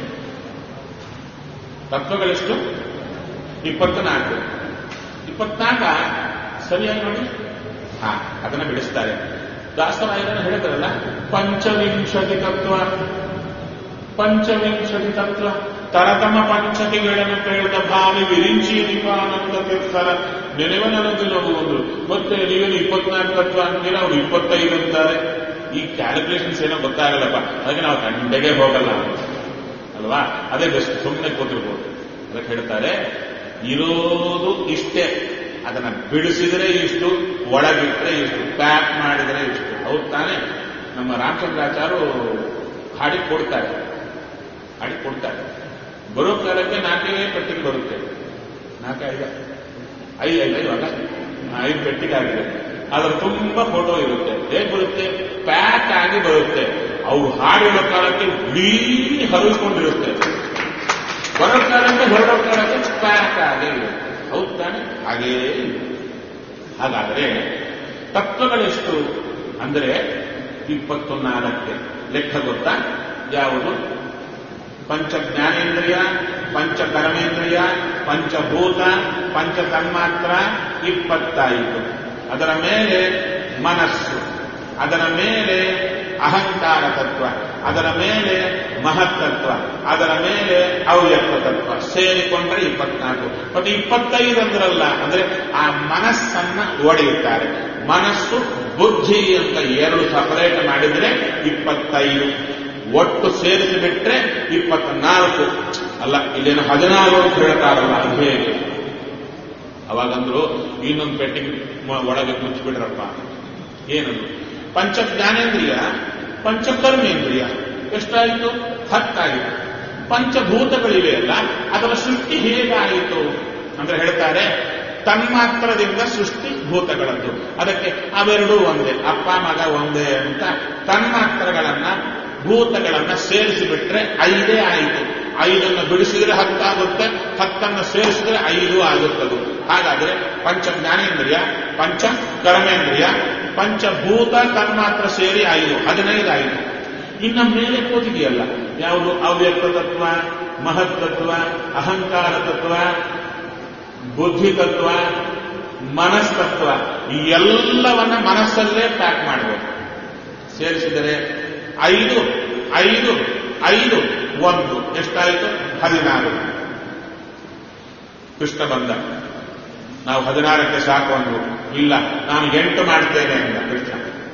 ತತ್ವಗಳೆಷ್ಟು ಇಪ್ಪತ್ನಾಲ್ಕು ಇಪ್ಪತ್ನಾಲ್ಕ ಸರಿಯಾಗಿ ನೋಡಿ ಹಾ ಅದನ್ನ ಬಿಡಿಸ್ತಾರೆ ದಾಸರಾಯರನ್ನು ಹೇಳಿದ್ರಲ್ಲ ಪಂಚವಿಂಶತಿ ತತ್ವ ಪಂಚವಿಂಶತಿ ತತ್ವ ತರತಮ ಪಂಚತಿಗಳನ್ನು ಕೇಳಿದ ಭಾವಿ ವಿರಿಂಚಿ ದೀಪಾನಂದ ತೀರ್ಥರ ನೆನೆವ ನನಗೆ ನೋಡುವುದು ಮತ್ತೆ ನೀವೇನು ಇಪ್ಪತ್ನಾಲ್ಕು ತತ್ವ ಅಂತೀರ ಅವ್ರು ಇಪ್ಪತ್ತೈದು ಅಂತಾರೆ ಈ ಕ್ಯಾಲ್ಕುಲೇಷನ್ಸ್ ಏನೋ ಗೊತ್ತಾಗಲ್ಲಪ್ಪ ಅದಕ್ಕೆ ನಾವು ಗಂಟೆಗೆ ಹೋಗಲ್ಲ ಅಲ್ವಾ ಅದೇ ಬೆಸ್ಟ್ ಸುಮ್ಮನೆ ಕೂತಿರ್ಬೋದು ಅದಕ್ಕೆ ಹೇಳ್ತಾರೆ ಇರೋದು ಇಷ್ಟೇ ಅದನ್ನ ಬಿಡಿಸಿದ್ರೆ ಇಷ್ಟು ಒಳಗಿಟ್ರೆ ಇಷ್ಟು ಪ್ಯಾಕ್ ಮಾಡಿದ್ರೆ ಇಷ್ಟು ಹೌದು ತಾನೇ ನಮ್ಮ ರಾಮಚಂದ್ರಾಚಾರು ಹಾಡಿ ಕೊಡ್ತಾರೆ ಹಾಡಿ ಕೊಡ್ತಾರೆ ಬರೋ ಕಾಲಕ್ಕೆ ನಾಲ್ಕೇ ಪೆಟ್ಟಿಗೆ ಬರುತ್ತೆ ನಾಲ್ಕೇ ಐದು ಐದು ಐದು ಇವಾಗ ಐದು ಪೆಟ್ಟಿಗೆ ಆಗಿದೆ ಅದರ ತುಂಬಾ ಫೋಟೋ ಇರುತ್ತೆ ಹೇಗೆ ಬರುತ್ತೆ ಪ್ಯಾಕ್ ಆಗಿ ಬರುತ್ತೆ ಅವು ಹಾಡಿರೋ ಕಾಲಕ್ಕೆ ಇಡೀ ಹರಿಸ್ಕೊಂಡಿರುತ್ತೆ ಬರೋ ಕಾಲಕ್ಕೆ ಹೊರಡೋ ಕಾಲಕ್ಕೆ ಪ್ಯಾಕ್ ಆಗೇ ಇರುತ್ತೆ ಹೌದು ತಾನೆ ಹಾಗೇ ಹಾಗಾದರೆ ತತ್ವಗಳೆಷ್ಟು ಅಂದರೆ ಇಪ್ಪತ್ತು ನಾಲ್ಕೆ ಲೆಕ್ಕ ಗೊತ್ತಾ ಯಾವುದು ಪಂಚ ಜ್ಞಾನೇಂದ್ರಿಯ ಪಂಚ ಕರ್ಮೇಂದ್ರಿಯ ಪಂಚಭೂತ ಪಂಚ ತನ್ಮಾತ್ರ ಇಪ್ಪತ್ತೈದು ಅದರ ಮೇಲೆ ಮನಸ್ಸು ಅದರ ಮೇಲೆ ಅಹಂಕಾರ ತತ್ವ ಅದರ ಮೇಲೆ ಮಹತ್ತತ್ವ ಅದರ ಮೇಲೆ ಅವ್ಯಕ್ತ ತತ್ವ ಸೇರಿಕೊಂಡ್ರೆ ಇಪ್ಪತ್ನಾಲ್ಕು ಮತ್ತೆ ಇಪ್ಪತ್ತೈದು ಅಂದ್ರಲ್ಲ ಅಂದ್ರೆ ಆ ಮನಸ್ಸನ್ನ ಒಡೆಯುತ್ತಾರೆ ಮನಸ್ಸು ಬುದ್ಧಿ ಅಂತ ಎರಡು ಸಪರೇಟ್ ಮಾಡಿದ್ರೆ ಇಪ್ಪತ್ತೈದು ಒಟ್ಟು ಸೇರಿಸಿ ಬಿಟ್ರೆ ಇಪ್ಪತ್ನಾಲ್ಕು ಅಲ್ಲ ಇಲ್ಲೇನು ಹದಿನಾರು ಅಂತ ಹೇಳ್ತಾರಲ್ಲ ಅದು ಹೇಗೆ ಅವಾಗಂದ್ರು ಇನ್ನೊಂದು ಪೆಟ್ಟಿಗೆ ಮ- ಒಳಗೆ ಮುಚ್ಚಿಬಿಡ್ರಪ್ಪ ಏನದು ಪಂಚ ಜ್ಞಾನೇಂದ್ರಿಯ ಪಂಚಕರ್ಮೇಂದ್ರಿಯ ಎಷ್ಟಾಯಿತು ಹತ್ತಾಯಿತು ಪಂಚಭೂತಗಳಿವೆ ಅಲ್ಲ ಅದರ ಸೃಷ್ಟಿ ಹೇಗಾಯಿತು ಅಂದ್ರೆ ಹೇಳ್ತಾರೆ ತನ್ಮಾತ್ರದಿಂದ ಸೃಷ್ಟಿ ಭೂತಗಳದ್ದು ಅದಕ್ಕೆ ಅವೆರಡೂ ಒಂದೇ ಅಪ್ಪ ಮಗ ಒಂದೇ ಅಂತ ತನ್ಮಾತ್ರಗಳನ್ನ ಭೂತಗಳನ್ನ ಸೇರಿಸಿಬಿಟ್ರೆ ಐದೇ ಆಯಿತು ಐದನ್ನು ಬಿಡಿಸಿದ್ರೆ ಹತ್ತಾಗುತ್ತೆ ಹತ್ತನ್ನು ಸೇರಿಸಿದ್ರೆ ಐದು ಆಗುತ್ತದೆ ಹಾಗಾದ್ರೆ ಪಂಚ ಜ್ಞಾನೇಂದ್ರಿಯ ಪಂಚ ಕರ್ಮೇಂದ್ರಿಯ ಪಂಚಭೂತ ತನ್ಮಾತ್ರ ಸೇರಿ ಐದು ಹದಿನೈದು ಆಯಿತು ಇನ್ನ ಮೇಲೆ ಕೂತಿದೆಯಲ್ಲ ಯಾವುದು ಅವ್ಯಕ್ತ ತತ್ವ ಮಹತ್ ತತ್ವ ಅಹಂಕಾರ ತತ್ವ ಬುದ್ಧಿ ತತ್ವ ಮನಸ್ತತ್ವ ಈ ಎಲ್ಲವನ್ನ ಮನಸ್ಸಲ್ಲೇ ಪ್ಯಾಕ್ ಮಾಡಬೇಕು ಸೇರಿಸಿದರೆ ಐದು ಐದು ಐದು ಒಂದು ಎಷ್ಟಾಯಿತು ಹದಿನಾರು ಕೃಷ್ಣ ಬಂದ ನಾವು ಹದಿನಾರಕ್ಕೆ ಸಾಕು ಅಂದ್ರು ಇಲ್ಲ ನಾನು ಎಂಟು ಮಾಡ್ತೇನೆ ಅಂದ ಕೃಷ್ಣ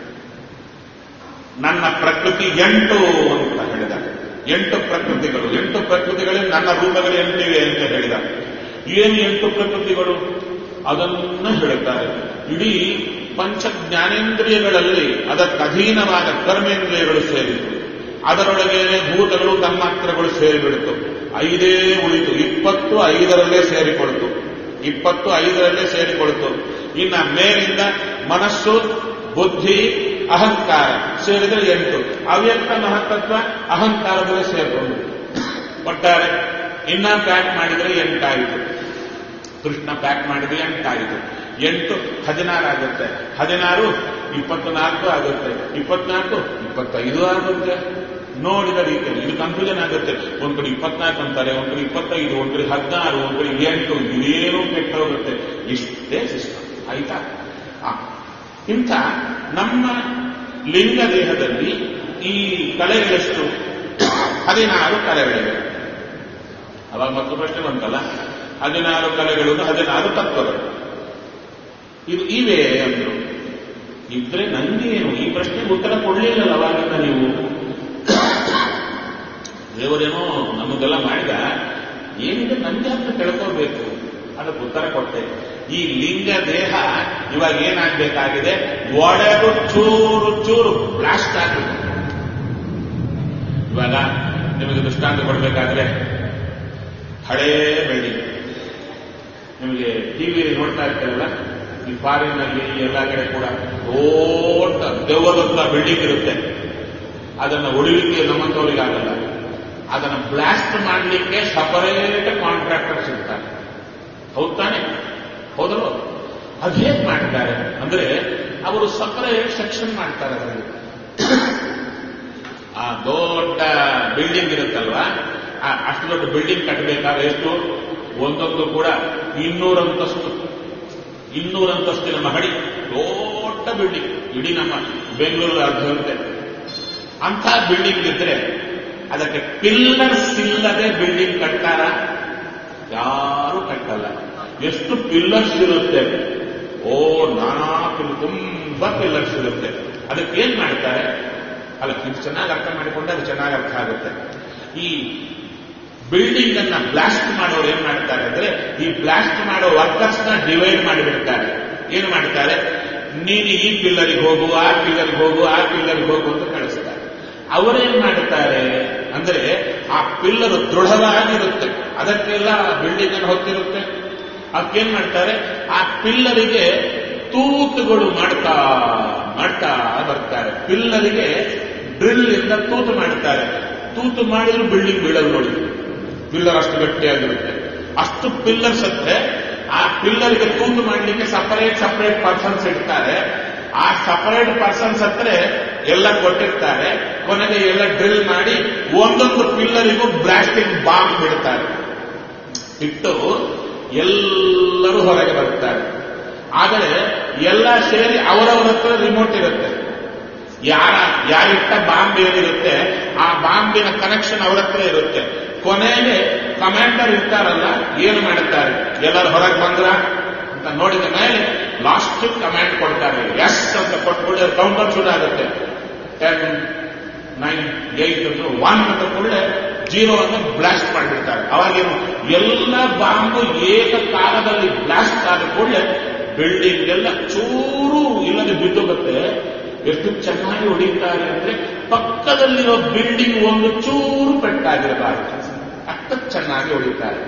ನನ್ನ ಪ್ರಕೃತಿ ಎಂಟು ಅಂತ ಹೇಳಿದ ಎಂಟು ಪ್ರಕೃತಿಗಳು ಎಂಟು ಪ್ರಕೃತಿಗಳಲ್ಲಿ ನನ್ನ ರೂಪಗಳು ಎಂಟಿವೆ ಅಂತ ಹೇಳಿದ ಏನು ಎಂಟು ಪ್ರಕೃತಿಗಳು ಅದನ್ನು ಹೇಳುತ್ತಾರೆ ಇಡೀ ಪಂಚ ಜ್ಞಾನೇಂದ್ರಿಯಗಳಲ್ಲಿ ಅದಕ್ಕೆ ಅಧೀನವಾದ ಕರ್ಮೇಂದ್ರಿಯಗಳು ಸೇರಿತು ಅದರೊಳಗೆ ಭೂತಗಳು ತನ್ಮಾತ್ರಗಳು ಸೇರಿಬಿಡ್ತು ಐದೇ ಉಳಿತು ಇಪ್ಪತ್ತು ಐದರಲ್ಲೇ ಸೇರಿಕೊಳ್ತು ಇಪ್ಪತ್ತು ಐದರಲ್ಲೇ ಸೇರಿಕೊಳ್ತು ಇನ್ನ ಮೇಲಿಂದ ಮನಸ್ಸು ಬುದ್ಧಿ ಅಹಂಕಾರ ಸೇರಿದರೆ ಎಂಟು ಅವ್ಯಕ್ತ ಮಹತ್ತತ್ವ ಅಹಂಕಾರದಲ್ಲೇ ಸೇರಿಕೊಂಡು ಒಟ್ಟಾರೆ ಇನ್ನ ಪ್ಯಾಕ್ ಮಾಡಿದರೆ ಎಂಟಾಯಿತು ಕೃಷ್ಣ ಪ್ಯಾಕ್ ಮಾಡಿದ್ರೆ ಎಂಟಾಯಿತು ಎಂಟು ಹದಿನಾರು ಆಗುತ್ತೆ ಹದಿನಾರು ಇಪ್ಪತ್ನಾಲ್ಕು ಆಗುತ್ತೆ ಇಪ್ಪತ್ನಾಲ್ಕು ಇಪ್ಪತ್ತೈದು ಆಗುತ್ತೆ ನೋಡಿದ ರೀತಿಯಲ್ಲಿ ಇದು ಕನ್ಫ್ಯೂಷನ್ ಆಗುತ್ತೆ ಒಂದ್ ಕಡೆ ಇಪ್ಪತ್ನಾಲ್ಕು ಅಂತಾರೆ ಒಂದ್ ಕಡೆ ಇಪ್ಪತ್ತೈದು ಒಂದ್ ಕಡೆ ಹದಿನಾರು ಒಂದ್ ಕಡೆ ಎಂಟು ಇದೇನೋ ಕೆಟ್ಟ ಹೋಗುತ್ತೆ ಇಷ್ಟೇ ಸಿಸ್ಟಮ್ ಆಯ್ತಾ ಆ, ಇಂಥ ನಮ್ಮ ಲಿಂಗ ದೇಹದಲ್ಲಿ ಈ ಕಲೆಗಳೆಷ್ಟು ಹದಿನಾರು ಕಲೆಗಳಿವೆ ಅವಾಗ ಮತ್ತು ಪ್ರಶ್ನೆ ಬಂತಲ್ಲ ಹದಿನಾರು ಕಲೆಗಳು ಹದಿನಾರು ತತ್ವಗಳು ಇದು ಇವೆ ಅಂದ್ರು ಇದ್ರೆ ನಂಗೇನು ಈ ಪ್ರಶ್ನೆಗೆ ಉತ್ತರ ಕೊಡ್ಲಿಲ್ಲಲ್ಲ ಅವಾಗಿಂದ ನೀವು ದೇವರೇನೋ ನಮಗೆಲ್ಲ ಮಾಡಿದ ಏನಿದೆ ನಂಗೆ ಅಂತ ತಿಳ್ಕೋಬೇಕು ಅದಕ್ಕೆ ಉತ್ತರ ಕೊಟ್ಟೆ ಈ ಲಿಂಗ ದೇಹ ಇವಾಗ ಏನಾಗಬೇಕಾಗಿದೆ ಒಡೆದು ಚೂರು ಚೂರು ಬ್ಲಾಸ್ಟ್ ಆಗಿದೆ ಇವಾಗ ನಿಮಗೆ ದೃಷ್ಟಾಂತ ಕೊಡಬೇಕಾದ್ರೆ ಹಳೇ ಬಿಲ್ಡಿಂಗ್ ನಿಮಗೆ ಟಿವಿ ನೋಡ್ತಾ ಇರ್ತೀರಲ್ಲ ಈ ಫಾರಿನ್ನಲ್ಲಿ ಎಲ್ಲ ಕಡೆ ಕೂಡ ದೊಡ್ಡ ದೆವ್ವದಂತ ಬಿಲ್ಡಿಂಗ್ ಇರುತ್ತೆ ಅದನ್ನ ಉಳಿಲಿಕ್ಕೆ ನಮ್ಮಂತವರಿಗೆ ಆಗಲ್ಲ ಅದನ್ನ ಬ್ಲಾಸ್ಟ್ ಮಾಡಲಿಕ್ಕೆ ಸಪರೇಟ್ ಕಾಂಟ್ರಾಕ್ಟರ್ಸ್ ಇರ್ತಾರೆ ಹೌದ್ ತಾನೆ ಹೌದಲ್ವ ಅದು ಹೇಗೆ ಮಾಡ್ತಾರೆ ಅಂದ್ರೆ ಅವರು ಸಪರೇಟ್ ಸೆಕ್ಷನ್ ಮಾಡ್ತಾರೆ ಅದರಲ್ಲಿ ಆ ದೊಡ್ಡ ಬಿಲ್ಡಿಂಗ್ ಇರುತ್ತಲ್ವಾ ಆ ಅಷ್ಟು ದೊಡ್ಡ ಬಿಲ್ಡಿಂಗ್ ಕಟ್ಟಬೇಕಾದ್ರೆ ಎಷ್ಟು ಒಂದೊಂದು ಕೂಡ ಇನ್ನೂರಂತಸ್ತು ಇನ್ನೂರಂತಸ್ತಿನ ಮಹಡಿ ದೊಡ್ಡ ಬಿಲ್ಡಿಂಗ್ ಇಡೀ ನಮ್ಮ ಬೆಂಗಳೂರು ಅರ್ಧ ಇರುತ್ತೆ ಅಂಥ ಬಿಲ್ಡಿಂಗ್ ಇದ್ರೆ ಅದಕ್ಕೆ ಪಿಲ್ಲರ್ಸ್ ಇಲ್ಲದೆ ಬಿಲ್ಡಿಂಗ್ ಕಟ್ಟಾರ ಯಾರು ಕಟ್ಟಲ್ಲ ಎಷ್ಟು ಪಿಲ್ಲರ್ಸ್ ಇರುತ್ತೆ ಓ ನಾನಾ ಪಿಲ್ ತುಂಬಾ ಪಿಲ್ಲರ್ಸ್ ಇರುತ್ತೆ ಅದಕ್ಕೆ ಏನ್ ಮಾಡ್ತಾರೆ ಅಲ್ಲ ಇದು ಚೆನ್ನಾಗಿ ಅರ್ಥ ಮಾಡಿಕೊಂಡ್ರೆ ಅದು ಚೆನ್ನಾಗಿ ಅರ್ಥ ಆಗುತ್ತೆ ಈ ಬಿಲ್ಡಿಂಗ್ ಅನ್ನ ಬ್ಲಾಸ್ಟ್ ಮಾಡೋರು ಏನ್ ಮಾಡ್ತಾರೆ ಅಂದ್ರೆ ಈ ಬ್ಲಾಸ್ಟ್ ಮಾಡೋ ವರ್ಕರ್ಸ್ ನ ಡಿವೈಡ್ ಮಾಡಿಬಿಡ್ತಾರೆ ಏನು ಮಾಡ್ತಾರೆ ನೀನು ಈ ಪಿಲ್ಲರಿಗೆ ಹೋಗು ಆ ಪಿಲ್ಲರ್ಗೆ ಹೋಗು ಆ ಪಿಲ್ಲರ್ಗೆ ಹೋಗು ಅಂತ ಕಳಿಸ್ತಾರೆ ಅವರೇನ್ ಮಾಡ್ತಾರೆ ಅಂದ್ರೆ ಆ ಪಿಲ್ಲರ್ ದೃಢವಾಗಿರುತ್ತೆ ಅದಕ್ಕೆಲ್ಲ ಬಿಲ್ಡಿಂಗ್ ಅನ್ನು ಹೊತ್ತಿರುತ್ತೆ ಅದಕ್ಕೇನ್ ಮಾಡ್ತಾರೆ ಆ ಪಿಲ್ಲರಿಗೆ ತೂತುಗಳು ಮಾಡ್ತಾ ಮಾಡ್ತಾ ಬರ್ತಾರೆ ಪಿಲ್ಲರಿಗೆ ಡ್ರಿಲ್ ಇಂದ ತೂತು ಮಾಡ್ತಾರೆ ತೂತು ಮಾಡಿದ್ರು ಬಿಲ್ಡಿಂಗ್ ಬೀಳಲು ನೋಡಿ ಪಿಲ್ಲರ್ ಅಷ್ಟು ಗಟ್ಟಿಯಾಗಿರುತ್ತೆ ಅಷ್ಟು ಪಿಲ್ಲರ್ಸ್ ಹತ್ತೆ ಆ ಪಿಲ್ಲರ್ಗೆ ತೂತು ಮಾಡಲಿಕ್ಕೆ ಸಪರೇಟ್ ಸಪರೇಟ್ ಪರ್ಸನ್ಸ್ ಇಡ್ತಾರೆ ಆ ಸಪರೇಟ್ ಪರ್ಸನ್ಸ್ ಹತ್ರ ಎಲ್ಲ ಕೊಟ್ಟಿರ್ತಾರೆ ಕೊನೆಗೆ ಎಲ್ಲ ಡ್ರಿಲ್ ಮಾಡಿ ಒಂದೊಂದು ಪಿಲ್ಲರಿಗೂ ಬ್ಲಾಸ್ಟಿಂಗ್ ಬಾಂಬ್ ಬಿಡ್ತಾರೆ ಇಟ್ಟು ಎಲ್ಲರೂ ಹೊರಗೆ ಬರುತ್ತಾರೆ ಆದರೆ ಎಲ್ಲ ಸೇರಿ ಅವರವರ ಹತ್ರ ರಿಮೋಟ್ ಇರುತ್ತೆ ಯಾರ ಯಾರಿಟ್ಟ ಬಾಂಬ್ ಏನಿರುತ್ತೆ ಆ ಬಾಂಬಿನ ಕನೆಕ್ಷನ್ ಅವರ ಹತ್ರ ಇರುತ್ತೆ ಕೊನೆಗೆ ಕಮಾಂಡರ್ ಇರ್ತಾರಲ್ಲ ಏನು ಮಾಡುತ್ತಾರೆ ಎಲ್ಲರೂ ಹೊರಗೆ ಬಂದ್ರ ಅಂತ ನೋಡಿದ ಮೇಲೆ ಲಾಸ್ಟ್ ಕಮಾಂಡ್ ಕೊಡ್ತಾರೆ ಎಸ್ ಅಂತ ಕೊಟ್ಬಿಟ್ಟು ಕೌಂಟರ್ ಶುರು ಆಗುತ್ತೆ ಟೆನ್ ನೈನ್ ಏಟ್ ಅಂತ ಒನ್ ಅಂತ ಕೂಡಲೇ ಜೀರೋ ಅನ್ನು ಬ್ಲಾಸ್ಟ್ ಮಾಡಿಬಿಡ್ತಾರೆ ಅವಾಗೇನು ಎಲ್ಲ ಬಾಂಬು ಏಕಕಾಲದಲ್ಲಿ ಬ್ಲಾಸ್ಟ್ ಆದ ಕೂಡಲೇ ಬಿಲ್ಡಿಂಗ್ ಎಲ್ಲ ಚೂರು ಇಲ್ಲದೆ ಬಿದ್ದೋಗುತ್ತೆ ಎಷ್ಟು ಚೆನ್ನಾಗಿ ಹೊಡಿತಾರೆ ಅಂದ್ರೆ ಪಕ್ಕದಲ್ಲಿರೋ ಬಿಲ್ಡಿಂಗ್ ಒಂದು ಚೂರು ಪೆಟ್ಟಾಗಿರಬಾರದು ಅಷ್ಟು ಚೆನ್ನಾಗಿ ಹೊಡಿತಾರೆ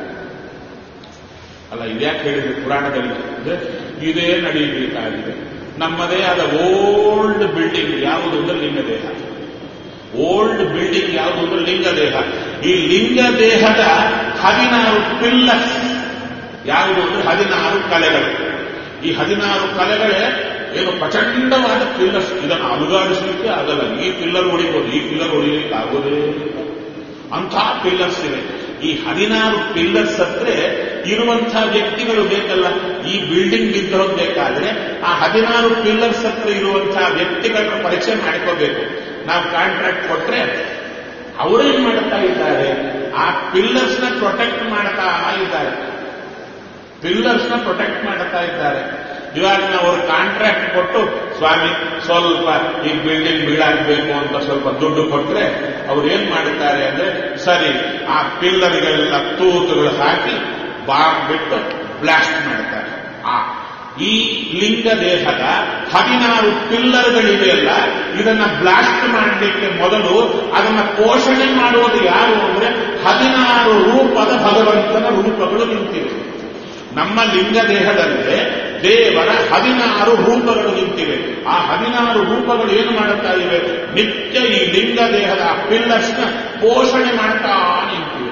ಅಲ್ಲ ಇದ್ಯಾಕೆ ಹೇಳಿದ್ರು ಪುರಾಣದಲ್ಲಿ ಅಂದ್ರೆ ಇದೇ ನಡೀಬೇಕಾಗಿದೆ ನಮ್ಮದೇ ಆದ ಓಲ್ಡ್ ಬಿಲ್ಡಿಂಗ್ ಯಾವುದು ಅಂದ್ರೆ ಲಿಂಗದೇಹ ಓಲ್ಡ್ ಬಿಲ್ಡಿಂಗ್ ಯಾವುದು ಅಂದ್ರೆ ಲಿಂಗದೇಹ ಈ ಲಿಂಗದೇಹದ ಹದಿನಾರು ಪಿಲ್ಲರ್ಸ್ ಯಾವುದು ಅಂದ್ರೆ ಹದಿನಾರು ಕಲೆಗಳು ಈ ಹದಿನಾರು ಕಲೆಗಳೇ ಏನು ಪ್ರಚಂಡವಾದ ಪಿಲ್ಲರ್ಸ್ ಇದನ್ನು ಅಲುಗಾಡಿಸಲಿಕ್ಕೆ ಆಗಲ್ಲ ಈ ಪಿಲ್ಲರ್ ಹೊಡಿಬೋದು ಈ ಪಿಲ್ಲರ್ ಹೊಡಿಲಿಕ್ಕೆ ಆಗೋದೇ ಇಲ್ಲ ಅಂಥ ಪಿಲ್ಲರ್ಸ್ ಇವೆ ಈ ಹದಿನಾರು ಪಿಲ್ಲರ್ಸ್ ಹತ್ರ ಇರುವಂತಹ ವ್ಯಕ್ತಿಗಳು ಬೇಕಲ್ಲ ಈ ಬಿಲ್ಡಿಂಗ್ ಬಿದ್ದೋಗ್ ಬೇಕಾದ್ರೆ ಆ ಹದಿನಾರು ಪಿಲ್ಲರ್ಸ್ ಹತ್ರ ಇರುವಂತಹ ವ್ಯಕ್ತಿಗಳನ್ನ ಪರಿಚಯ ಮಾಡ್ಕೋಬೇಕು ನಾವು ಕಾಂಟ್ರಾಕ್ಟ್ ಕೊಟ್ರೆ ಅವರೇನ್ ಮಾಡ್ತಾ ಇದ್ದಾರೆ ಆ ಪಿಲ್ಲರ್ಸ್ ನ ಪ್ರೊಟೆಕ್ಟ್ ಮಾಡ್ತಾ ಇದ್ದಾರೆ ಪಿಲ್ಲರ್ಸ್ ನ ಪ್ರೊಟೆಕ್ಟ್ ಮಾಡ್ತಾ ಇದ್ದಾರೆ ಇವಾಗ ನಾವು ಅವ್ರ ಕಾಂಟ್ರಾಕ್ಟ್ ಕೊಟ್ಟು ಸ್ವಾಮಿ ಸ್ವಲ್ಪ ಈ ಬಿಲ್ಡಿಂಗ್ ಬೀಳಾಗಬೇಕು ಅಂತ ಸ್ವಲ್ಪ ದುಡ್ಡು ಕೊಟ್ರೆ ಅವ್ರು ಏನ್ ಮಾಡುತ್ತಾರೆ ಅಂದ್ರೆ ಸರಿ ಆ ಪಿಲ್ಲರ್ಗಳೆಲ್ಲ ತೂತುಗಳು ಹಾಕಿ ಬಾಂಬ್ ಬಿಟ್ಟು ಬ್ಲಾಸ್ಟ್ ಮಾಡ್ತಾರೆ ಆ ಈ ಲಿಂಗ ದೇಹದ ಹದಿನಾರು ಪಿಲ್ಲರ್ಗಳಿವೆಯಲ್ಲ ಇದನ್ನ ಬ್ಲಾಸ್ಟ್ ಮಾಡಲಿಕ್ಕೆ ಮೊದಲು ಅದನ್ನ ಪೋಷಣೆ ಮಾಡುವುದು ಯಾರು ಅಂದ್ರೆ ಹದಿನಾರು ರೂಪದ ಭಗವಂತನ ರೂಪಗಳು ನಿಂತಿವೆ ನಮ್ಮ ಲಿಂಗ ದೇಹದಲ್ಲೇ ದೇವರ ಹದಿನಾರು ರೂಪಗಳು ನಿಂತಿವೆ ಆ ಹದಿನಾರು ರೂಪಗಳು ಏನು ಮಾಡುತ್ತಾ ಇವೆ ನಿತ್ಯ ಈ ಲಿಂಗ ದೇಹದ ಪಿಲ್ಲರ್ಸ್ನ ಪೋಷಣೆ ಮಾಡ್ತಾ ನಿಂತಿವೆ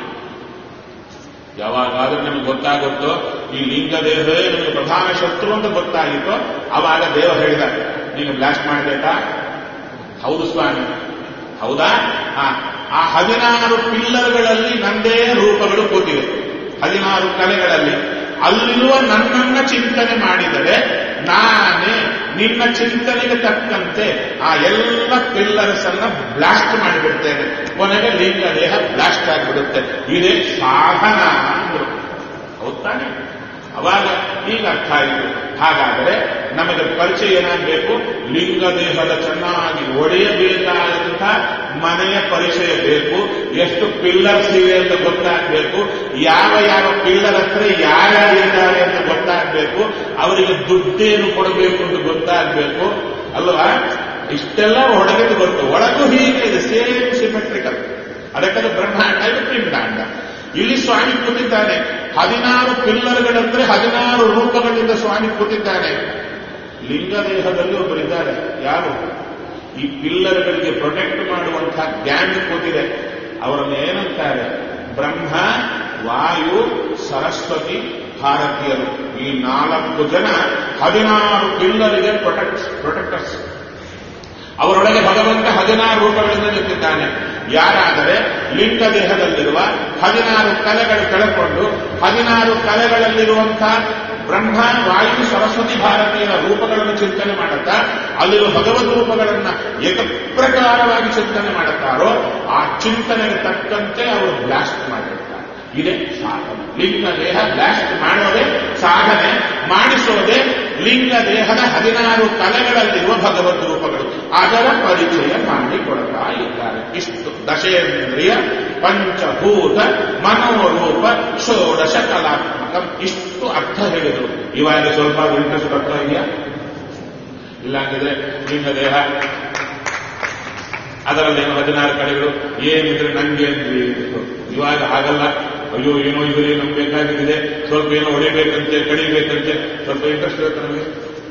ಯಾವಾಗಾದ್ರೂ ನಮಗೆ ಗೊತ್ತಾಗುತ್ತೋ ಈ ಲಿಂಗ ದೇಹವೇ ನಮಗೆ ಪ್ರಧಾನ ಶತ್ರು ಅಂತ ಗೊತ್ತಾಗಿತ್ತೋ ಅವಾಗ ದೇವ ಹೇಳಿದ ನೀನು ಬ್ಲಾಸ್ಟ್ ಮಾಡಬೇಕಾ ಹೌದು ಸ್ವಾಮಿ ಹೌದಾ ಆ, ಆ ಹದಿನಾರು ಪಿಲ್ಲರ್ಗಳಲ್ಲಿ ನಂದೇ ರೂಪಗಳು ಕೂತಿವೆ ಹದಿನಾರು ಕಲೆಗಳಲ್ಲಿ ಅಲ್ಲಿರುವ ನನ್ನನ್ನ ಚಿಂತನೆ ಮಾಡಿದರೆ ನಾನೇ ನಿನ್ನ ಚಿಂತನೆಗೆ ತಕ್ಕಂತೆ ಆ ಎಲ್ಲ ಪಿಲ್ಲರ್ಸ್ ಅನ್ನ ಬ್ಲಾಸ್ಟ್ ಮಾಡಿಬಿಡ್ತೇನೆ ಕೊನೆಗೆ ಲಿಂಗ ದೇಹ ಬ್ಲಾಸ್ಟ್ ಆಗಿಬಿಡುತ್ತೆ ಇದೇ ಸಾಧನ ಅಂದ್ರು ಹೌದ್ ತಾನೆ ಅವಾಗ ಈಗ ಅರ್ಥ ಆಯಿತು ಹಾಗಾದರೆ ನಮಗೆ ಪರಿಚಯ ಏನಾಗಬೇಕು ಲಿಂಗ ದೇಹದ ಚೆನ್ನಾಗಿ ಒಡೆಯಬೇಕಾದಂಥ ಮನೆಯ ಪರಿಚಯ ಬೇಕು ಎಷ್ಟು ಪಿಲ್ಲರ್ಸ್ ಇವೆ ಅಂತ ಗೊತ್ತಾಗಬೇಕು ಯಾವ ಯಾವ ಪಿಲ್ಲರ್ ಹತ್ರ ಯಾರ್ಯಾರಿದ್ದಾರೆ ಅಂತ ಗೊತ್ತಾಗಬೇಕು ಅವರಿಗೆ ದುಡ್ಡೇನು ಕೊಡಬೇಕು ಅಂತ ಗೊತ್ತಾಗಬೇಕು ಅಲ್ವಾ ಇಷ್ಟೆಲ್ಲ ಹೊಡಗಿದ್ದು ಗೊತ್ತು ಒಳಗೂ ಹೀಗೆ ಇದೆ ಸೇಮ್ ಸಿಮೆಟ್ರಿಕಲ್ ಅದಕ್ಕೆ ಬ್ರಹ್ಮಾಂಡ ಇದು ಪಿಂಡಾಂಡ ಇಲ್ಲಿ ಸ್ವಾಮಿ ಕೂತಿದ್ದಾನೆ ಹದಿನಾರು ಪಿಲ್ಲರ್ಗಳಂದ್ರೆ ಹದಿನಾರು ರೂಪಗಳಿಂದ ಸ್ವಾಮಿ ಕೂತಿದ್ದಾನೆ ಲಿಂಗ ದೇಹದಲ್ಲಿ ಒಬ್ಬರಿದ್ದಾರೆ ಯಾರು ಈ ಪಿಲ್ಲರ್ಗಳಿಗೆ ಪ್ರೊಟೆಕ್ಟ್ ಮಾಡುವಂತಹ ಗ್ಯಾಂಗ್ ಕೂತಿದೆ ಅವರನ್ನು ಏನಂತಾರೆ ಬ್ರಹ್ಮ ವಾಯು ಸರಸ್ವತಿ ಭಾರತೀಯರು ಈ ನಾಲ್ಕು ಜನ ಹದಿನಾರು ಪಿಲ್ಲರಿಗೆ ಪ್ರೊಟೆಕ್ಟ್ ಪ್ರೊಟೆಕ್ಟರ್ಸ್ ಅವರೊಳಗೆ ಭಗವಂತ ಹದಿನಾರು ರೂಪಗಳಿಂದ ನಿಂತಿದ್ದಾನೆ ಯಾರಾದರೆ ಲಿಂಗ ದೇಹದಲ್ಲಿರುವ ಹದಿನಾರು ಕಲೆಗಳು ಕೆಳಕೊಂಡು ಹದಿನಾರು ಕಲೆಗಳಲ್ಲಿರುವಂತಹ ಬ್ರಹ್ಮ ವಾಯು ಸರಸ್ವತಿ ಭಾರತೀಯರ ರೂಪಗಳನ್ನು ಚಿಂತನೆ ಮಾಡುತ್ತಾ ಅಲ್ಲಿರುವ ಭಗವದ್ ರೂಪಗಳನ್ನ ಏಕಪ್ರಕಾರವಾಗಿ ಚಿಂತನೆ ಮಾಡುತ್ತಾರೋ ಆ ಚಿಂತನೆಗೆ ತಕ್ಕಂತೆ ಅವರು ಬ್ಲಾಸ್ಟ್ ಮಾಡಿರ್ತಾರೆ ಇದೇ ಸಾಧನೆ ಲಿಂಗ ದೇಹ ಬ್ಲಾಸ್ಟ್ ಮಾಡೋದೇ ಸಾಧನೆ ಮಾಡಿಸೋದೇ ಲಿಂಗ ದೇಹದ ಹದಿನಾರು ಕಲೆಗಳಲ್ಲಿರುವ ಭಗವದ್ ರೂಪಗಳು ಅದರ ಪರಿಚಯ ಮಾಡಿಕೊಡ್ತಾ ಇದ್ದಾರೆ ಇಷ್ಟು ದಶೇಂದ್ರಿಯ ಪಂಚಭೂತ ಮನೋರೂಪ ಷೋಡಶ ಕಲಾತ್ಮಕ ಇಷ್ಟು ಅರ್ಥ ಹೇಳಿದರು ಇವಾಗ ಸ್ವಲ್ಪ ಇಂಟ್ರೆಸ್ಟ್ ಬರ್ತಾ ಇದೆಯಾ ಇಲ್ಲಾಂಗಿದ್ರೆ ಲಿಂಗ ದೇಹ ಅದರಲ್ಲಿ ಹದಿನಾರು ಕಡೆಗಳು ಏನಿದ್ರೆ ನಂಗೆ ಅಂದ್ರಿ ಇವಾಗ ಹಾಗಲ್ಲ ಅಯ್ಯೋ ಏನೋ ಇದ್ರೆ ನಮ್ಗೆ ಬೇಕಾಗಿದೆ ಸ್ವಲ್ಪ ಏನೋ ಹೊಡಿಬೇಕಂತೆ ಕಡಿಬೇಕಂತೆ ಸ್ವಲ್ಪ ಇಂಟ್ರೆಸ್ಟ್ ಇರುತ್ತೆ ನಮಗೆ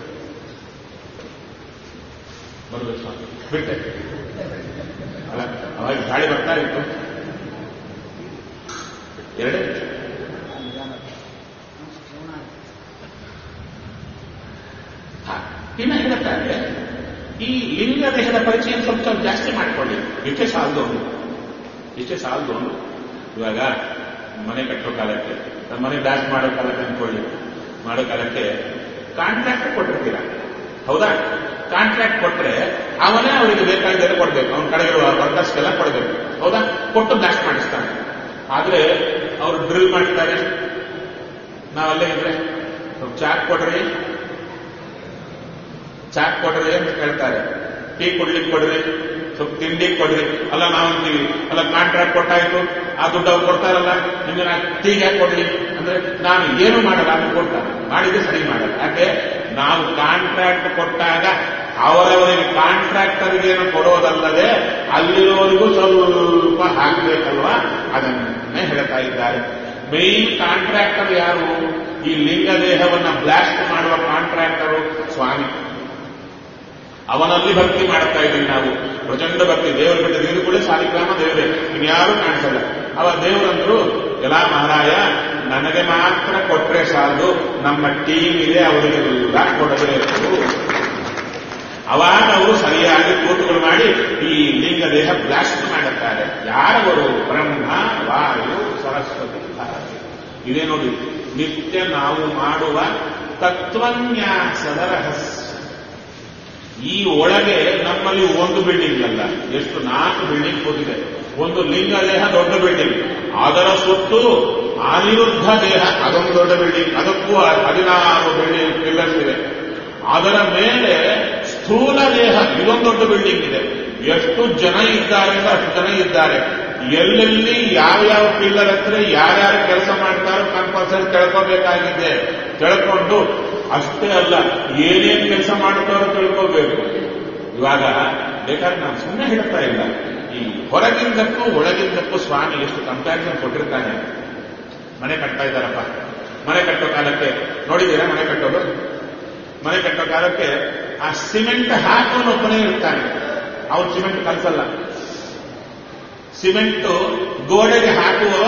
ಬರ್ಬೇಕು ಸ್ವಾಮಿ ಬಿಟ್ಟೆ ಅಲ್ಲ ಅವಾಗ ಗಾಳಿ ಬರ್ತಾ ಇತ್ತು ಎರಡೇ ಹಾ, ಇನ್ನು ಹೇಳ್ತಾರೆ ಈ ಲಿಂಗ ದೇಹದ ಪರಿಚಯ ಸ್ವಲ್ಪ ಸ್ವಲ್ಪ ಜಾಸ್ತಿ ಮಾಡಿಕೊಳ್ಳಿ ಇಷ್ಟೇ ಸಾಲದು ಒಂದು ಇಷ್ಟೇ ಸಾಲದು ಒಂದು ಇವಾಗ ಮನೆ ಕಟ್ಟೋ ಕಾಲಕ್ಕೆ ನಮ್ಮ ಮನೆ ಬ್ಲಾಸ್ಟ್ ಮಾಡೋ ಕಾಲಕ್ಕೆ ಅನ್ಕೊಳ್ಳಿ ಮಾಡೋ ಕಾಲಕ್ಕೆ ಕಾಂಟ್ರಾಕ್ಟ್ ಕೊಟ್ಟಿರ್ತೀರ ಹೌದಾ ಕಾಂಟ್ರಾಕ್ಟ್ ಕೊಟ್ರೆ ಅವನೇ ಅವರಿಗೆ ಬೇಕಾಗಿದ್ದರೆ ಕೊಡ್ಬೇಕು ಅವನ ಕಡೆ ಇರುವ ವರ್ಕರ್ಸ್ಗೆಲ್ಲ ಕೊಡಬೇಕು ಹೌದಾ ಕೊಟ್ಟು ಬ್ಲಾಸ್ಟ್ ಮಾಡಿಸ್ತಾನೆ ಆದ್ರೆ ಅವರು ಡ್ರಿಲ್ ಮಾಡ್ತಾರೆ ನಾವಲ್ಲೇ ಇದ್ರೆ ಸ್ವಲ್ಪ ಚಾಕ್ ಕೊಡ್ರಿ ಚಾಕ್ ಕೊಡ್ರಿ ಅಂತ ಕೇಳ್ತಾರೆ ಟೀ ಕೊಡ್ಲಿಕ್ಕೆ ಕೊಡ್ರಿ ಸ್ವಲ್ಪ ತಿಂಡಿ ಕೊಡ್ರಿ ಅಲ್ಲ ನಾವು ಅಂತೀವಿ ಅಲ್ಲ ಕಾಂಟ್ರಾಕ್ಟ್ ಕೊಟ್ಟಾಯ್ತು ಆ ದುಡ್ಡು ಅವ್ರು ಕೊಡ್ತಾರಲ್ಲ ನಿಮ್ಗೆ ನಾ ಟೀಗೆ ಯಾಕೆ ಕೊಡ್ಲಿ ಅಂದ್ರೆ ನಾನು ಏನು ಮಾಡಲ್ಲ ಅಂತ ಕೊಡ್ತಾರೆ ಮಾಡಿದ್ರೆ ಸರಿ ಮಾಡಲ್ಲ ಯಾಕೆ ನಾವು ಕಾಂಟ್ರಾಕ್ಟ್ ಕೊಟ್ಟಾಗ ಅವರವರಿಗೆ ಕಾಂಟ್ರಾಕ್ಟರ್ಗೇನು ಕೊಡೋದಲ್ಲದೆ ಅಲ್ಲಿರೋರಿಗೂ ಸ್ವಲ್ಪ ಹಾಕಬೇಕಲ್ವಾ ಅದನ್ನೇ ಹೇಳ್ತಾ ಇದ್ದಾರೆ ಮೈನ್ ಕಾಂಟ್ರಾಕ್ಟರ್ ಯಾರು ಈ ಲಿಂಗ ದೇಹವನ್ನ ಬ್ಲಾಸ್ಟ್ ಮಾಡುವ ಕಾಂಟ್ರಾಕ್ಟರು ಸ್ವಾಮಿ ಅವನಲ್ಲಿ ಭಕ್ತಿ ಮಾಡ್ತಾ ಇದ್ದೀವಿ ನಾವು ಪ್ರಚಂಡ ಭಕ್ತಿ ದೇವರ ಬಿಟ್ಟ ನೀರು ಕೂಡ ಸಾಲಿಗ್ರಾಮ ದೇವರೇ ಇನ್ಯಾರು ಕಾಣಿಸಲ್ಲ ಅವ ದೇವರಂದ್ರು ಎಲ್ಲ ಮಹಾರಾಯ ನನಗೆ ಮಾತ್ರ ಕೊಟ್ರೆ ಸಾಲದು ನಮ್ಮ ಟೀಮ್ ಇದೆ ಅವರಿಗೆಲ್ಲ ಕೊಡಬೇಕು ಅವಾಗ ಅವರು ಸರಿಯಾಗಿ ಕೂತುಗಳು ಮಾಡಿ ಈ ಲಿಂಗ ದೇಹ ಬ್ಲಾಸ್ಟ್ ಮಾಡುತ್ತಾರೆ ಯಾರವರು ಬ್ರಹ್ಮ ವಾಯು ಸರಸ್ವತಿ ಭಾರತಿ ಇದೇ ನೋಡಿ ನಿತ್ಯ ನಾವು ಮಾಡುವ ತತ್ವನ್ಯಾಸದ ರಹಸ್ಯ ಈ ಒಳಗೆ ನಮ್ಮಲ್ಲಿ ಒಂದು ಬಿಲ್ಡಿಂಗ್ ಅಲ್ಲ ಎಷ್ಟು ನಾಲ್ಕು ಬಿಲ್ಡಿಂಗ್ ಹೋಗಿದೆ ಒಂದು ಲಿಂಗ ದೇಹ ದೊಡ್ಡ ಬಿಲ್ಡಿಂಗ್ ಅದರ ಸುತ್ತು ಅನಿರುದ್ಧ ದೇಹ ಅದೊಂದು ದೊಡ್ಡ ಬಿಲ್ಡಿಂಗ್ ಅದಕ್ಕೂ ಹದಿನಾರು ಬಿಲ್ಡಿಂಗ್ ಪಿಲ್ಲರ್ಸ್ ಇದೆ ಅದರ ಮೇಲೆ ಸ್ಥೂಲ ದೇಹ ಇದೊಂದು ದೊಡ್ಡ ಬಿಲ್ಡಿಂಗ್ ಇದೆ ಎಷ್ಟು ಜನ ಇದ್ದಾರೆ ಅಂದ್ರೆ ಅಷ್ಟು ಜನ ಇದ್ದಾರೆ ಎಲ್ಲೆಲ್ಲಿ ಯಾವ್ಯಾವ ಪಿಲ್ಲರ್ ಹತ್ರ ಯಾರ್ಯಾರು ಕೆಲಸ ಮಾಡ್ತಾರೋ ಕಂಪಲ್ಸರಿ ತಿಳ್ಕೋಬೇಕಾಗಿದೆ ತಿಳ್ಕೊಂಡು ಅಷ್ಟೇ ಅಲ್ಲ ಏನೇನ್ ಕೆಲಸ ಮಾಡ್ತಾರೋ ತಿಳ್ಕೋಬೇಕು ಇವಾಗ ಬೇಕಾದ್ರೆ ನಾನು ಸುಮ್ಮನೆ ಹೇಳ್ತಾ ಇಲ್ಲ ಈ ಹೊರಗಿಂದಕ್ಕೂ ಒಳಗಿಂದಕ್ಕೂ ಸ್ವಾಮಿ ಎಷ್ಟು ಕಂಪ್ಯಾರಿಸನ್ ಕೊಟ್ಟಿರ್ತಾನೆ ಮನೆ ಕಟ್ತಾ ಇದ್ದಾರಪ್ಪ ಮನೆ ಕಟ್ಟೋ ಕಾಲಕ್ಕೆ ನೋಡಿದ್ದೀರಾ ಮನೆ ಕಟ್ಟೋದು ಮನೆ ಕಟ್ಟೋ ಕಾಲಕ್ಕೆ ಆ ಸಿಮೆಂಟ್ ಹಾಕೋನೊಬ್ಬನೇ ಇರ್ತಾನೆ ಅವ್ರು ಸಿಮೆಂಟ್ ಕಲ್ಸಲ್ಲ ಸಿಮೆಂಟ್ ಗೋಡೆಗೆ ಹಾಕುವವ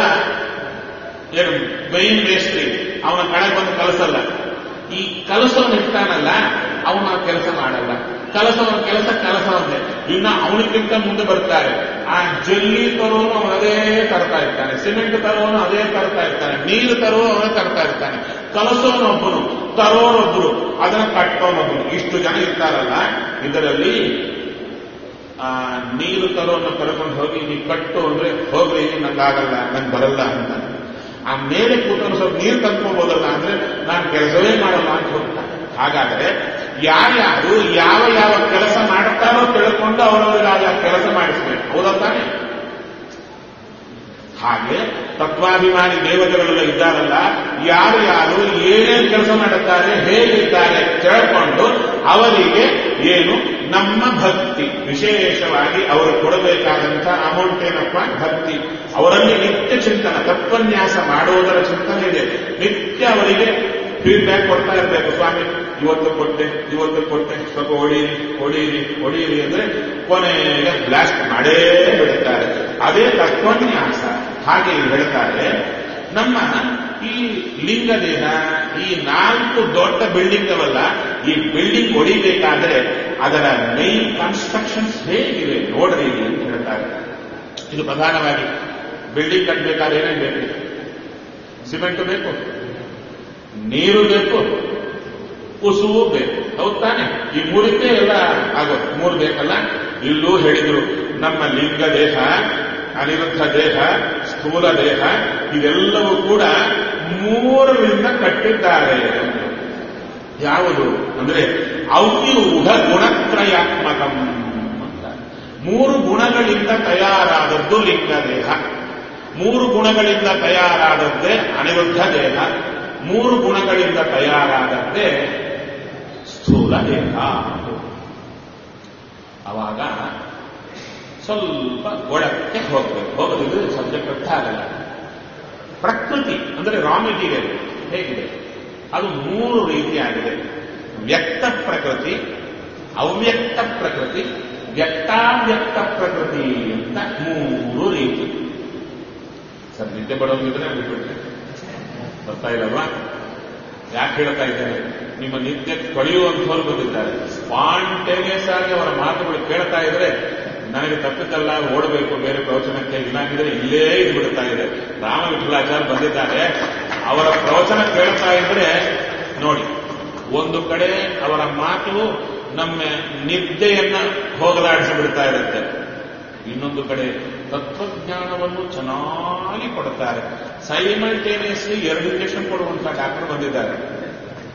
ಏನು ಮೈನ್ ಮೇಸ್ತ್ರಿ ಅವನ ಕಡೆಗೆ ಬಂದು ಕಲಸಲ್ಲ ಈ ಕಲಸವನು ಇರ್ತಾನಲ್ಲ ಅವನ ಕೆಲಸ ಮಾಡಲ್ಲ ಕಲಸವನ ಕೆಲಸ ಕೆಲಸವಂತೆ ಇನ್ನ ಅವನಿಗಿಂತ ಮುಂದೆ ಬರ್ತಾರೆ ಆ ಜಲ್ಲಿ ತರುವನು ಅವನು ಅದೇ ತರ್ತಾ ಇರ್ತಾನೆ ಸಿಮೆಂಟ್ ತರುವನು ಅದೇ ತರ್ತಾ ಇರ್ತಾನೆ ನೀರು ತರುವ ಅವನೇ ತರ್ತಾ ಇರ್ತಾನೆ ಕಲಸೋನೊಬ್ಬನು ತರೋನೊಬ್ರು ಅದನ್ನ ಕಟ್ಟೋನೊಬ್ಬನು ಇಷ್ಟು ಜನ ಇರ್ತಾರಲ್ಲ ಇದರಲ್ಲಿ ಆ ನೀರು ತರೋನ್ನ ಕರ್ಕೊಂಡು ಹೋಗಿ ನೀ ಕಟ್ಟು ಅಂದ್ರೆ ಹೋಗ್ರಿ ನಂಗಾಗಲ್ಲ ನಂಗೆ ಬರಲ್ಲ ಅಂತ ಆ ಮೇಲೆ ಕೂತನ್ನು ಸ್ವಲ್ಪ ನೀರು ತಂದ್ಕೋಬೋದಲ್ಲ ಅಂದ್ರೆ ನಾನು ಕೆಲಸವೇ ಮಾಡಲ್ಲ ಅಂತ ಹೋಗ್ತಾನೆ ಹಾಗಾದರೆ ಯಾರ್ಯಾರು ಯಾವ ಯಾವ ಕೆಲಸ ಮಾಡ್ತಾರೋ ತಿಳ್ಕೊಂಡು ಅವರವರಿಗೆ ಆ ಕೆಲಸ ಮಾಡಿಸ್ಬೇಕು ಹೌದಾ ತಾನೆ ಹಾಗೆ ತತ್ವಾಭಿಮಾನಿ ದೇವತೆಗಳೆಲ್ಲ ಇದ್ದಾರಲ್ಲ ಯಾರು ಯಾರು ಏನೇನು ಕೆಲಸ ಮಾಡುತ್ತಾರೆ ಹೇಗಿದ್ದಾರೆ ತಿಳ್ಕೊಂಡು ಅವರಿಗೆ ಏನು ನಮ್ಮ ಭಕ್ತಿ ವಿಶೇಷವಾಗಿ ಅವರು ಕೊಡಬೇಕಾದಂಥ ಅಮೌಂಟ್ ಏನಪ್ಪ ಭಕ್ತಿ ಅವರಲ್ಲಿ ನಿತ್ಯ ಚಿಂತನ ತತ್ವನ್ಯಾಸ ಮಾಡುವುದರ ಚಿಂತನೆ ಇದೆ ನಿತ್ಯ ಅವರಿಗೆ ಫೀಡ್ಬ್ಯಾಕ್ ಕೊಡ್ತಾ ಇರಬೇಕು ಸ್ವಾಮಿ ಇವತ್ತು ಕೊಟ್ಟೆ ಇವತ್ತು ಕೊಟ್ಟೆ ಸ್ವಲ್ಪ ಹೊಡೀರಿ ಹೊಡೀರಿ ಹೊಡೀರಿ ಅಂದ್ರೆ ಕೊನೆಗೆ ಬ್ಲಾಸ್ಟ್ ಮಾಡೇ ಬಿಡುತ್ತಾರೆ ಅದೇ ತತ್ವನ್ಯಾಸ ಹಾಗೆ ಇಲ್ಲಿ ಹೇಳ್ತಾರೆ ನಮ್ಮ ಈ ಲಿಂಗ ದೇಹ ಈ ನಾಲ್ಕು ದೊಡ್ಡ ಬಿಲ್ಡಿಂಗ್ ಅವಲ್ಲ ಈ ಬಿಲ್ಡಿಂಗ್ ಹೊಡಿಬೇಕಾದ್ರೆ ಅದರ ಮೈನ್ ಕನ್ಸ್ಟ್ರಕ್ಷನ್ಸ್ ಹೇಗಿವೆ ನೋಡ್ರಿ ಇಲ್ಲಿ ಅಂತ ಹೇಳ್ತಾರೆ ಇದು ಪ್ರಧಾನವಾಗಿ ಬಿಲ್ಡಿಂಗ್ ಕಟ್ಟಬೇಕಾದ್ರೆ ಏನೇನು ಬೇಕು ಸಿಮೆಂಟ್ ಬೇಕು ನೀರು ಬೇಕು ಕುಸುವು ಬೇಕು ಹೌದ್ ತಾನೆ ಈ ಮೂರಕ್ಕೆ ಎಲ್ಲ ಆಗೋದು ಮೂರು ಬೇಕಲ್ಲ ಇಲ್ಲೂ ಹೇಳಿದ್ರು ನಮ್ಮ ಲಿಂಗ ದೇಹ ಅನಿರುದ್ಧ ದೇಹ ಸ್ಥೂಲ ದೇಹ ಇದೆಲ್ಲವೂ ಕೂಡ ಮೂರರಿಂದ ಕಟ್ಟಿದ್ದಾರೆ ಯಾವುದು ಅಂದ್ರೆ ಅವ್ಯೂಢ ಗುಣತ್ರಯಾತ್ಮಕಂ ಅಂತ ಮೂರು ಗುಣಗಳಿಂದ ತಯಾರಾದದ್ದು ಲಿಂಗ ದೇಹ ಮೂರು ಗುಣಗಳಿಂದ ತಯಾರಾದದ್ದೇ ಅನಿರುದ್ಧ ದೇಹ ಮೂರು ಗುಣಗಳಿಂದ ತಯಾರಾದದ್ದೇ ಸ್ಥೂಲ ದೇಹ ಅವಾಗ ಸ್ವಲ್ಪ ಒಳಕ್ಕೆ ಹೋಗ್ಬೇಕು ಹೋಗದಿದ್ರೆ ಸಬ್ಜೆಕ್ಟ್ ಅರ್ಥ ಆಗಲ್ಲ ಪ್ರಕೃತಿ ಅಂದ್ರೆ ರಾ ಮೆಟೀರಿಯಲ್ ಹೇಗಿದೆ ಅದು ಮೂರು ರೀತಿಯಾಗಿದೆ ವ್ಯಕ್ತ ಪ್ರಕೃತಿ ಅವ್ಯಕ್ತ ಪ್ರಕೃತಿ ವ್ಯಕ್ತಾವ್ಯಕ್ತ ಪ್ರಕೃತಿ ಅಂತ ಮೂರು ರೀತಿ ಸರ್ ನಿದ್ದೆ ಬರೋದಿದ್ರೆ ಬಿಟ್ಬಿಡ್ತೀನಿ ಬರ್ತಾ ಇಲ್ಲಲ್ವಾ ಯಾಕೆ ಹೇಳ್ತಾ ಇದ್ದಾರೆ ನಿಮ್ಮ ನಿತ್ಯ ಕಳೆಯುವಂಥವ್ರು ಬಂದಿದ್ದಾರೆ ಸ್ಪಾಂಟೇನಿಯಸ್ ಆಗಿ ಅವರ ಮಾತುಗಳು ಕೇಳ್ತಾ ಇದ್ರೆ ನನಗೆ ತಪ್ಪಿದ್ದಲ್ಲ ಓಡಬೇಕು ಬೇರೆ ಪ್ರವಚನಕ್ಕೆ ಇಲ್ಲಾಂಗಿದ್ರೆ ಇಲ್ಲೇ ಇದು ಬಿಡ್ತಾ ಇದೆ ರಾಮ ವಿಠಲಾಚಾರ್ಯ ಬಂದಿದ್ದಾರೆ ಅವರ ಪ್ರವಚನ ಕೇಳ್ತಾ ಇದ್ರೆ ನೋಡಿ ಒಂದು ಕಡೆ ಅವರ ಮಾತು ನಮ್ಮ ನಿದ್ದೆಯನ್ನ ಹೋಗಲಾಡಿಸಿ ಬಿಡ್ತಾ ಇರುತ್ತೆ ಇನ್ನೊಂದು ಕಡೆ ತತ್ವಜ್ಞಾನವನ್ನು ಚೆನ್ನಾಗಿ ಕೊಡುತ್ತಾರೆ ಸೈಮಲ್ಟೇನಿಯಸ್ಲಿ ಎರಡು ಇಂಜೆಕ್ಷನ್ ಕೊಡುವಂತ ಡಾಕ್ಟರ್ ಬಂದಿದ್ದಾರೆ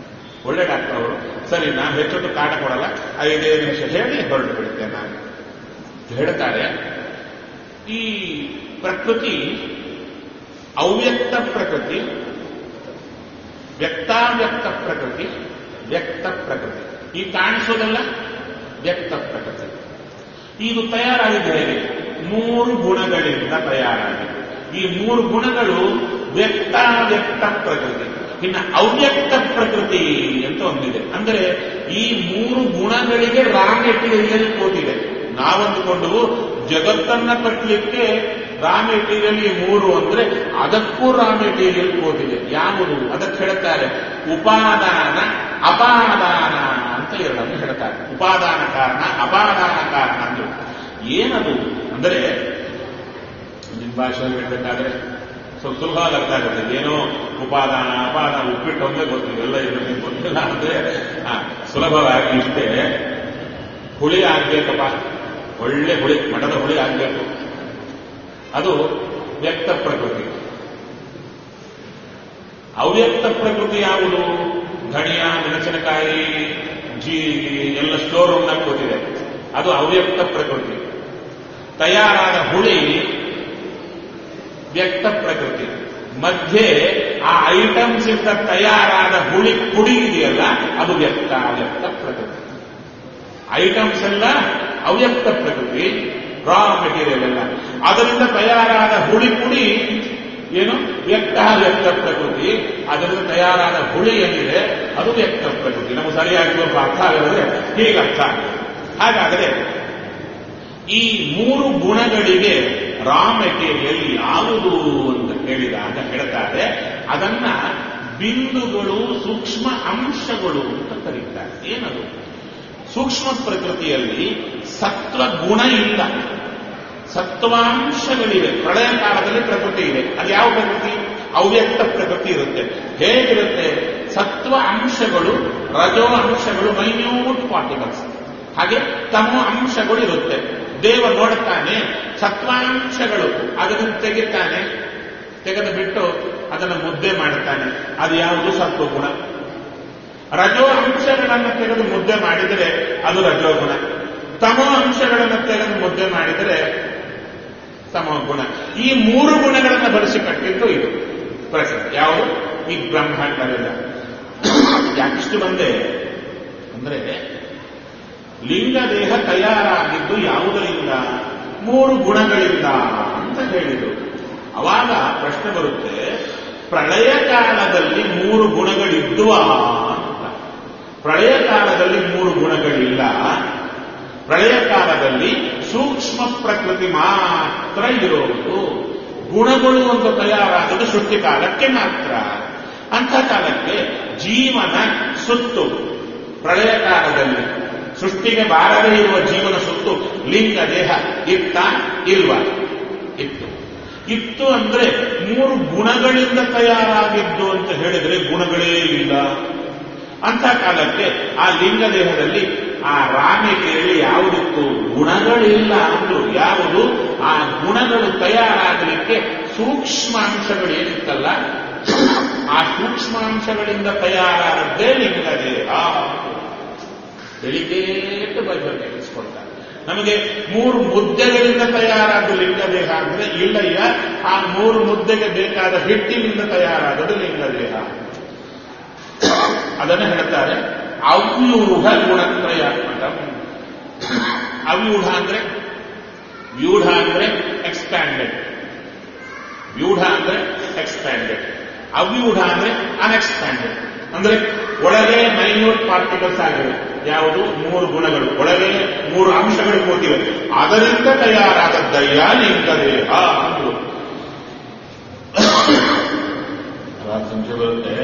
ಒಳ್ಳೆ ಡಾಕ್ಟರ್ ಅವರು ಸರಿ ನಾನು ಹೆಚ್ಚೊತ್ತು ಕಾಟ ಕೊಡಲ್ಲ ಐದೇ ನಿಮಿಷ ಹೇಳಿ ಹೊರಟು ಬಿಡುತ್ತೇನೆ ನಾನು ಹೇಳ್ತಾರೆ ಈ ಪ್ರಕೃತಿ ಅವ್ಯಕ್ತ ಪ್ರಕೃತಿ ವ್ಯಕ್ತಾವ್ಯಕ್ತ ಪ್ರಕೃತಿ ವ್ಯಕ್ತ ಪ್ರಕೃತಿ ಈ ಕಾಣಿಸೋದಲ್ಲ ವ್ಯಕ್ತ ಪ್ರಕೃತಿ ಇದು ತಯಾರಾಗಿದೆ ಹೇಗೆ ಮೂರು ಗುಣಗಳಿಂದ ತಯಾರಾಗಿದೆ ಈ ಮೂರು ಗುಣಗಳು ವ್ಯಕ್ತಾವ್ಯಕ್ತ ಪ್ರಕೃತಿ ಇನ್ನು ಅವ್ಯಕ್ತ ಪ್ರಕೃತಿ ಅಂತ ಒಂದಿದೆ ಅಂದರೆ ಈ ಮೂರು ಗುಣಗಳಿಗೆ ರಾ ಮೆಟೀರಿಯಲ್ ಕೂತಿದೆ ನಾವಂದುಕೊಂಡು ಜಗತ್ತನ್ನ ಕಟ್ಟಲಿಕ್ಕೆ ರಾ ಮೆಟೀರಿಯಲ್ ಈ ಮೂರು ಅಂದ್ರೆ ಅದಕ್ಕೂ ರಾ ಮೆಟೀರಿಯಲ್ ಕೂತಿದೆ ಯಾವುದು ಅದಕ್ಕೆ ಹೇಳ್ತಾರೆ ಉಪಾದಾನ ಅಪಾದಾನ ಅಂತ ಎರಡನ್ನು ಹೇಳ್ತಾರೆ ಉಪಾದಾನ ಕಾರಣ ಅಪಾದಾನ ಕಾರಣ ಅಂದ್ರೆ ಏನದು ಅಂದರೆ ನಿಮ್ಮ ಭಾಷೆಯಲ್ಲಿ ಹೇಳ್ಬೇಕಾದ್ರೆ ಸ್ವಲ್ಪ ಸುಲಭವಾಗಿ ಅರ್ಥ ಆಗುತ್ತೆ ಏನೋ ಉಪಾದಾನ ಅಪಾದಾನ ಉಪ್ಪಿಟ್ಟು ಒಂದೇ ಗೊತ್ತಿಲ್ಲ ಎಲ್ಲ ಇರೋದು ಗೊತ್ತಿಲ್ಲ ಅಂದ್ರೆ ಹಾ, ಸುಲಭವಾಗಿ ಇಷ್ಟೇ ಹುಳಿ ಆಗ್ಬೇಕಪ್ಪ ಒಳ್ಳೆ ಹುಳಿ ಮಠದ ಹುಳಿ ಆಗ್ಬೇಕು ಅದು ವ್ಯಕ್ತ ಪ್ರಕೃತಿ ಅವ್ಯಕ್ತ ಪ್ರಕೃತಿ ಯಾವುದು ಧನಿಯಾ ಮೆಣಸಿನಕಾಯಿ ಜೀರಿಗೆ ಎಲ್ಲ ಸ್ಟೋರ್ ರೂಮ್ನಾಗ ಕೂತಿದೆ ಅದು ಅವ್ಯಕ್ತ ಪ್ರಕೃತಿ ತಯಾರಾದ ಹುಳಿ ವ್ಯಕ್ತ ಪ್ರಕೃತಿ ಮಧ್ಯೆ ಆ ಐಟಮ್ಸ್ ಇಂದ ತಯಾರಾದ ಹುಳಿ ಪುಡಿ ಇದೆಯಲ್ಲ ಅದು ವ್ಯಕ್ತ ಅವ್ಯಕ್ತ ಪ್ರಕೃತಿ ಐಟಮ್ಸ್ ಎಲ್ಲ ಅವ್ಯಕ್ತ ಪ್ರಕೃತಿ ರಾ ಮೆಟೀರಿಯಲ್ ಎಲ್ಲ ಅದರಿಂದ ತಯಾರಾದ ಹುಳಿ ಪುಡಿ ಏನು ವ್ಯಕ್ತ ವ್ಯಕ್ತ ಪ್ರಕೃತಿ ಅದರಿಂದ ತಯಾರಾದ ಹುಳಿ ಏನಿದೆ ಅದು ವ್ಯಕ್ತ ಪ್ರಕೃತಿ ನಮಗೆ ಸರಿಯಾಗಿ ಸ್ವಲ್ಪ ಅರ್ಥ ಆಗಿದ್ರೆ ಹೀಗೆ ಅರ್ಥ ಆಗುತ್ತೆ ಹಾಗಾದರೆ ಈ ಮೂರು ಗುಣಗಳಿಗೆ ರಾ ಮೆಟೀರಿಯಲ್ ಯಾವುದು ಅಂತ ಕೇಳಿದಾಗ ಹೇಳ್ತಾರೆ ಅದನ್ನ ಬಿಂದುಗಳು ಸೂಕ್ಷ್ಮ ಅಂಶಗಳು ಅಂತ ಕರೀತಾರೆ ಏನದು ಸೂಕ್ಷ್ಮ ಪ್ರಕೃತಿಯಲ್ಲಿ ಸತ್ವ ಗುಣ ಇಲ್ಲ ಸತ್ವಾಂಶಗಳಿವೆ ಪ್ರಳಯ ಕಾಲದಲ್ಲಿ ಪ್ರಕೃತಿ ಇದೆ ಅದು ಯಾವ ಪ್ರಕೃತಿ ಅವ್ಯಕ್ತ ಪ್ರಕೃತಿ ಇರುತ್ತೆ ಹೇಗಿರುತ್ತೆ ಸತ್ವ ಅಂಶಗಳು ರಜೋ ಅಂಶಗಳು ಮೈನ್ಯೂಟ್ ಪಾರ್ಟಿಕಲ್ಸ್ ಹಾಗೆ ತಮ್ಮ ಅಂಶಗಳು ಇರುತ್ತೆ ದೇವ ನೋಡುತ್ತಾನೆ ಸತ್ವಾಂಶಗಳು ಅದನ್ನು ತೆಗಿತಾನೆ ತೆಗೆದು ಬಿಟ್ಟು ಅದನ್ನು ಮುದ್ದೆ ಮಾಡುತ್ತಾನೆ ಅದು ಯಾವುದು ಸತ್ವಗುಣ ರಜೋ ಅಂಶಗಳನ್ನು ತೆಗೆದು ಮುದ್ದೆ ಮಾಡಿದರೆ ಅದು ರಜೋಗುಣ ತಮೋ ಅಂಶಗಳನ್ನು ತೆಗೆದು ಮುದ್ದೆ ಮಾಡಿದರೆ ತಮೋ ಗುಣ ಈ ಮೂರು ಗುಣಗಳನ್ನು ಬಳಸಿ ಕಟ್ಟಿದ್ದು ಇದು ಪ್ರಕೃತಿ ಯಾವುದು ಈ ಬ್ರಹ್ಮಾಂಡವೆಲ್ಲ ಯಾಕಿಷ್ಟು ಬಂದೆ ಅಂದ್ರೆ ಲಿಂಗ ದೇಹ ತಯಾರಾಗಿದ್ದು ಯಾವುದರಿಂದ ಮೂರು ಗುಣಗಳಿಂದ ಅಂತ ಹೇಳಿದರು ಅವಾಗ ಪ್ರಶ್ನೆ ಬರುತ್ತೆ ಪ್ರಳಯ ಕಾಲದಲ್ಲಿ ಮೂರು ಗುಣಗಳಿದ್ದುವಾ ಅಂತ ಪ್ರಳಯ ಕಾಲದಲ್ಲಿ ಮೂರು ಗುಣಗಳಿಲ್ಲ ಪ್ರಳಯ ಕಾಲದಲ್ಲಿ ಸೂಕ್ಷ್ಮ ಪ್ರಕೃತಿ ಮಾತ್ರ ಇರೋದು ಗುಣಗಳು ಒಂದು ತಯಾರಾದದ್ದು ಸೃಷ್ಟಿ ಕಾಲಕ್ಕೆ ಮಾತ್ರ ಅಂಥ ಕಾಲಕ್ಕೆ ಜೀವನ ಸುತ್ತು ಪ್ರಳಯ ಕಾಲದಲ್ಲಿ ಸೃಷ್ಟಿಗೆ ಬಾರದೇ ಇರುವ ಜೀವನ ಸುತ್ತು ಲಿಂಗ ದೇಹ ಇತ್ತ ಇಲ್ವಾ ಇತ್ತು ಇತ್ತು ಅಂದ್ರೆ ಮೂರು ಗುಣಗಳಿಂದ ತಯಾರಾಗಿದ್ದು ಅಂತ ಹೇಳಿದ್ರೆ ಗುಣಗಳೇ ಇಲ್ಲ ಅಂತ ಕಾಲಕ್ಕೆ ಆ ಲಿಂಗ ದೇಹದಲ್ಲಿ ಆ ರಾಮೆಗೆಯಲ್ಲಿ ಯಾವುದಕ್ಕೂ ಗುಣಗಳಿಲ್ಲ ಅಂದ್ರು ಯಾವುದು ಆ ಗುಣಗಳು ತಯಾರಾಗಲಿಕ್ಕೆ ಸೂಕ್ಷ್ಮಾಂಶಗಳು ಏನಿತ್ತಲ್ಲ ಆ ಸೂಕ್ಷ್ಮಾಂಶಗಳಿಂದ ತಯಾರಾದದ್ದೇ ಲಿಂಗ ದೇಹ ಬೆಳಿಗ್ಗೆ ಬೈಬಲ್ ತಿಳಿಸ್ಕೊಡ್ತಾರೆ ನಮಗೆ ಮೂರು ಮುದ್ದೆಗಳಿಂದ ತಯಾರಾದ ಲಿಂಗ ದೇಹ ಅಂದ್ರೆ ಇಲ್ಲಯ್ಯ ಆ ಮೂರು ಮುದ್ದೆಗೆ ಬೇಕಾದ ಹಿಟ್ಟಿನಿಂದ ತಯಾರಾದದ್ದು ಲಿಂಗ ದೇಹ ಅದನ್ನು ಹೇಳ್ತಾರೆ ಅವ್ಯೂಢ ಗುಣತ್ರಯಾತ್ಮಕ ಅವ್ಯೂಢ ಅಂದ್ರೆ ವ್ಯೂಢ ಅಂದ್ರೆ ಎಕ್ಸ್ಪ್ಯಾಂಡೆಡ್ ವ್ಯೂಢ ಅಂದ್ರೆ ಎಕ್ಸ್ಪ್ಯಾಂಡೆಡ್ ಅವ್ಯೂಢ ಅಂದ್ರೆ ಅನ್ಎಕ್ಸ್ಪ್ಯಾಂಡೆಡ್ ಅಂದ್ರೆ ಒಳಗೆ ಮೈನ್ಯೂಟ್ ಪಾರ್ಟಿಕಲ್ಸ್ ಆಗಿವೆ ಯಾವುದು ಮೂರು ಗುಣಗಳು ಒಳಗೆ ಮೂರು ಅಂಶಗಳು ಕೂತಿವೆ ಅದರಿಂದ ತಯಾರಾದದ್ದಯ್ಯ ಲಿಂಗ ದೇಹ ಅಂದ್ರು ಅವಾಗ ಸಂಶಯ ಬರುತ್ತೆ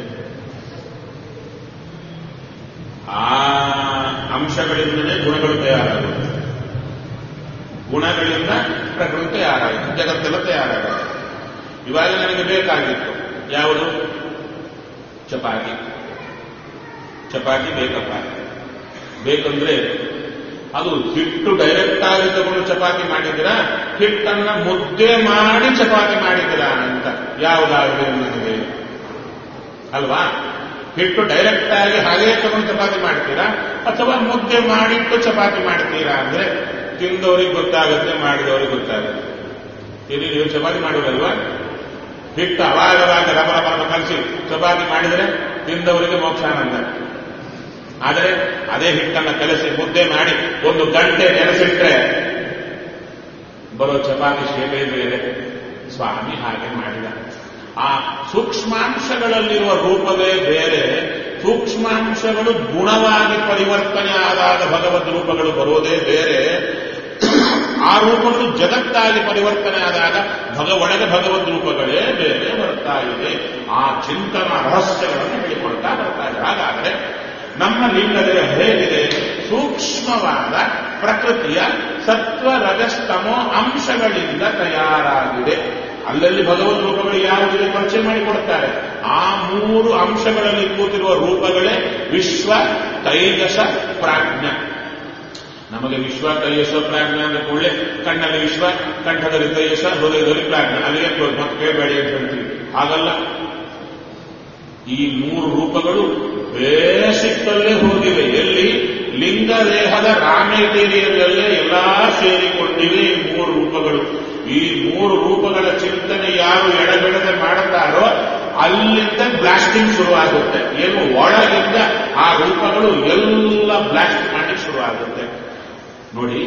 ಆ ಅಂಶಗಳಿಂದಲೇ ಗುಣಗಳು ತಯಾರಾಗುತ್ತೆ ಗುಣಗಳಿಂದ ಪ್ರಕೃತಿ ತಯಾರಾಗುತ್ತೆ ಜಗತ್ತೆಲ್ಲ ತಯಾರಾಗುತ್ತೆ ಇವಾಗ ನನಗೆ ಬೇಕಾಗಿತ್ತು ಯಾವುದು ಚಪಾತಿ ಚಪಾತಿ ಬೇಕಪ್ಪ ಬೇಕಂದ್ರೆ ಅದು ಹಿಟ್ಟು ಡೈರೆಕ್ಟ್ ಆಗಿ ತಗೊಂಡು ಚಪಾತಿ ಮಾಡಿದಿರಾ ಹಿಟ್ಟನ್ನ ಮುದ್ದೆ ಮಾಡಿ ಚಪಾತಿ ಮಾಡಿದಿರಾ ಅಂತ ಯಾವುದಾಗಲಿ ನನಗೆ ಅಲ್ವಾ ಹಿಟ್ಟು ಡೈರೆಕ್ಟ್ ಆಗಿ ಹಾಗೇ ತಗೊಂಡು ಚಪಾತಿ ಮಾಡ್ತೀರಾ ಅಥವಾ ಮುದ್ದೆ ಮಾಡಿಟ್ಟು ಚಪಾತಿ ಮಾಡ್ತೀರಾ ಅಂದ್ರೆ ತಿಂದವ್ರಿಗೆ ಗೊತ್ತಾಗುತ್ತೆ ಮಾಡಿದವ್ರಿಗೆ ಗೊತ್ತಾಗುತ್ತೆ ಇಲ್ಲಿ ನೀವು ಚಪಾತಿ ಮಾಡೋದಲ್ವಾ ಹಿಟ್ಟು ಅವಾಗ ಅವಾಗ ರಬ ರಬ ರಬ ಕಲಸಿ ಚಪಾತಿ ಮಾಡಿದರೆ ತಿಂದವರಿಗೆ ಮೋಕ್ಷಾನಂದ ಆದರೆ ಅದೇ ಹಿಟ್ಟನ್ನು ಕಲಸಿ ಮುದ್ದೆ ಮಾಡಿ ಒಂದು ಗಂಟೆ ನೆನೆಸಿಟ್ರೆ ಬರೋ ಚಪಾತಿ ಶೇಪೇ ಬೇರೆ ಸ್ವಾಮಿ ಹಾಗೆ ಮಾಡಿದ ಆ ಸೂಕ್ಷ್ಮಾಂಶಗಳಲ್ಲಿರುವ ರೂಪವೇ ಬೇರೆ ಸೂಕ್ಷ್ಮಾಂಶಗಳು ಗುಣವಾಗಿ ಪರಿವರ್ತನೆ ಆದಾಗ ಭಗವದ್ ರೂಪಗಳು ಬರೋದೇ ಬೇರೆ ಆ ರೂಪಗಳು ಜಗತ್ತಾಗಿ ಪರಿವರ್ತನೆ ಆದಾಗ ಭಗ ಒಳಗೆ ಭಗವದ್ ರೂಪಗಳೇ ಬೇರೆ ಬರ್ತಾ ಇದೆ ಆ ಚಿಂತನ ರಹಸ್ಯಗಳನ್ನು ಹೇಳಿಕೊಡ್ತಾ ಬರ್ತಾ ಇದೆ ಹಾಗಾದರೆ ನಮ್ಮ ಲಿಂಗದೇಹ ಹೇಗಿದೆ ಸೂಕ್ಷ್ಮವಾದ ಪ್ರಕೃತಿಯ ಸತ್ವ ರಜಸ್ತಮೋ ಅಂಶಗಳಿಂದ ತಯಾರಾಗಿದೆ ಅಲ್ಲಲ್ಲಿ ಭಗವದ್ ರೂಪಗಳು ಯಾವುದಿದೆ ಪರಿಚಯ ಮಾಡಿಕೊಡ್ತಾರೆ ಆ ಮೂರು ಅಂಶಗಳಲ್ಲಿ ಕೂತಿರುವ ರೂಪಗಳೇ ವಿಶ್ವ ತೈಜಸ ಪ್ರಾಜ್ಞ ನಮಗೆ ವಿಶ್ವ ತೈಜಸ ಪ್ರಾಜ್ಞ ಅಂದ್ರೆ ಕೂಡಲೇ ಕಣ್ಣಲ್ಲಿ ವಿಶ್ವ ಕಂಠದಲ್ಲಿ ತೈಜಸ ಹೃದಯದಲ್ಲಿ ಪ್ರಾಜ್ಞ ಅಲ್ಲಿಗೆ ಕ್ಲೋಸ್ ಮತ್ತೆ ಕೇಳಬೇಡಿ ಅಂತ ಹೇಳ್ತೀವಿ ಹಾಗಲ್ಲ ಈ ಮೂರು ರೂಪಗಳು ಬೇಸಿಕ್ಕಲ್ಲೇ ಹೋಗಿವೆ ಎಲ್ಲಿ ಲಿಂಗ ದೇಹದ ರಾಮೇಟೀರಿಯಲ್ಲೇ ಎಲ್ಲಾ ಸೇರಿಕೊಂಡಿವೆ ಈ ಮೂರು ರೂಪಗಳು ಈ ಮೂರು ರೂಪಗಳ ಚಿಂತನೆ ಯಾರು ಎಡಬಿಡದೆ ಮಾಡುತ್ತಾರೋ ಅಲ್ಲಿಂದ ಬ್ಲಾಸ್ಟಿಂಗ್ ಶುರುವಾಗುತ್ತೆ ಏನು ಒಳಗಿಂದ ಆ ರೂಪಗಳು ಎಲ್ಲ ಬ್ಲಾಸ್ಟ್ ಮಾಡಲಿಕ್ಕೆ ಶುರುವಾಗುತ್ತೆ ನೋಡಿ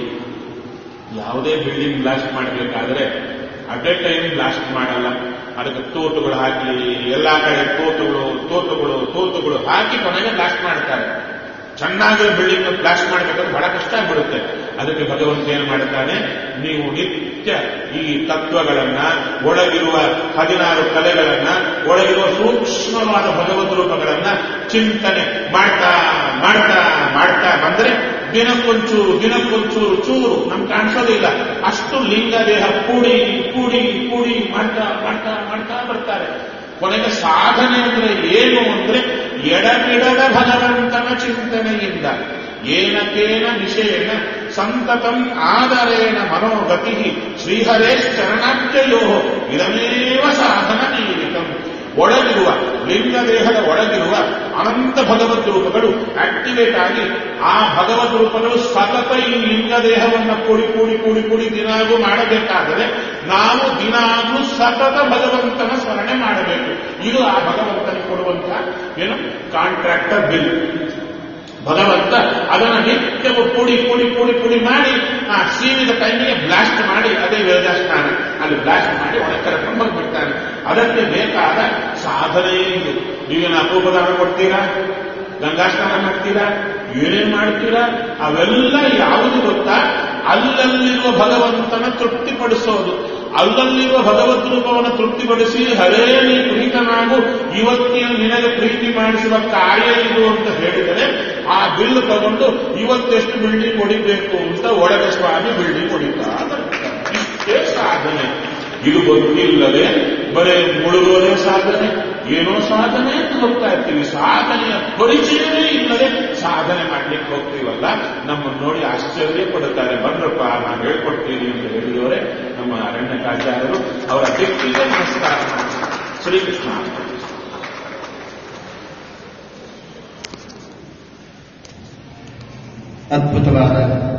ಯಾವುದೇ ಬಿಲ್ಡಿಂಗ್ ಬ್ಲಾಸ್ಟ್ ಮಾಡಬೇಕಾದ್ರೆ ಅಟ್ ಎ ಟೈಮ್ ಬ್ಲಾಸ್ಟ್ ಮಾಡಲ್ಲ ಅದಕ್ಕೆ ತೋಟುಗಳು ಹಾಕಿ ಎಲ್ಲಾ ಕಡೆ ತೋಟುಗಳು ತೋಟುಗಳು ತೋಟುಗಳು ಹಾಕಿ ಕೊನೆಗೆ ಬ್ಲಾಸ್ಟ್ ಮಾಡ್ತಾರೆ ಚೆನ್ನಾಗಿರೋ ಬಿಲ್ಡಿಂಗ್ ಬ್ಲಾಸ್ಟ್ ಮಾಡಬೇಕಾದ್ರೆ ಬಹಳ ಕಷ್ಟ ಆಗ್ಬಿಡುತ್ತೆ ಅದಕ್ಕೆ ಭಗವಂತ ಏನ್ ಮಾಡ್ತಾನೆ ನೀವು ನಿತ್ಯ ಈ ತತ್ವಗಳನ್ನ ಒಳಗಿರುವ ಹದಿನಾರು ಕಲೆಗಳನ್ನ ಒಳಗಿರುವ ಸೂಕ್ಷ್ಮವಾದ ಭಗವದ್ ರೂಪಗಳನ್ನ ಚಿಂತನೆ ಮಾಡ್ತಾ ಮಾಡ್ತಾ ಮಾಡ್ತಾ ಬಂದ್ರೆ ದಿನಕ್ಕೊಂಚೂರು ದಿನಕ್ಕೊಂಚೂರು ಚೂರು ನಮ್ಗೆ ಕಾಣಿಸೋದಿಲ್ಲ ಅಷ್ಟು ಲಿಂಗ ದೇಹ ಕೂಡಿ ಕೂಡಿ ಕೂಡಿ ಮಾಡ್ತಾ ಮಾಡ್ತಾ ಮಾಡ್ತಾ ಬರ್ತಾರೆ ಕೊನೆಗೆ ಸಾಧನೆ ಅಂದ್ರೆ ಏನು ಅಂದ್ರೆ ಎಡಬಿಡದ ಭಗವಂತನ ಚಿಂತನೆಯಿಂದ ಏನಕೇನ ವಿಷಯನ ಸಂತತಂ ಆದರೇಣ ಮನೋಗತಿ ಶ್ರೀಹರೇ ಚರಣಾಖ್ಯಯೋ ಇದಮೇವ ಸಾಧನ ನೀಡಿತಂ ಒಳಗಿರುವ ಲಿಂಗ ದೇಹದ ಒಳಗಿರುವ ಅನಂತ ಭಗವದ್ ರೂಪಗಳು ಆಕ್ಟಿವೇಟ್ ಆಗಿ ಆ ಭಗವದ್ ರೂಪಗಳು ಸತತ ಈ ಲಿಂಗ ದೇಹವನ್ನು ಕೂಡಿ ಕೂಡಿ ಕೂಡಿ ಕೂಡಿ ದಿನಾಗೂ ಮಾಡಬೇಕಾದರೆ ನಾವು ದಿನಾಗ್ಲೂ ಸತತ ಭಗವಂತನ ಸ್ಮರಣೆ ಮಾಡಬೇಕು ಇದು ಆ ಭಗವಂತನಿಗೆ ಕೊಡುವಂತ ಏನು ಕಾಂಟ್ರಾಕ್ಟರ್ ಬಿಲ್ ಭಗವಂತ ಅದನ್ನು ನಿತ್ಯವೂ ಕೂಡಿ ಕೂಡಿ ಕೂಡಿ ಕೂಡಿ ಮಾಡಿ ಆ ಸೀಮಿತ ಟೈಮಿಗೆ ಬ್ಲಾಸ್ಟ್ ಮಾಡಿ ಅದೇ ವೇದಾಸ್ನಾನ ಅಲ್ಲಿ ಬ್ಲಾಸ್ಟ್ ಮಾಡಿ ಒಳಗೆ ಕರ್ಕೊಂಡು ಬಂದ್ಬಿಡ್ತಾನೆ ಅದಕ್ಕೆ ಬೇಕಾದ ಸಾಧನೆ ಇದು ನೀವೇನು ಅಪೋಪದಾನ ಕೊಡ್ತೀರಾ ಗಂಗಾಸ್ನಾನ ಮಾಡ್ತೀರಾ ಏನೇನ್ ಮಾಡ್ತೀರಾ ಅವೆಲ್ಲ ಯಾವುದು ಗೊತ್ತಾ ಅಲ್ಲಲ್ಲಿರುವ ಭಗವಂತನ ತೃಪ್ತಿಪಡಿಸೋದು ಅಲ್ಲಲ್ಲಿರುವ ಭಗವದ್ ರೂಪವನ್ನು ತೃಪ್ತಿಪಡಿಸಿ ಹರೇ ನೀ ಪ್ರೀತನಾಗು ಇವತ್ತಿನ ನಿನಗೆ ಪ್ರೀತಿ ಮಾಡಿಸುವ ಕಾರ್ಯ ಇದು ಅಂತ ಹೇಳಿದರೆ ಆ ಬಿಲ್ ತಗೊಂಡು ಇವತ್ತೆಷ್ಟು ಬಿಲ್ಡಿಂಗ್ ಹೊಡಿಬೇಕು ಅಂತ ಒಳಗೆ ಸ್ವಾಮಿ ಬಿಲ್ಡಿಂಗ್ ಹೊಡಿತಾ ಬರ್ತಾರೆ. ಇಷ್ಟೇ ಸಾಧನೆ ಇದು ಗೊತ್ತಿಲ್ಲದೆ ಬರೇ ಮುಳುಗೋದೇ ಸಾಧನೆ ಏನೋ ಸಾಧನೆ ಅಂತ ಹೋಗ್ತಾ ಇರ್ತೀವಿ ಸಾಧನೆಯ ಪರಿಚಯವೇ ಇಲ್ಲದೆ ಸಾಧನೆ ಮಾಡ್ಲಿಕ್ಕೆ ಹೋಗ್ತೀವಲ್ಲ ನಮ್ಮನ್ನು ನೋಡಿ ಆಶ್ಚರ್ಯ ಪಡುತ್ತಾರೆ ಬಂದ್ರಪ್ಪ ನಾನು ಹೇಳ್ಕೊಡ್ತೀನಿ ಅಂತ ಹೇಳಿದವರೇ ನಮ್ಮ ಅರಣ್ಯಕಾಚಾರ್ಯರು ಅವರ ವ್ಯಕ್ತಿಗೆ ನಮಸ್ಕಾರ ಮಾಡಿ. ಶ್ರೀಕೃಷ್ಣ ಅದ್ಭುತವಾದ